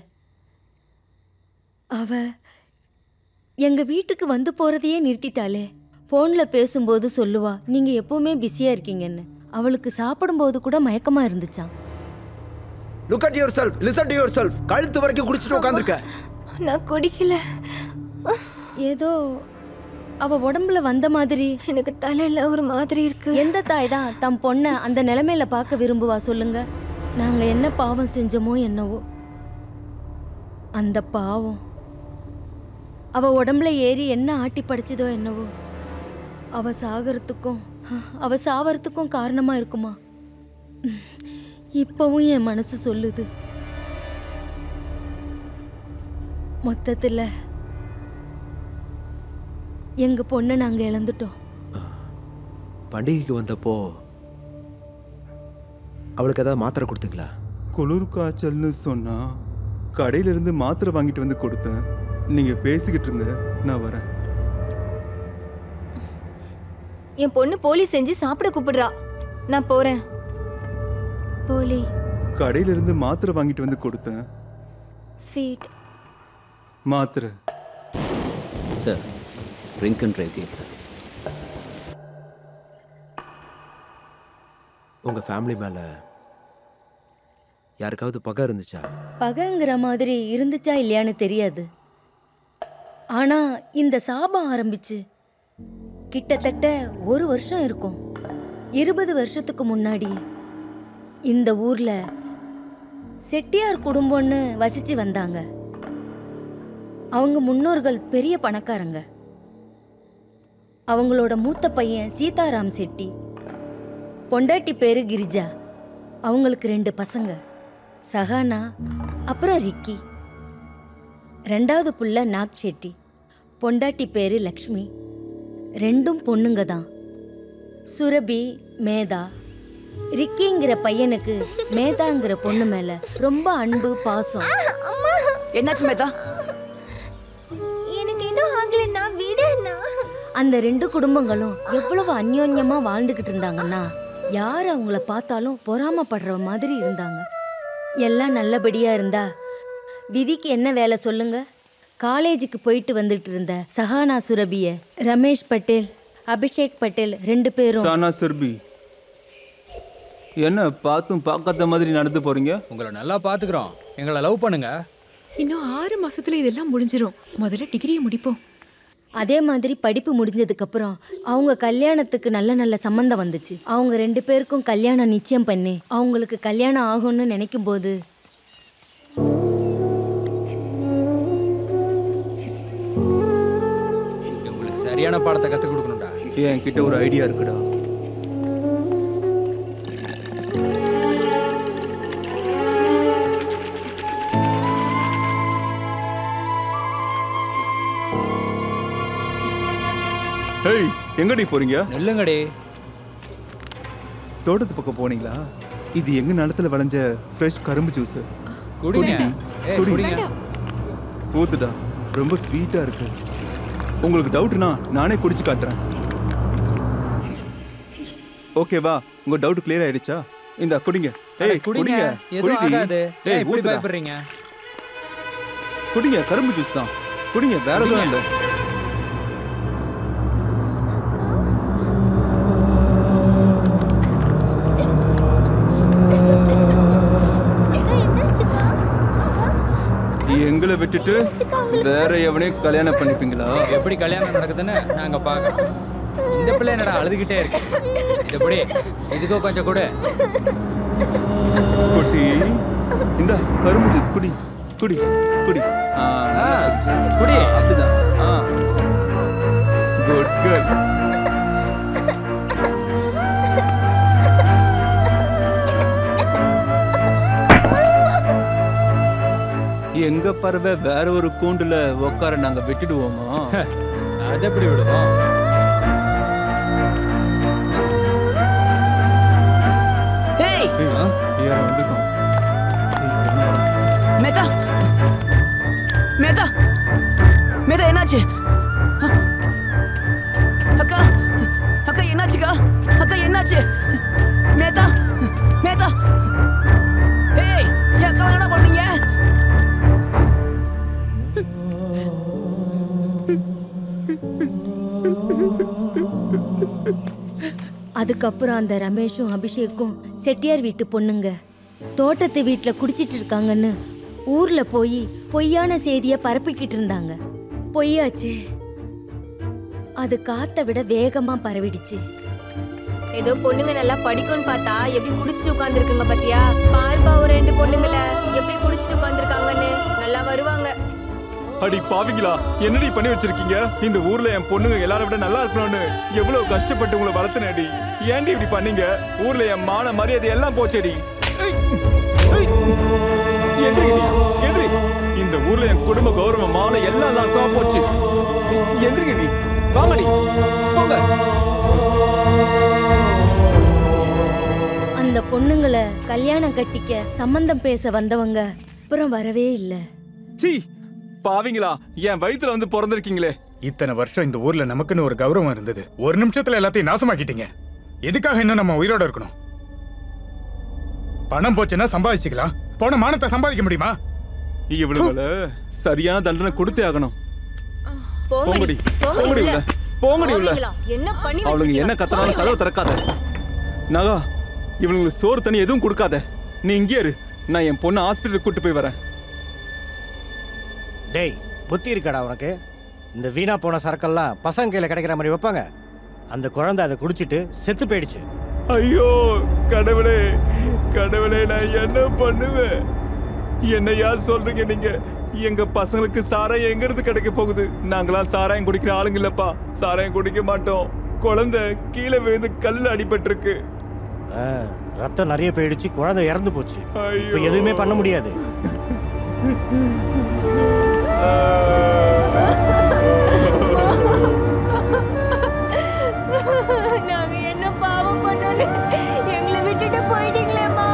அவ எங்க வீட்டுக்கு வந்து போறதையே நிறுத்திட்டாளே ஃபோன்ல பேசும்போது சொல்லுவா நீங்க எப்பவுமே பிஸியா இருக்கீங்கன்னு அவளுக்கு சாப்பிடும்போது கூட மயக்கமா இருந்துச்சாம் look at yourself listen to yourself கழுத்து வரைக்கும் குடிச்சிட்டு உட்காந்துருக்க நான் குடிக்கல ஏதோ அவ உடம்புல வந்த மாதிரி எனக்கு தலையில ஒரு மாதிரி இருக்கு எந்த தாய் தான் தம் பொண்ணை அந்த நிலைமையில பார்க்க விரும்புவா சொல்லுங்க நாங்க என்ன பாவம் செஞ்சோமோ என்னவோ அந்த பாவம் அவ உடம்புல ஏறி என்ன ஆட்டி படிச்சதோ என்னவோ அவ சாகறதுக்கும் அவ சாவறதுக்கும் காரணமா இருக்குமா இப்பவும் என் மனசு சொல்லுது மொத்தத்துல எங்க பொண்ணை நாங்க இழந்துட்டோம் பண்டிகைக்கு வந்தப்போ அவளுக்கு ஏதாவது மாத்திரை கொடுத்தீங்களா குளிர் காய்ச்சல்னு சொன்னா கடையில இருந்து மாத்திரை வாங்கிட்டு வந்து கொடுத்தேன் நீங்க பேசிக்கிட்டு இருங்க நான் வரேன் என் பொண்ணு போலி செஞ்சு சாப்பிட கூப்பிடுறா நான் போறேன் போலி கடையில இருந்து மாத்திரை வாங்கிட்டு வந்து கொடுத்தேன் ஸ்வீட் மாத்திரை sir drink and drive case sir உங்க ஃபேமிலி மேல யாருக்காவது பகை இருந்துச்சா பகைங்கிற மாதிரி இருந்துச்சா இல்லையான்னு தெரியாது ஆனா இந்த சாபம் ஆரம்பிச்சு கிட்டத்தட்ட ஒரு வருஷம் இருக்கும் இருபது வருஷத்துக்கு முன்னாடி இந்த ஊர்ல செட்டியார் குடும்பம்னு வசிச்சு வந்தாங்க அவங்க முன்னோர்கள் பெரிய பணக்காரங்க அவங்களோட மூத்த பையன் சீதாராம் செட்டி பொண்டாட்டி பேரு கிரிஜா அவங்களுக்கு ரெண்டு பசங்க சஹானா அப்புறம் ரிக்கி ரெண்டாவது புள்ள நாக் செட்டி பொண்டாட்டி பேரு லக்ஷ்மி ரெண்டும் பொண்ணுங்க தான் சுரபி மேதா ரிக்கிங்கிற பையனுக்கு மேதாங்கிற பொண்ணு மேல ரொம்ப அன்பு பாசம் என்னாச்சு மேதா எனக்கு எதுவும் ஆகலண்ணா விடுண்ணா அந்த ரெண்டு குடும்பங்களும் எவ்வளவு அந்யோன்யமா வாழ்ந்துகிட்டு இருந்தாங்கன்னா யார் அவங்கள பார்த்தாலும் பொறாமப்படுற மாதிரி இருந்தாங்க எல்லாம் நல்லபடியா இருந்தா விதிக்கு என்ன வேலை சொல்லுங்க காலேஜுக்கு போயிட்டு வந்துட்டு இருந்த சஹானா சுரபிய ரமேஷ் பட்டேல் அபிஷேக் பட்டேல் ரெண்டு பேரும் சானா சிர்பி என்ன பார்த்தும் பார்க்காத மாதிரி நடந்து போறீங்க உங்களை நல்லா பார்த்துக்கிறோம் எங்களை லவ் பண்ணுங்க இன்னும் ஆறு மாசத்துல இதெல்லாம் முடிஞ்சிரும் முதல்ல டிகிரியை முடிப்போம் அதே மாதிரி படிப்பு முடிஞ்சதுக்கு அப்புறம் அவங்க கல்யாணத்துக்கு நல்ல நல்ல சம்மந்தம் வந்துச்சு அவங்க ரெண்டு பேருக்கும் கல்யாணம் நிச்சயம் பண்ணி அவங்களுக்கு கல்யாணம் ஆகும்னு நினைக்கும் போது உங்களுக்கு சரியான பாடத்தை கற்றுக் கொடுக்கணும்டா என்கிட்ட ஒரு ஐடியா இருக்குடா ஹேய் எங்கடி போறீங்க நெல்லுங்கடி தோட்டத்து பக்கம் போனீங்களா இது எங்க நிலத்துல விளைஞ்ச ஃப்ரெஷ் கரும்பு ஜூஸ் குடிங்க. ஏய், குடிங்க. ஊத்துடா ரொம்ப ஸ்வீட்டா இருக்கு உங்களுக்கு டவுட்னா நானே குடிச்சு காட்டுறேன் ஓகேவா உங்க டவுட் கிளியர் ஆயிடுச்சா இந்த குடிங்க அட, ஏய் குடிங்க குடிங்க எதுவும் குடிடி. ஆகாது ஏய் ஏன் இப்படி ஊத்துடா. பயப்படுறீங்க குடிங்க கரும்பு ஜூஸ் தான் குடிங்க வேற எதுவும் இல்லை எங்களை விட்டுட்டு வேற எவனையும் கல்யாணம் பண்ணிப்பீங்களா எப்படி கல்யாணம் நடக்குதுன்னு நாங்க பார்க்கறோம் இந்த பிள்ளை என்னடா அழுதுகிட்டே இருக்கு எப்படி இதுக்கோ கொஞ்சம் கொடு குட்டி இந்த கரும்பு ஜூஸ் குடி குடி குடி ஆ, ஆ, குடி ஆ, அப்படிதான் ஆ குட் குட் எங்க பறவை வேற ஒரு கூண்டுல உட்கார நாங்க விட்டுடுவோமா அது எப்படி விடுவோம் ஏய் யார் வந்துட்டோம் மேதா மேதா மேதா என்னாச்சு அ, அக்கா அக்கா என்னாச்சுக்கா அக்கா என்னாச்சு மேதா மேதா ஏய் என் அக்கா என்ன பண்ணீங்க அதுக்கப்புறம் அந்த ரமேஷும் அபிஷேக்கும் செட்டியார் வீட்டு பொண்ணுங்க தோட்டத்து வீட்டில் குடிச்சிட்டு இருக்காங்கன்னு ஊர்ல போய் பொய்யான செய்தியை பரப்பிக்கிட்டு இருந்தாங்க பொய்யாச்சு அது காத்தை விட வேகமா பரவிடுச்சு ஏதோ பொண்ணுங்க நல்லா படிக்கும்னு பார்த்தா எப்படி குடிச்சிட்டு உட்காந்துருக்குங்க பாத்தியா பார்ப்பா ஒரு ரெண்டு பொண்ணுங்கள எப்படி குடிச்சிட்டு உட்காந்துருக்காங்கன்னு நல்லா வருவாங்க அடி பாவிங்களா என்னடி பண்ணி வச்சிருக்கீங்க இந்த ஊர்ல என் பொண்ணுங்க எல்லாரை விட நல்லா இருக்கணும்னு எவ்வளவு கஷ்டப்பட்டு உங்களை வளர்த்தனடி ஏன்டி இப்படி பண்ணீங்க ஊர்ல என் மான மரியாதை எல்லாம் போச்சேடி ஏய், ஏய், எந்திரிடி, எந்திரி. இந்த ஊர்ல என் குடும்ப கௌரவம் மான எல்லாம் நாசமா போச்சு எந்திரிங்கடி வாங்கடி போங்க அந்த பொண்ணுங்களை கல்யாணம் கட்டிக்க சம்மந்தம் பேச வந்தவங்க அப்புறம் வரவே இல்லை சீ பாவிங்களா என் வயித்துல வந்து பிறந்திருக்கீங்களே இத்தனை வருஷம் இந்த ஊர்ல நமக்குன்னு ஒரு கௌரவம் இருந்தது ஒரு நிமிஷத்துல எல்லாத்தையும் நாசமாக்கிட்டீங்க எதுக்காக இன்னும் நம்ம உயிரோட இருக்கணும் பணம் போச்சுன்னா சம்பாதிச்சுக்கலாம் போன மானத்தை சம்பாதிக்க முடியுமா இவளுங்கள சரியான தண்டனை கொடுத்தே ஆகணும் போங்கடி போங்கடி போங்கடி உள்ள. உள்ள போங்கடி உள்ள போவீங்களா? என்ன பண்ணி அவளுங்க என்ன வச்சிருக்கீங்க? கத்துறாலும் கதவை திறக்காத நகா இவனுங்களுக்கு சோறு தண்ணி எதுவும் கொடுக்காத நீ இங்கே இரு நான் என் பொண்ணை ஹாஸ்பிட்டலுக்கு கூட்டு போய் வரேன் டேய் புத்தி இருக்காடா உனக்கு இந்த வீணா போன சரக்கெல்லாம் பசங்க கையில் கிடைக்கிற மாதிரி வைப்பாங்க அந்த குழந்தை அதை குடிச்சிட்டு செத்து போயிடுச்சு ஐயோ கடவுளே கடவுளே நான் என்ன பண்ணுவேன் என்னையா சொல்றீங்க நீங்க எங்க பசங்களுக்கு சாராயம் எங்க இருந்து கிடைக்க போகுது நாங்களாம் சாராயம் குடிக்கிற ஆளுங்க இல்லப்பா சாராயம் குடிக்க மாட்டோம் குழந்தை கீழே விழுந்து கல் அடிபட்டிருக்கு ஆ, ரத்தம் நிறைய போயிடுச்சு குழந்தை இறந்து போச்சு இப்போ ஐயோ. எதுவுமே பண்ண முடியாது நாங்க என்ன பாவம் பண்ணோன்னு எங்களை விட்டுட்டு போயிட்டீங்களேம்மா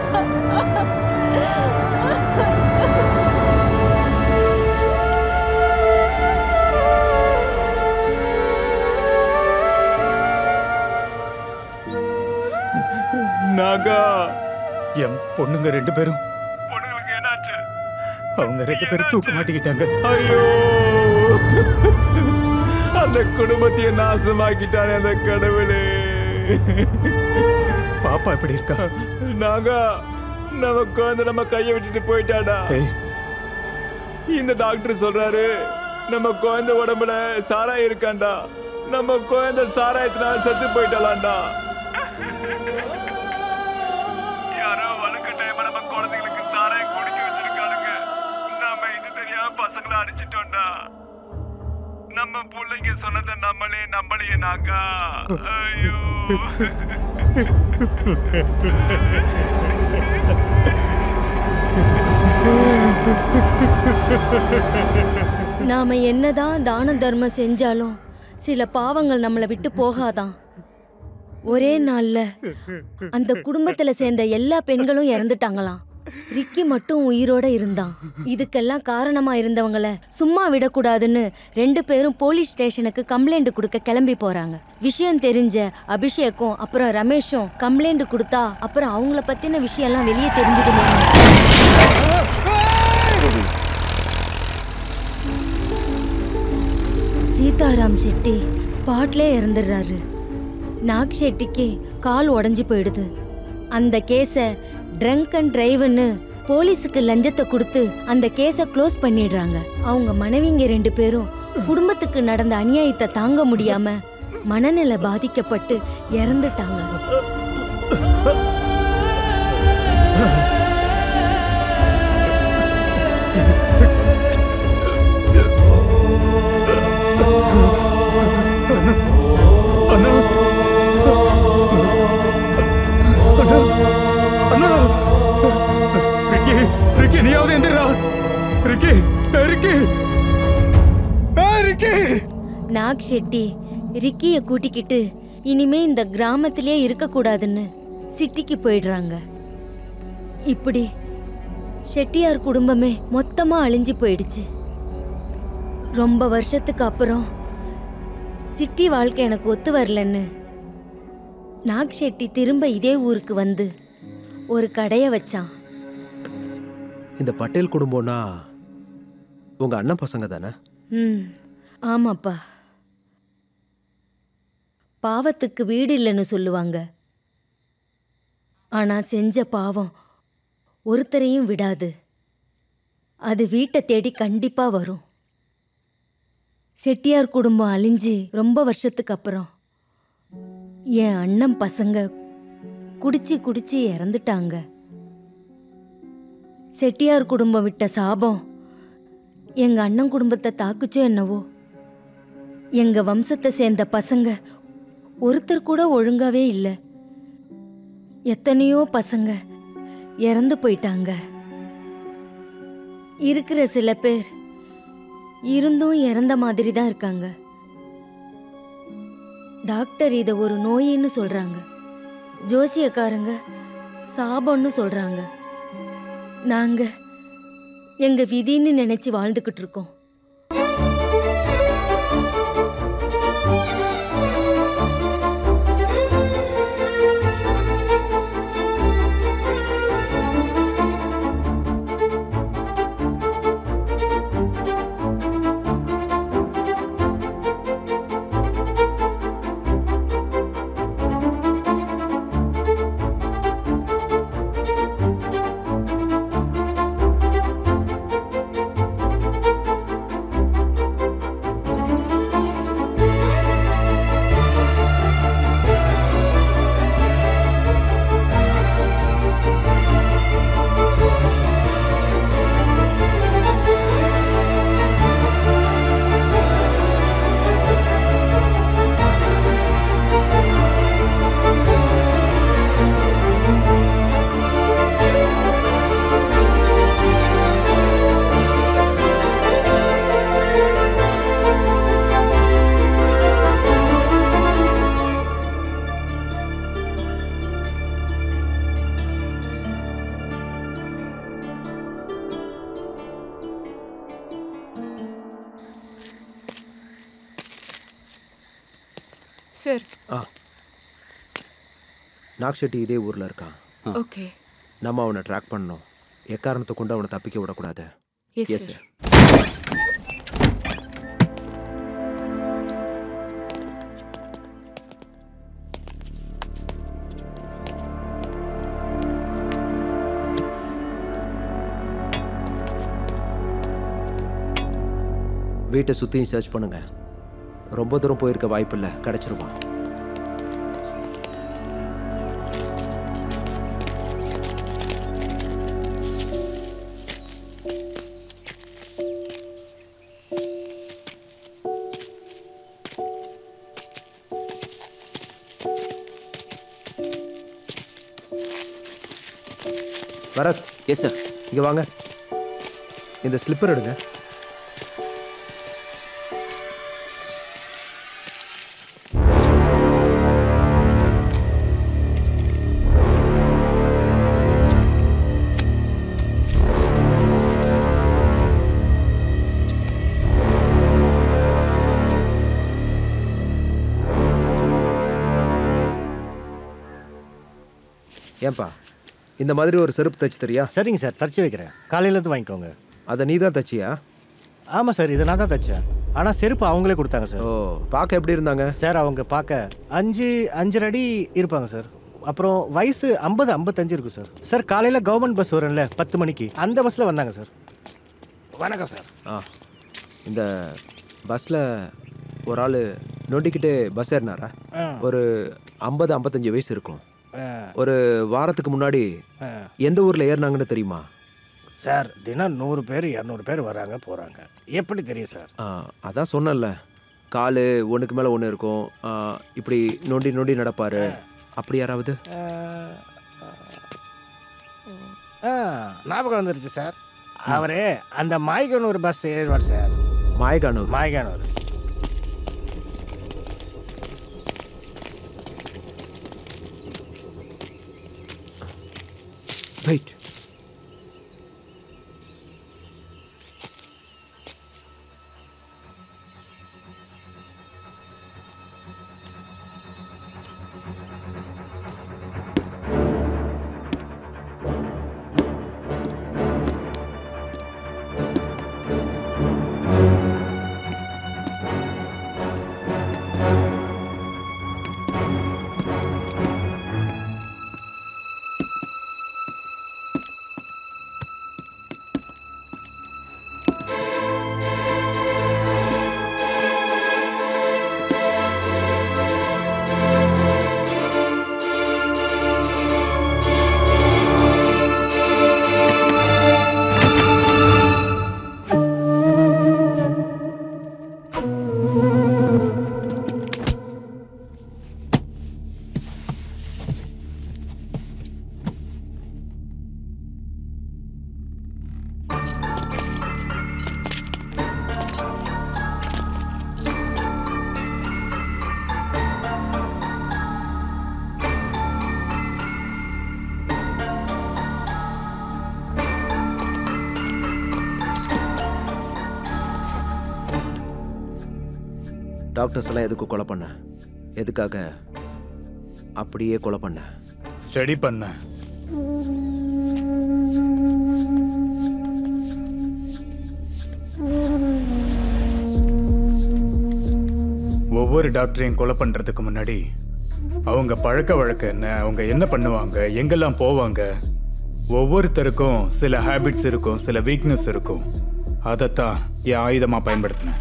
நாகா என் பொண்ணுங்க ரெண்டு பேரும் அவங்க ரெண்டு பேரும் தூக்க மாட்டிக்கிட்டாங்க ஐயோ அந்த குடும்பத்தையே நாசமாக்கிட்டானே அந்த கடவுளே பாப்பா எப்படி இருக்கா நாகா நம்ம குழந்தை நம்ம கையை விட்டுட்டு போயிட்டாடா ஏய் இந்த டாக்டர் சொல்றாரு நம்ம குழந்தை உடம்புல சாராயம் இருக்காண்டா நம்ம குழந்தை சாராயத்தினால செத்து போயிட்டலாம்டா யாரோ வலுக்கட்டாயமா நம்ம குழந்தைகளுக்கு சாராயம் குடிக்க வச்சிருக்கானுங்க நாம இது தெரியாம பசங்களை அடிச்சிட்டோம்டா நம்ம பிள்ளைங்க சொன்னதை நம்மளே நம்மளையே நாக்கா ஐயோ நாம என்னதான் தான தர்மம் செஞ்சாலும் சில பாவங்கள் நம்மளை விட்டு போகாதான் ஒரே நாள்ல அந்த குடும்பத்துல சேர்ந்த எல்லா பெண்களும் இறந்துட்டாங்களாம் ரிக்கி மட்டும் உயிரோட இருந்தான் இதுக்கெல்லாம் காரணமா இருந்தவங்கள சும்மா விடக்கூடாதுன்னு ரெண்டு பேரும் போலீஸ் ஸ்டேஷனுக்கு கம்ப்ளைண்ட் கொடுக்க கிளம்பி போறாங்க விஷயம் தெரிஞ்ச அபிஷேக்கும் அப்புறம் ரமேஷும் கம்ப்ளைண்ட் கொடுத்தா அப்புறம் அவங்கள பத்தின விஷயம்லாம் வெளியே தெரிஞ்சுடுமே சீதாராம் செட்டி ஸ்பாட்லே இறந்துடுறாரு நாக் ஷெட்டிக்கு கால் உடஞ்சி போயிடுது அந்த கேஸை ட்ரங்க் அண்ட் டிரைவ்னு போலீஸுக்கு லஞ்சத்தை கொடுத்து அந்த கேஸை க்ளோஸ் பண்ணிடுறாங்க அவங்க மனைவிங்க ரெண்டு பேரும் குடும்பத்துக்கு நடந்த அநியாயத்தை தாங்க முடியாம மனநிலை பாதிக்கப்பட்டு இறந்துட்டாங்க அண்ணா அண்ணா அண்ணா ரிக்கி ரிக்கி நீயாவது எந்திரா ரிக்கி ஏய், ரிக்கி ஏய், ரிக்கி நாக் ஷெட்டி ரிக்கிய கூட்டிக்கிட்டு இனிமே இந்த கிராமத்திலே இருக்கக்கூடாதுன்னு சிட்டிக்கு போயிடுறாங்க இப்படி செட்டியார் குடும்பமே மொத்தமா அழிஞ்சு போயிடுச்சு ரொம்ப வருஷத்துக்கு அப்புறம் சிட்டி வாழ்க்கை எனக்கு ஒத்து வரலன்னு நாக் ஷெட்டி திரும்ப இதே ஊருக்கு வந்து ஒரு கடையை வச்சான் இந்த பட்டேல் குடும்பம்னா உங்க அண்ணன் பசங்க தானே ம் ஆமாப்பா பாவத்துக்கு வீடு இல்லைன்னு சொல்லுவாங்க ஆனா செஞ்ச பாவம் ஒருத்தரையும் விடாது அது வீட்டை தேடி கண்டிப்பா வரும் செட்டியார் குடும்பம் அழிஞ்சு ரொம்ப வருஷத்துக்கு அப்புறம் என் அண்ணன் பசங்க குடிச்சு குடிச்சு இறந்துட்டாங்க செட்டியார் குடும்பம் விட்ட சாபம் எங்க அண்ணன் குடும்பத்தை தாக்குச்சோ என்னவோ எங்க வம்சத்தை சேர்ந்த பசங்க ஒருத்தர் கூட ஒழுங்காவே இல்லை எத்தனையோ பசங்க இறந்து போயிட்டாங்க இருக்கிற சில பேர் இருந்தும் இறந்த மாதிரி தான் இருக்காங்க டாக்டர் இதை ஒரு நோயின்னு சொல்றாங்க ஜோசியக்காரங்க சாபம்னு சொல்றாங்க நாங்க எங்க விதின்னு நினைச்சு வாழ்ந்துகிட்டு இருக்கோம் சார் ஆ நாக் ஷெட்டி இதே ஊரில் இருக்கான் ஓகே நம்ம அவனை ட்ராக் பண்ணணும் எக்காரணத்தை கொண்டு அவனை தப்பிக்க விடக்கூடாது Yes, Yes, sir. sir. வீட்டை சுற்றியும் சர்ச் பண்ணுங்க ரொம்ப தூரம் போயிருக்க வாய்ப்பில்லை கிடச்சிருவான் பரத் எஸ் சார் இங்கே வாங்க இந்த ஸ்லிப்பர் எடுங்க ஏன்பா இந்த மாதிரி ஒரு செருப்பு தச்சு தரியா சரிங்க சார் தச்சு வைக்கிறேன் காலையிலேருந்து வாங்கிக்கோங்க அதை நீ தான் தச்சியா ஆமாம் சார் இதை நான் தான் தச்சேன் ஆனால் செருப்பு அவங்களே கொடுத்தாங்க சார் ஓ பார்க்க எப்படி இருந்தாங்க சார் அவங்க பார்க்க அஞ்சு அஞ்சரை அடி இருப்பாங்க சார் அப்புறம் வயசு ஐம்பது ஐம்பத்தஞ்சு இருக்கும் சார் சார் காலையில் கவர்மெண்ட் பஸ் வரும்ல பத்து மணிக்கு அந்த பஸ்ஸில் வந்தாங்க சார் வணக்கம் சார் ஆ இந்த பஸ்ஸில் ஒரு ஆள் நொண்டிக்கிட்டே பஸ் ஏறினாரா ஆ. ஒரு ஐம்பது ஐம்பத்தஞ்சு வயசு இருக்கும் ஆ. ஒரு வாரத்துக்கு முன்னாடி ஆ. எந்த ஊரில் ஏறினாங்கன்னு தெரியுமா சார் தினம் நூறு பேர் இரநூறு பேர் வராங்க போகிறாங்க எப்படி தெரியும் சார் ஆ, அதான் சொன்னேன்ல கால் ஒன்றுக்கு மேலே ஒன்று இருக்கும் ஆ, இப்படி நொண்டி நொண்டி நடப்பார் அப்படி யாராவது ஆ ஞாபகம் வந்துருச்சு சார் அவரே அந்த மாய்கனூர் பஸ் ஏறுவார் sir Mayakanur Maikanur wait doctors எல்லாம் எதுக்கு கொலை பண்ண எதுக்காக அப்படியே கொலை பண்ண ஸ்டடி பண்ண ஒவ்வொரு டாக்டரையும் கொலை பண்றதுக்கு முன்னாடி அவங்க பழக்க வழக்கம் என்ன அவங்க என்ன பண்ணுவாங்க எங்கெல்லாம் போவாங்க ஒவ்வொருத்தருக்கும் சில ஹேபிட்ஸ் இருக்கும் சில வீக்னஸ் இருக்கும் அதைத்தான் என் ஆயுதமா பயன்படுத்தினேன்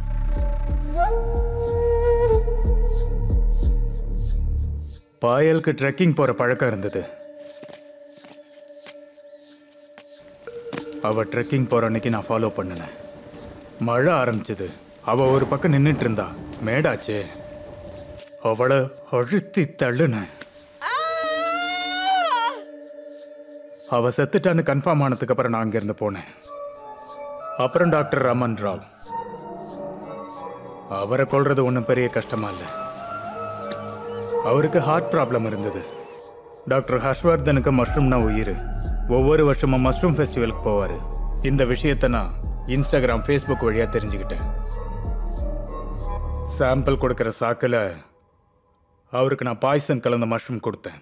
பாயலுக்கு ட்ரெக்கிங் போற பழக்கம் இருந்தது அவ ட்ரெக்கிங் போற அன்னைக்கு நான் ஃபாலோ பண்ணினேன் மழை ஆரம்பிச்சது அவ ஒரு பக்கம் நின்றுட்டு இருந்தா மேடாச்சே அவளை அழுத்தி தள்ளுனேன் அவ செத்துட்டான்னு கன்ஃபார்ம் ஆனதுக்கு அப்புறம் நான் அங்கிருந்து போனேன் அப்புறம் டாக்டர் ரமன் ராவ் அவரை கொல்றது ஒன்றும் பெரிய கஷ்டமா இல்லை அவருக்கு ஹார்ட் ப்ராப்ளம் இருந்தது டாக்டர் ஹர்ஷ்வர்தனுக்கு மஷ்ரூம்னா உயிர் ஒவ்வொரு வருஷமும் மஷ்ரூம் ஃபெஸ்டிவலுக்கு போவார் இந்த விஷயத்தை நான் இன்ஸ்டாகிராம் ஃபேஸ்புக் வழியாக தெரிஞ்சுக்கிட்டேன் சாம்பிள் கொடுக்குற சாக்கில் அவருக்கு நான் பாய்சன் கலந்த மஷ்ரூம் கொடுத்தேன்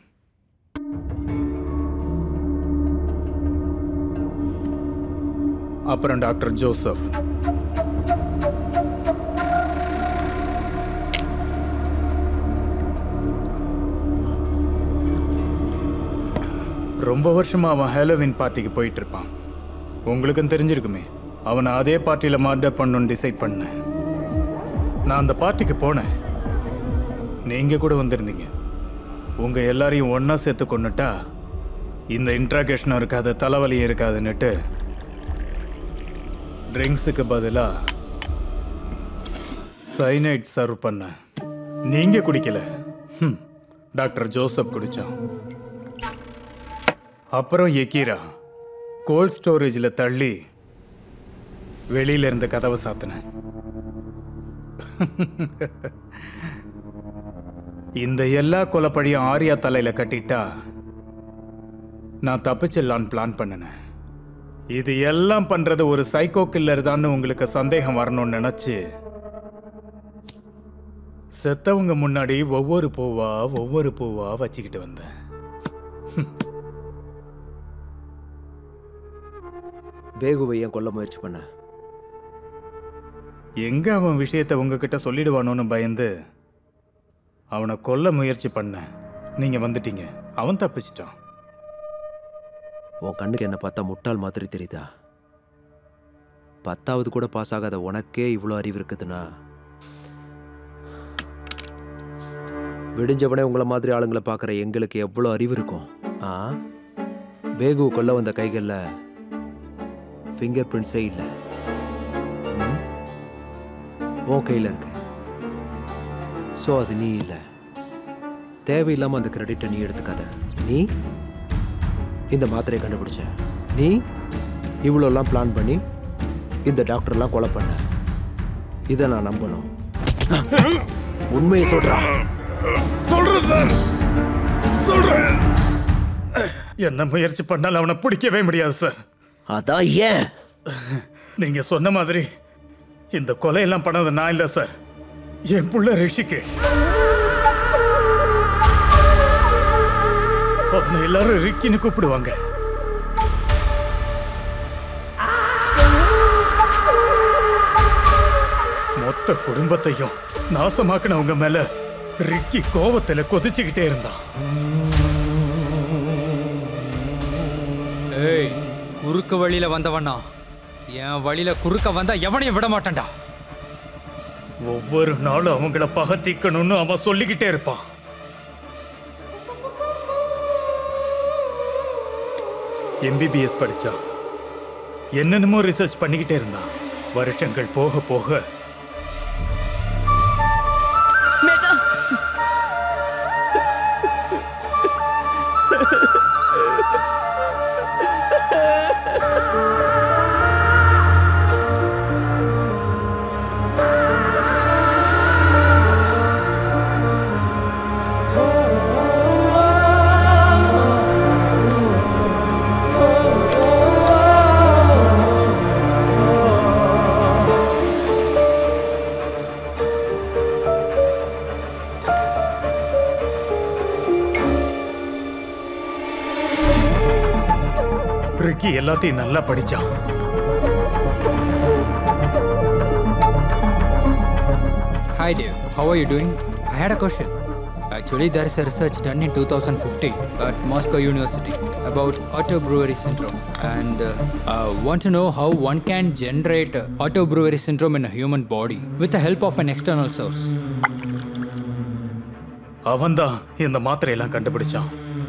அப்புறம் டாக்டர் ஜோசப் ரொம்ப வருஷமா அவன் ஹாலோவின் பார்ட்டிக்கு போயிட்டு இருப்பான் உங்களுக்கும் தெரிஞ்சிருக்குமே அவனை அதே பார்ட்டியில் மர்டர் பண்ணணும்னு டிசைட் பண்ணேன் நான் அந்த பார்ட்டிக்கு போனேன் நீங்கள் கூட வந்திருந்தீங்க உங்கள் எல்லாரையும் ஒன்றா சேர்த்து கொண்டுட்டா இந்த இன்ட்ராகேஷனும் இருக்காது தலைவலியும் இருக்காதுன்னுட்டு ட்ரிங்க்ஸுக்கு பதிலாக சைனைட் சர்வ் பண்ணேன் நீங்கள் குடிக்கல ஹம், டாக்டர் ஜோசப் குடிச்சான் அப்புறம் எக்கீரா கோல்ட் ஸ்டோரேஜில் தள்ளி வெளியில இருந்த கதவை சாத்தினேன் இந்த எல்லா கொலைப்பழியும் ஆர்யா தலையில கட்டிட்டா நான் தப்பிச்சிடலான்னு பிளான் பண்ணினேன் இது எல்லாம் பண்றது ஒரு சைக்கோ கில்லர் தான் உங்களுக்கு சந்தேகம் வரணும்னு நினைச்சு செத்தவங்க முன்னாடி ஒவ்வொரு பூவா ஒவ்வொரு பூவா வச்சுக்கிட்டு வந்தேன் பேகுவை ஏன் கொல்ல முயற்சி பண்ண எங்க அவன் விஷயத்தை உங்ககிட்ட சொல்லிடுவானோன்னு பயந்து அவனை கொல்ல முயற்சி பண்ண நீங்க வந்துட்டீங்க அவன் தப்பிச்சிட்டான் உன் கண்ணுக்கு என்ன பார்த்தா முட்டாள் மாதிரி தெரியுதா பத்தாவது கூட பாஸ் ஆகாத உனக்கே இவ்வளோ அறிவு இருக்குதுன்னா விடிஞ்சவனே உங்களை மாதிரி ஆளுங்களை பார்க்குற எங்களுக்கு எவ்வளோ அறிவு இருக்கும் ஆ பேகு கொல்ல வந்த கைகளில் ஃபிங்கர் பிரிண்ட்ஸே இல்லை ம்? உன் கையில் இருக்கு ஸோ அது நீ இல்லை தேவையில்லாமல் அந்த கிரெடிட்டை நீ எடுத்துக்காத நீ இந்த மாத்திரையை கண்டுபிடிச்ச நீ இவ்வளோலாம் பிளான் பண்ணி இந்த டாக்டர்லாம் கொலை பண்ண இதை நான் நம்பணும் உண்மையை சொல்றா சொல்றேன் சார் சொல்றேன் என்ன முயற்சி பண்ணாலும் அவனை பிடிக்கவே முடியாது சார் அதான் ஏன் நீங்க சொன்ன மாதிரி இந்த கொலையெல்லாம் பண்ணது நான் இல்ல சார் என் புள்ள ரிஷிக்கு அவனை எல்லாரும் ரிக்கின்னு கூப்பிடுவாங்க மொத்த குடும்பத்தையும் நாசமாக்குனவங்க மேல ரிக்கி கோவத்துல கொதிச்சுக்கிட்டே இருந்தான் ஏய் குறுக்கு வழியில வந்தவனா என் வழியில குறுக்க வந்தா எவனையும் விட மாட்டேன்டா ஒவ்வொரு நாளும் அவங்கள பகத்திக்கணும்னு அவன் சொல்லிக்கிட்டே இருப்பான் எம்பிபிஎஸ் படிச்சான் என்னென்னமோ ரிசர்ச் பண்ணிக்கிட்டே இருந்தான் வருஷங்கள் போக போக மேதா ரிக்கி எல்லாத்தையும் நல்லா படிச்சான் Hi Dave, how are you doing? I had a question. Actually, there is a research done in 2015 at Moscow University about auto brewery syndrome, and uh, I want to know how one can generate uh, auto brewery syndrome in a human body with the help of an external source. அவன்தான் இந்த மாத்திரையெல்லாம் கண்டுபிடிச்சான்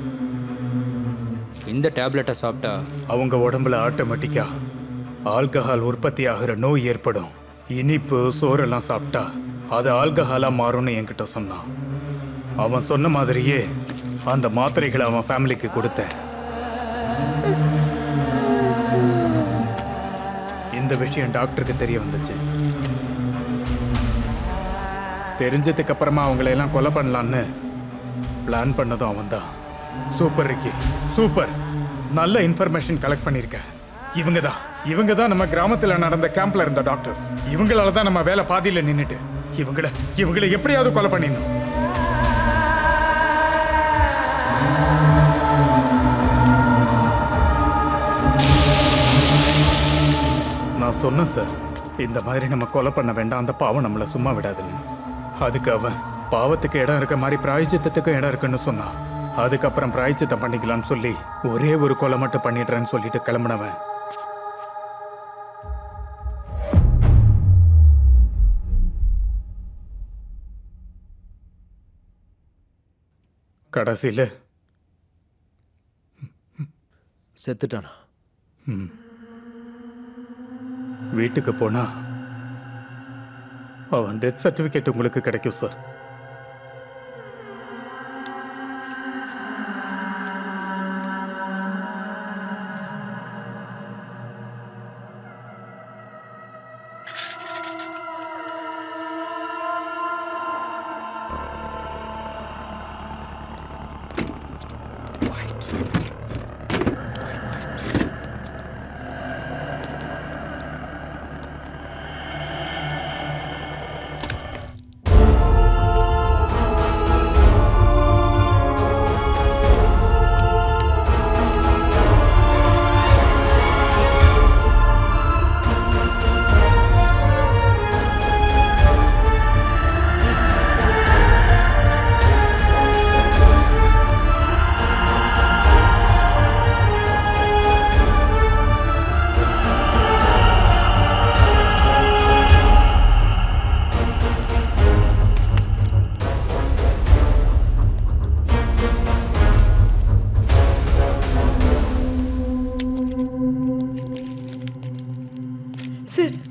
இந்த டேப்லெட்டை சாப்பிட்டா அவங்க உடம்புல ஆட்டோமேட்டிக்கா alcohol உற்பத்தி ஆகிற நோய் ஏற்படும் இனிப்பு சோறெல்லாம் சாப்பிட்டா அது ஆல்கஹாலா மாறும்னு என்கிட்ட சொன்னான் அவன் சொன்ன மாதிரியே அந்த மாத்திரைகளை அவன் ஃபேமிலிக்கு கொடுத்தேன் இந்த விஷயம் டாக்டருக்கு தெரிய வந்துச்சு தெரிஞ்சதுக்கு அப்புறமா அவங்கள எல்லாம் கொலை பண்ணலான்னு பிளான் பண்ணதும் அவன்தான் சூப்பர் ரிக்கி சூப்பர் நல்ல இன்ஃபர்மேஷன் கலெக்ட் பண்ணியிருக்க இவங்க தான் இவங்க தான் நம்ம கிராமத்தில் நடந்த கேம்ப்ல இருந்த டாக்டர்ஸ் இவங்களால தான் நம்ம வேலை பாதியில் நின்றுட்டு இவங்கள இவங்களை எப்படியாவது கொலை பண்ணிடணும் நான் சொன்னேன் சார் இந்த மாதிரி நம்ம கொலை பண்ண வேண்டாம் அந்த பாவம் நம்மளை சும்மா விடாதுன்னு அதுக்கு அவன் பாவத்துக்கு இடம் இருக்க மாதிரி பிராயச்சித்தத்துக்கும் இடம் இருக்குன்னு சொன்னான் அதுக்கப்புறம் பிராயச்சித்தம் பண்ணிக்கலாம்னு சொல்லி ஒரே ஒரு கொலை மட்டும் பண்ணிடுறேன்னு சொல்லிட்டு கிளம்புனவன் கடைசியில் செத்துட்டானா ம். வீட்டுக்கு போனா அவன் டெத் சர்டிஃபிகேட் உங்களுக்கு கிடைக்கும் சார்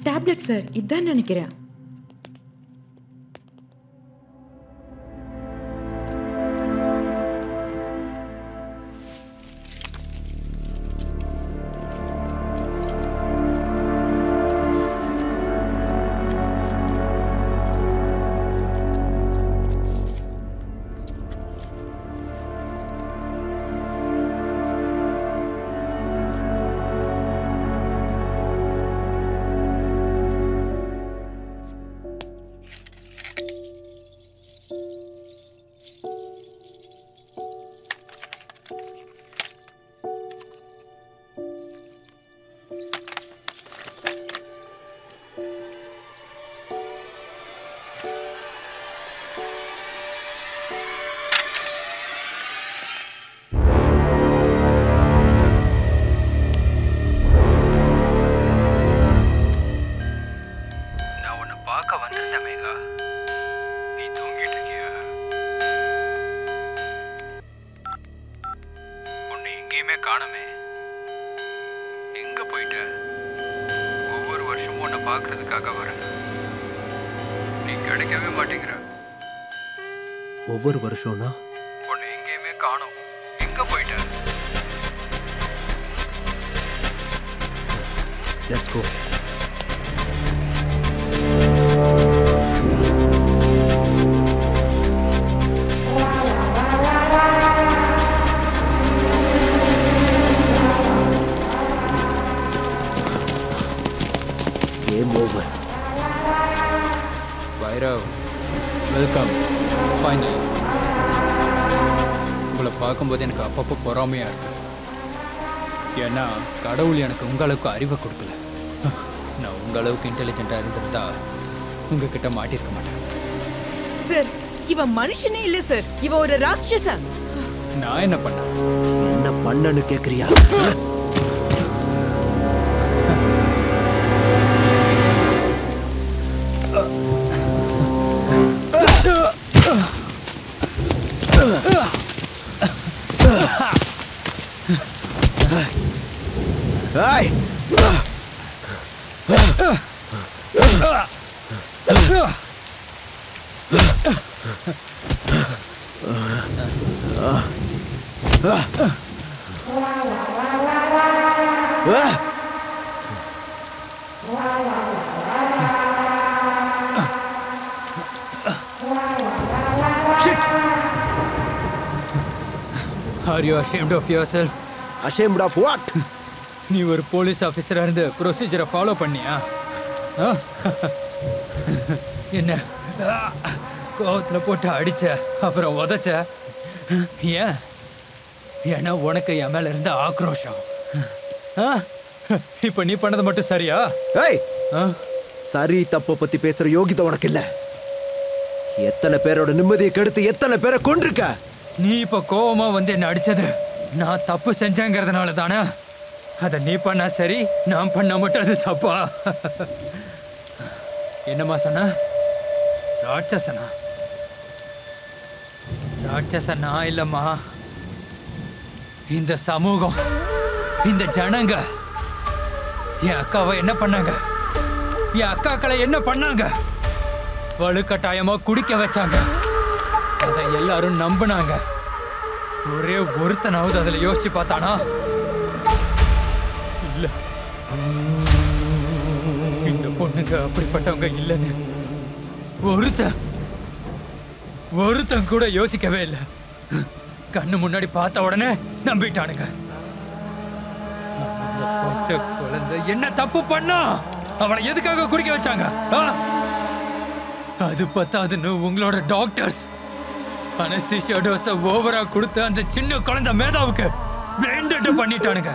டேப்லெட் சார் இதான் நினைக்கிறேன் நான் உன்னை பார்க்க வந்திருந்தேன் மேகா நீ தூங்கிட்டு இருக்கியா உன்னை எங்கேயுமே காணுமே எங்க போயிட்ட ஒவ்வொரு வருஷமும் உன்னை பார்க்கறதுக்காக வரேன் நீ கிடைக்கவே மாட்டேங்கிற ஒவ்வொரு வருஷம்னா உன்னை எங்கேயுமே காணோம் எங்க போயிட்ட let's go game over Vairav welcome final உங்களை பார்க்கும்போது எனக்கு அப்பப்போ பொறாமையாக இருக்கு ஏன்னா கடவுள் எனக்கு உங்க அளவுக்கு அறிவை கொடுக்கல நான் உங்க அளவுக்கு இன்டெலிஜென்ட்டாக இருந்திருந்தா உங்ககிட்ட மாட்டிருக்க மாட்டேன் சார் இவன் மனுஷனே இல்ல சார் இவன் ஒரு ராட்சச நான் என்ன பண்ணேன் என்ன பண்ணனு கேக்குறியா Hey! Are you ashamed of yourself ashamed of what நீ ஒரு போலீஸ் ஆஃபீஸராக இருந்து ப்ரொசீஜரை ஃபாலோ பண்ணியா ஆ? என்ன கோவத்தில் போட்டு அடிச்ச அப்புறம் உதைச்ச ஏன் ஏன்னா உனக்கு என் மேல இருந்த ஆக்ரோஷம் ஆ? இப்ப நீ பண்ணது மட்டும் சரியா ஏய் சரி தப்பு பத்தி பேசுற யோகிதை உனக்கு இல்ல எத்தனை பேரோட நிம்மதியை கெடுத்து எத்தனை பேரை கொண்டிருக்க நீ இப்ப கோவமா வந்து என்ன அடிச்சது நான் தப்பு செஞ்சேங்கிறதுனால தானே அதை நீ பண்ணா சரி நான் பண்ண மட்டும் அது தப்பா என்னம்மா சொன்ன ராட்சசனா ராட்சசனா இல்லம்மா இந்த சமூகம் இந்த ஜனங்க என் அக்காவை என்ன பண்ணாங்க என் அக்காக்களை என்ன பண்ணாங்க வலுக்கட்டாயமா குடிக்க வச்சாங்க அதை எல்லாரும் நம்பினாங்க ஒரே ஒருத்தனாவது அதுல யோசிச்சு பார்த்தானா இல்ல இந்த பொண்ணுங்க அப்படிப்பட்டவங்க இல்லைன்னு ஒருத்தன் ஒருத்தன் கூட யோசிக்கவே இல்லை கண்ணு முன்னாடி பார்த்த உடனே நம்பிட்டானுங்க அந்த பச்சை குழந்தை என்ன தப்பு பண்ணா அவனை எதுக்காக குடிக்க வச்சாங்க ஆ? அது பத்தாதுன்னு உங்களோட டாக்டர்ஸ் அனஸ்தீஷியா டோஸ ஓவரா கொடுத்து அந்த சின்ன குழந்தை மேதாவுக்கு பிரெயின் டெட் பண்ணிட்டானுங்க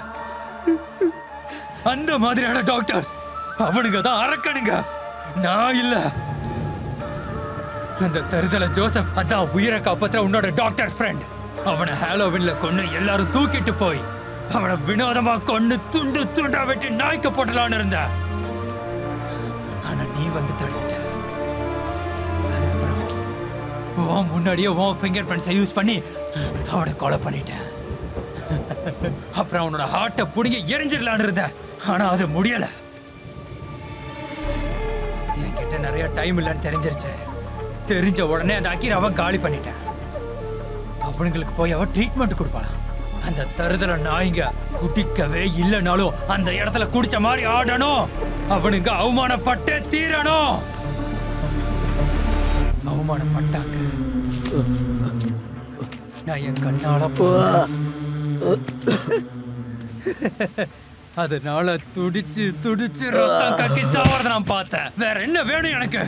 அந்த மாதிரியான டாக்டர்ஸ் அவனுங்க தான் அரக்கனுங்க நான் இல்ல அந்த தருதல ஜோசப் அதான் உயிரை காப்பாத்துற உன்னோட டாக்டர் ஃப்ரெண்ட் அவனை ஹாலோவின்ல கொண்டு எல்லாரும் தூக்கிட்டு போய் அவனை வினோதமா கொண்டு துண்டு துண்டா வெட்டி நாய்க்கு போட்டலான்னு இருந்த ஆனா நீ வந்து தடுத்துட்ட உன் முன்னாடியே உன் ஃபிங்கர் பிரிண்ட்ஸை யூஸ் பண்ணி அவனை கொலை பண்ணிட்டேன் அப்புறம் அவனோட ஹார்ட்டை பிடிங்க எரிஞ்சிடலான்னு இருந்தேன் ஆனா அது முடியல நிறைய டைம் இல்லைன்னு தெரிஞ்சிருச்சு தெரிஞ்ச உடனே அந்த அக்கீராவை காலி பண்ணிட்டேன் அவனுங்களுக்கு போய் அவ ட்ரீட்மெண்ட் கொடுப்பாளாம் அந்த தருதல நாய்ங்க குடிக்கவே இல்லைனாலும் அந்த இடத்துல குடிச்ச மாதிரி ஆடணும் அவனுங்க அவமானப்பட்டே தீரணும் அவமானப்பட்டாங்க நான் என் கண்ணால அதனால துடிச்சு துடிச்சு ரத்தம் கக்கி சாவறத நான் பார்த்தேன் வேற என்ன வேணும் எனக்கு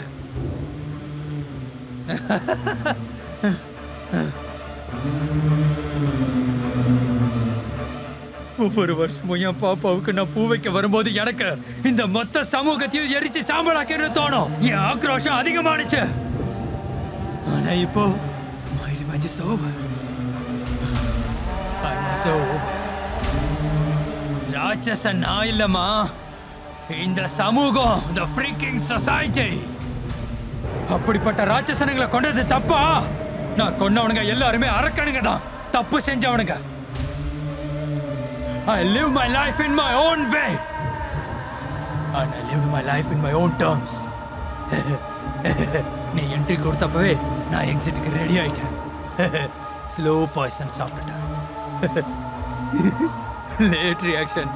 ஒவ்வொரு வருஷமும் என் பாப்பாவுக்கு நான் பூ வைக்க வரும்போது எனக்கு இந்த மொத்த சமூகத்தையும் எரிச்சு சாம்பலாக்கின்னு தோணும் என் ஆக்ரோஷம் அதிகமானுச்சு ஆனா இப்போ my revenge is over. I'm also over. ராட்சச நான் இல்லம்மா இந்த சமூகம் the freaking society அப்படிப்பட்ட ராட்சசனுங்களை கொண்டது தப்பா நான் கொன்னவனுங்க எல்லாருமே அரக்கனுங்க தான் தப்பு செஞ்சவனுங்க I live my life in my own way. And I lived my life in my own terms. நீ என்ட்ரி கொடுத்தப்பவே நான் எக்ஸிட்டுக்கு ரெடி ஆயிட்டேன் ஸ்லோ பாய்சன் சாப்பிட்டுட்டேன் லேட் ரியாக்ஷன்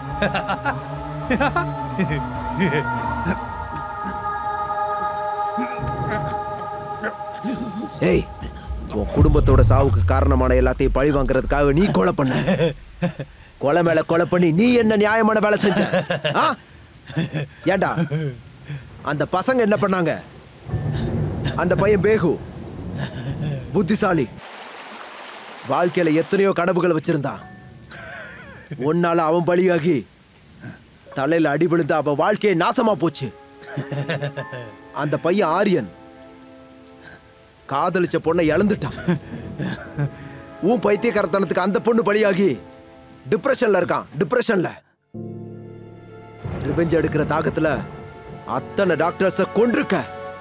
ஏய் உன் குடும்பத்தோட சாவுக்கு காரணமான எல்லாத்தையும் பழி வாங்குறதுக்காக நீ கொலை பண்ண கொலை மேல கொலை பண்ணி நீ என்ன நியாயமான வேலை செஞ்ச ஆ? ஏண்டா அந்த பசங்க என்ன பண்ணாங்க அந்த பையன் பேகு புத்திசாலி வாழ்க்கையில எத்தனையோ கனவுகள் வச்சிருந்தான் ஒன்னால அவன் பலியாகி தலையில அடி விழுந்து அவன் வாழ்க்கையை நாசமா போச்சு அந்த பையன் ஆரியன் காதலிச்ச பொண்ணை இழந்துட்டான் உன் பைத்தியக்காரத்தனத்துக்கு அந்த பொண்ணு பலியாகி டிப்ரெஷன்ல இருக்கான் டிப்ரெஷன்ல ரிவெஞ்ச் எடுக்கிற தாக்கத்துல அத்தனை டாக்டர்ஸ கொண்டிருக்க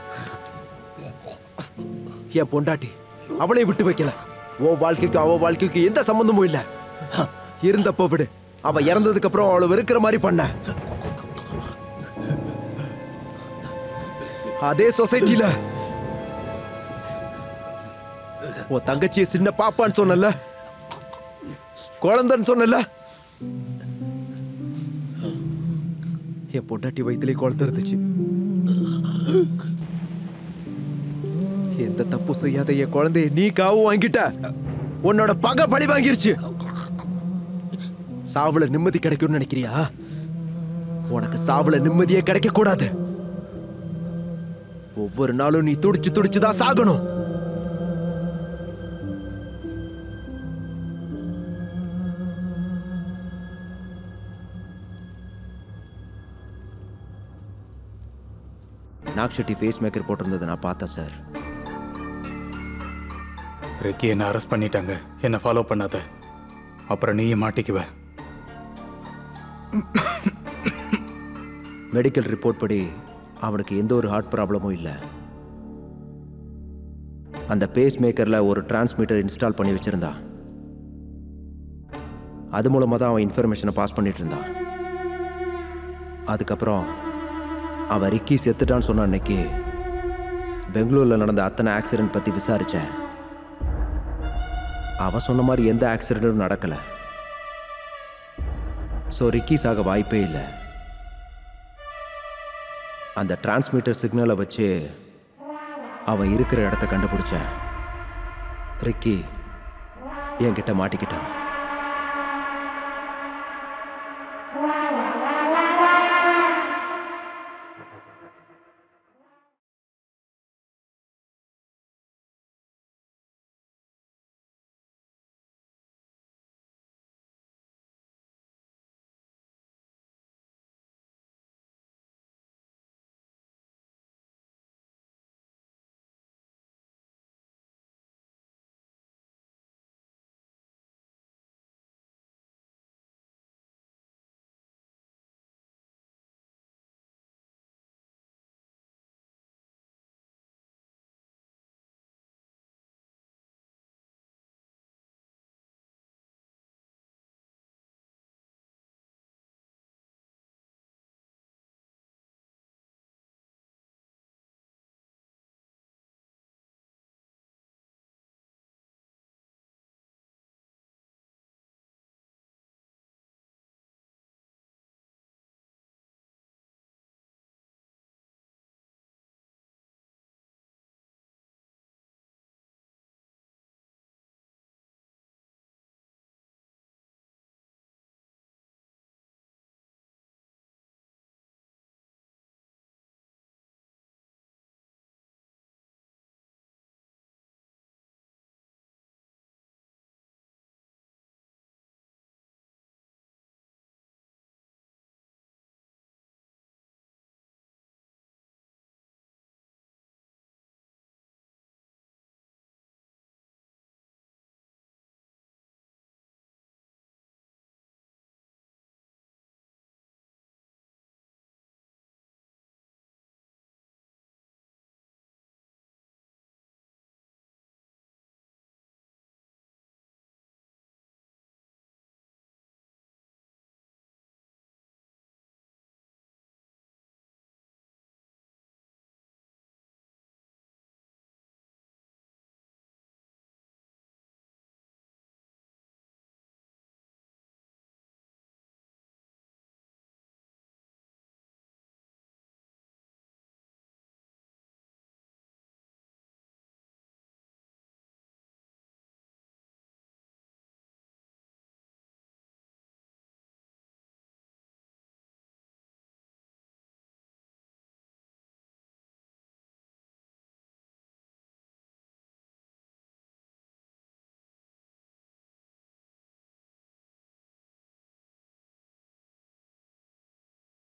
என் பொண்டாட்டி அவளை விட்டு வைக்கல உன் வாழ்க்கைக்கு அவ வாழ்க்கைக்கு எந்த சம்பந்தமும் இல்ல இருந்தப்போ விடு அவ இறந்ததுக்கு அப்புறம் அவளை வெறுக்கிற மாதிரி பண்ண அதே சொசைட்டில உன் தங்கச்சியை சின்ன பாப்பான்னு சொன்னல குழந்தைன்னு சொன்னல என் பொண்டாட்டி வயிற்றுலேயே குழந்தை இருந்துச்சு எந்த தப்பு செய்யாத என் குழந்தைய நீ காவு வாங்கிட்ட உன்னோட பகை பழி வாங்கிருச்சு சாவுல நிம்மதி கிடைக்கும்னு நினைக்கிறியா உனக்கு சாவுல நிம்மதியே கிடைக்க கூடாது ஒவ்வொரு நாளும் நீ துடிச்சு துடிச்சு தான் சாகணும் நாக் ஷெட்டி ஃபேஸ் மேக்கர் போட்டிருந்ததை நான் பார்த்தேன் சார் ரெக்கி என்ன அரெஸ்ட் பண்ணிட்டாங்க என்ன ஃபாலோ பண்ணாத அப்புறம் நீயே மாட்டிக்குவ மெடிக்கல் ரிப்போர்ட் படி அவனுக்கு எந்த ஒரு ஹார்ட் ப்ராப்ளமும் இல்லை அந்த பேஸ் மேக்கரில் ஒரு டிரான்ஸ்மிட்டர் இன்ஸ்டால் பண்ணி வச்சிருந்தான் அது மூலமாக தான் அவன் இன்ஃபர்மேஷனை பாஸ் பண்ணிட்டு இருந்தான் அதுக்கப்புறம் அவன் ரிக்கி செத்துட்டான்னு சொன்ன அன்னைக்கு பெங்களூரில் நடந்த அத்தனை ஆக்சிடென்ட் பற்றி விசாரித்தேன் அவன் சொன்ன மாதிரி எந்த ஆக்சிடென்ட்டும் நடக்கலை ஸோ ரிக்கி சாக வாய்ப்பே இல்லை அந்த டிரான்ஸ்மிட்டர் சிக்னலை வச்சு அவன் இருக்கிற இடத்த கண்டுபிடிச்சேன் ரிக்கி என்கிட்ட மாட்டிக்கிட்டான்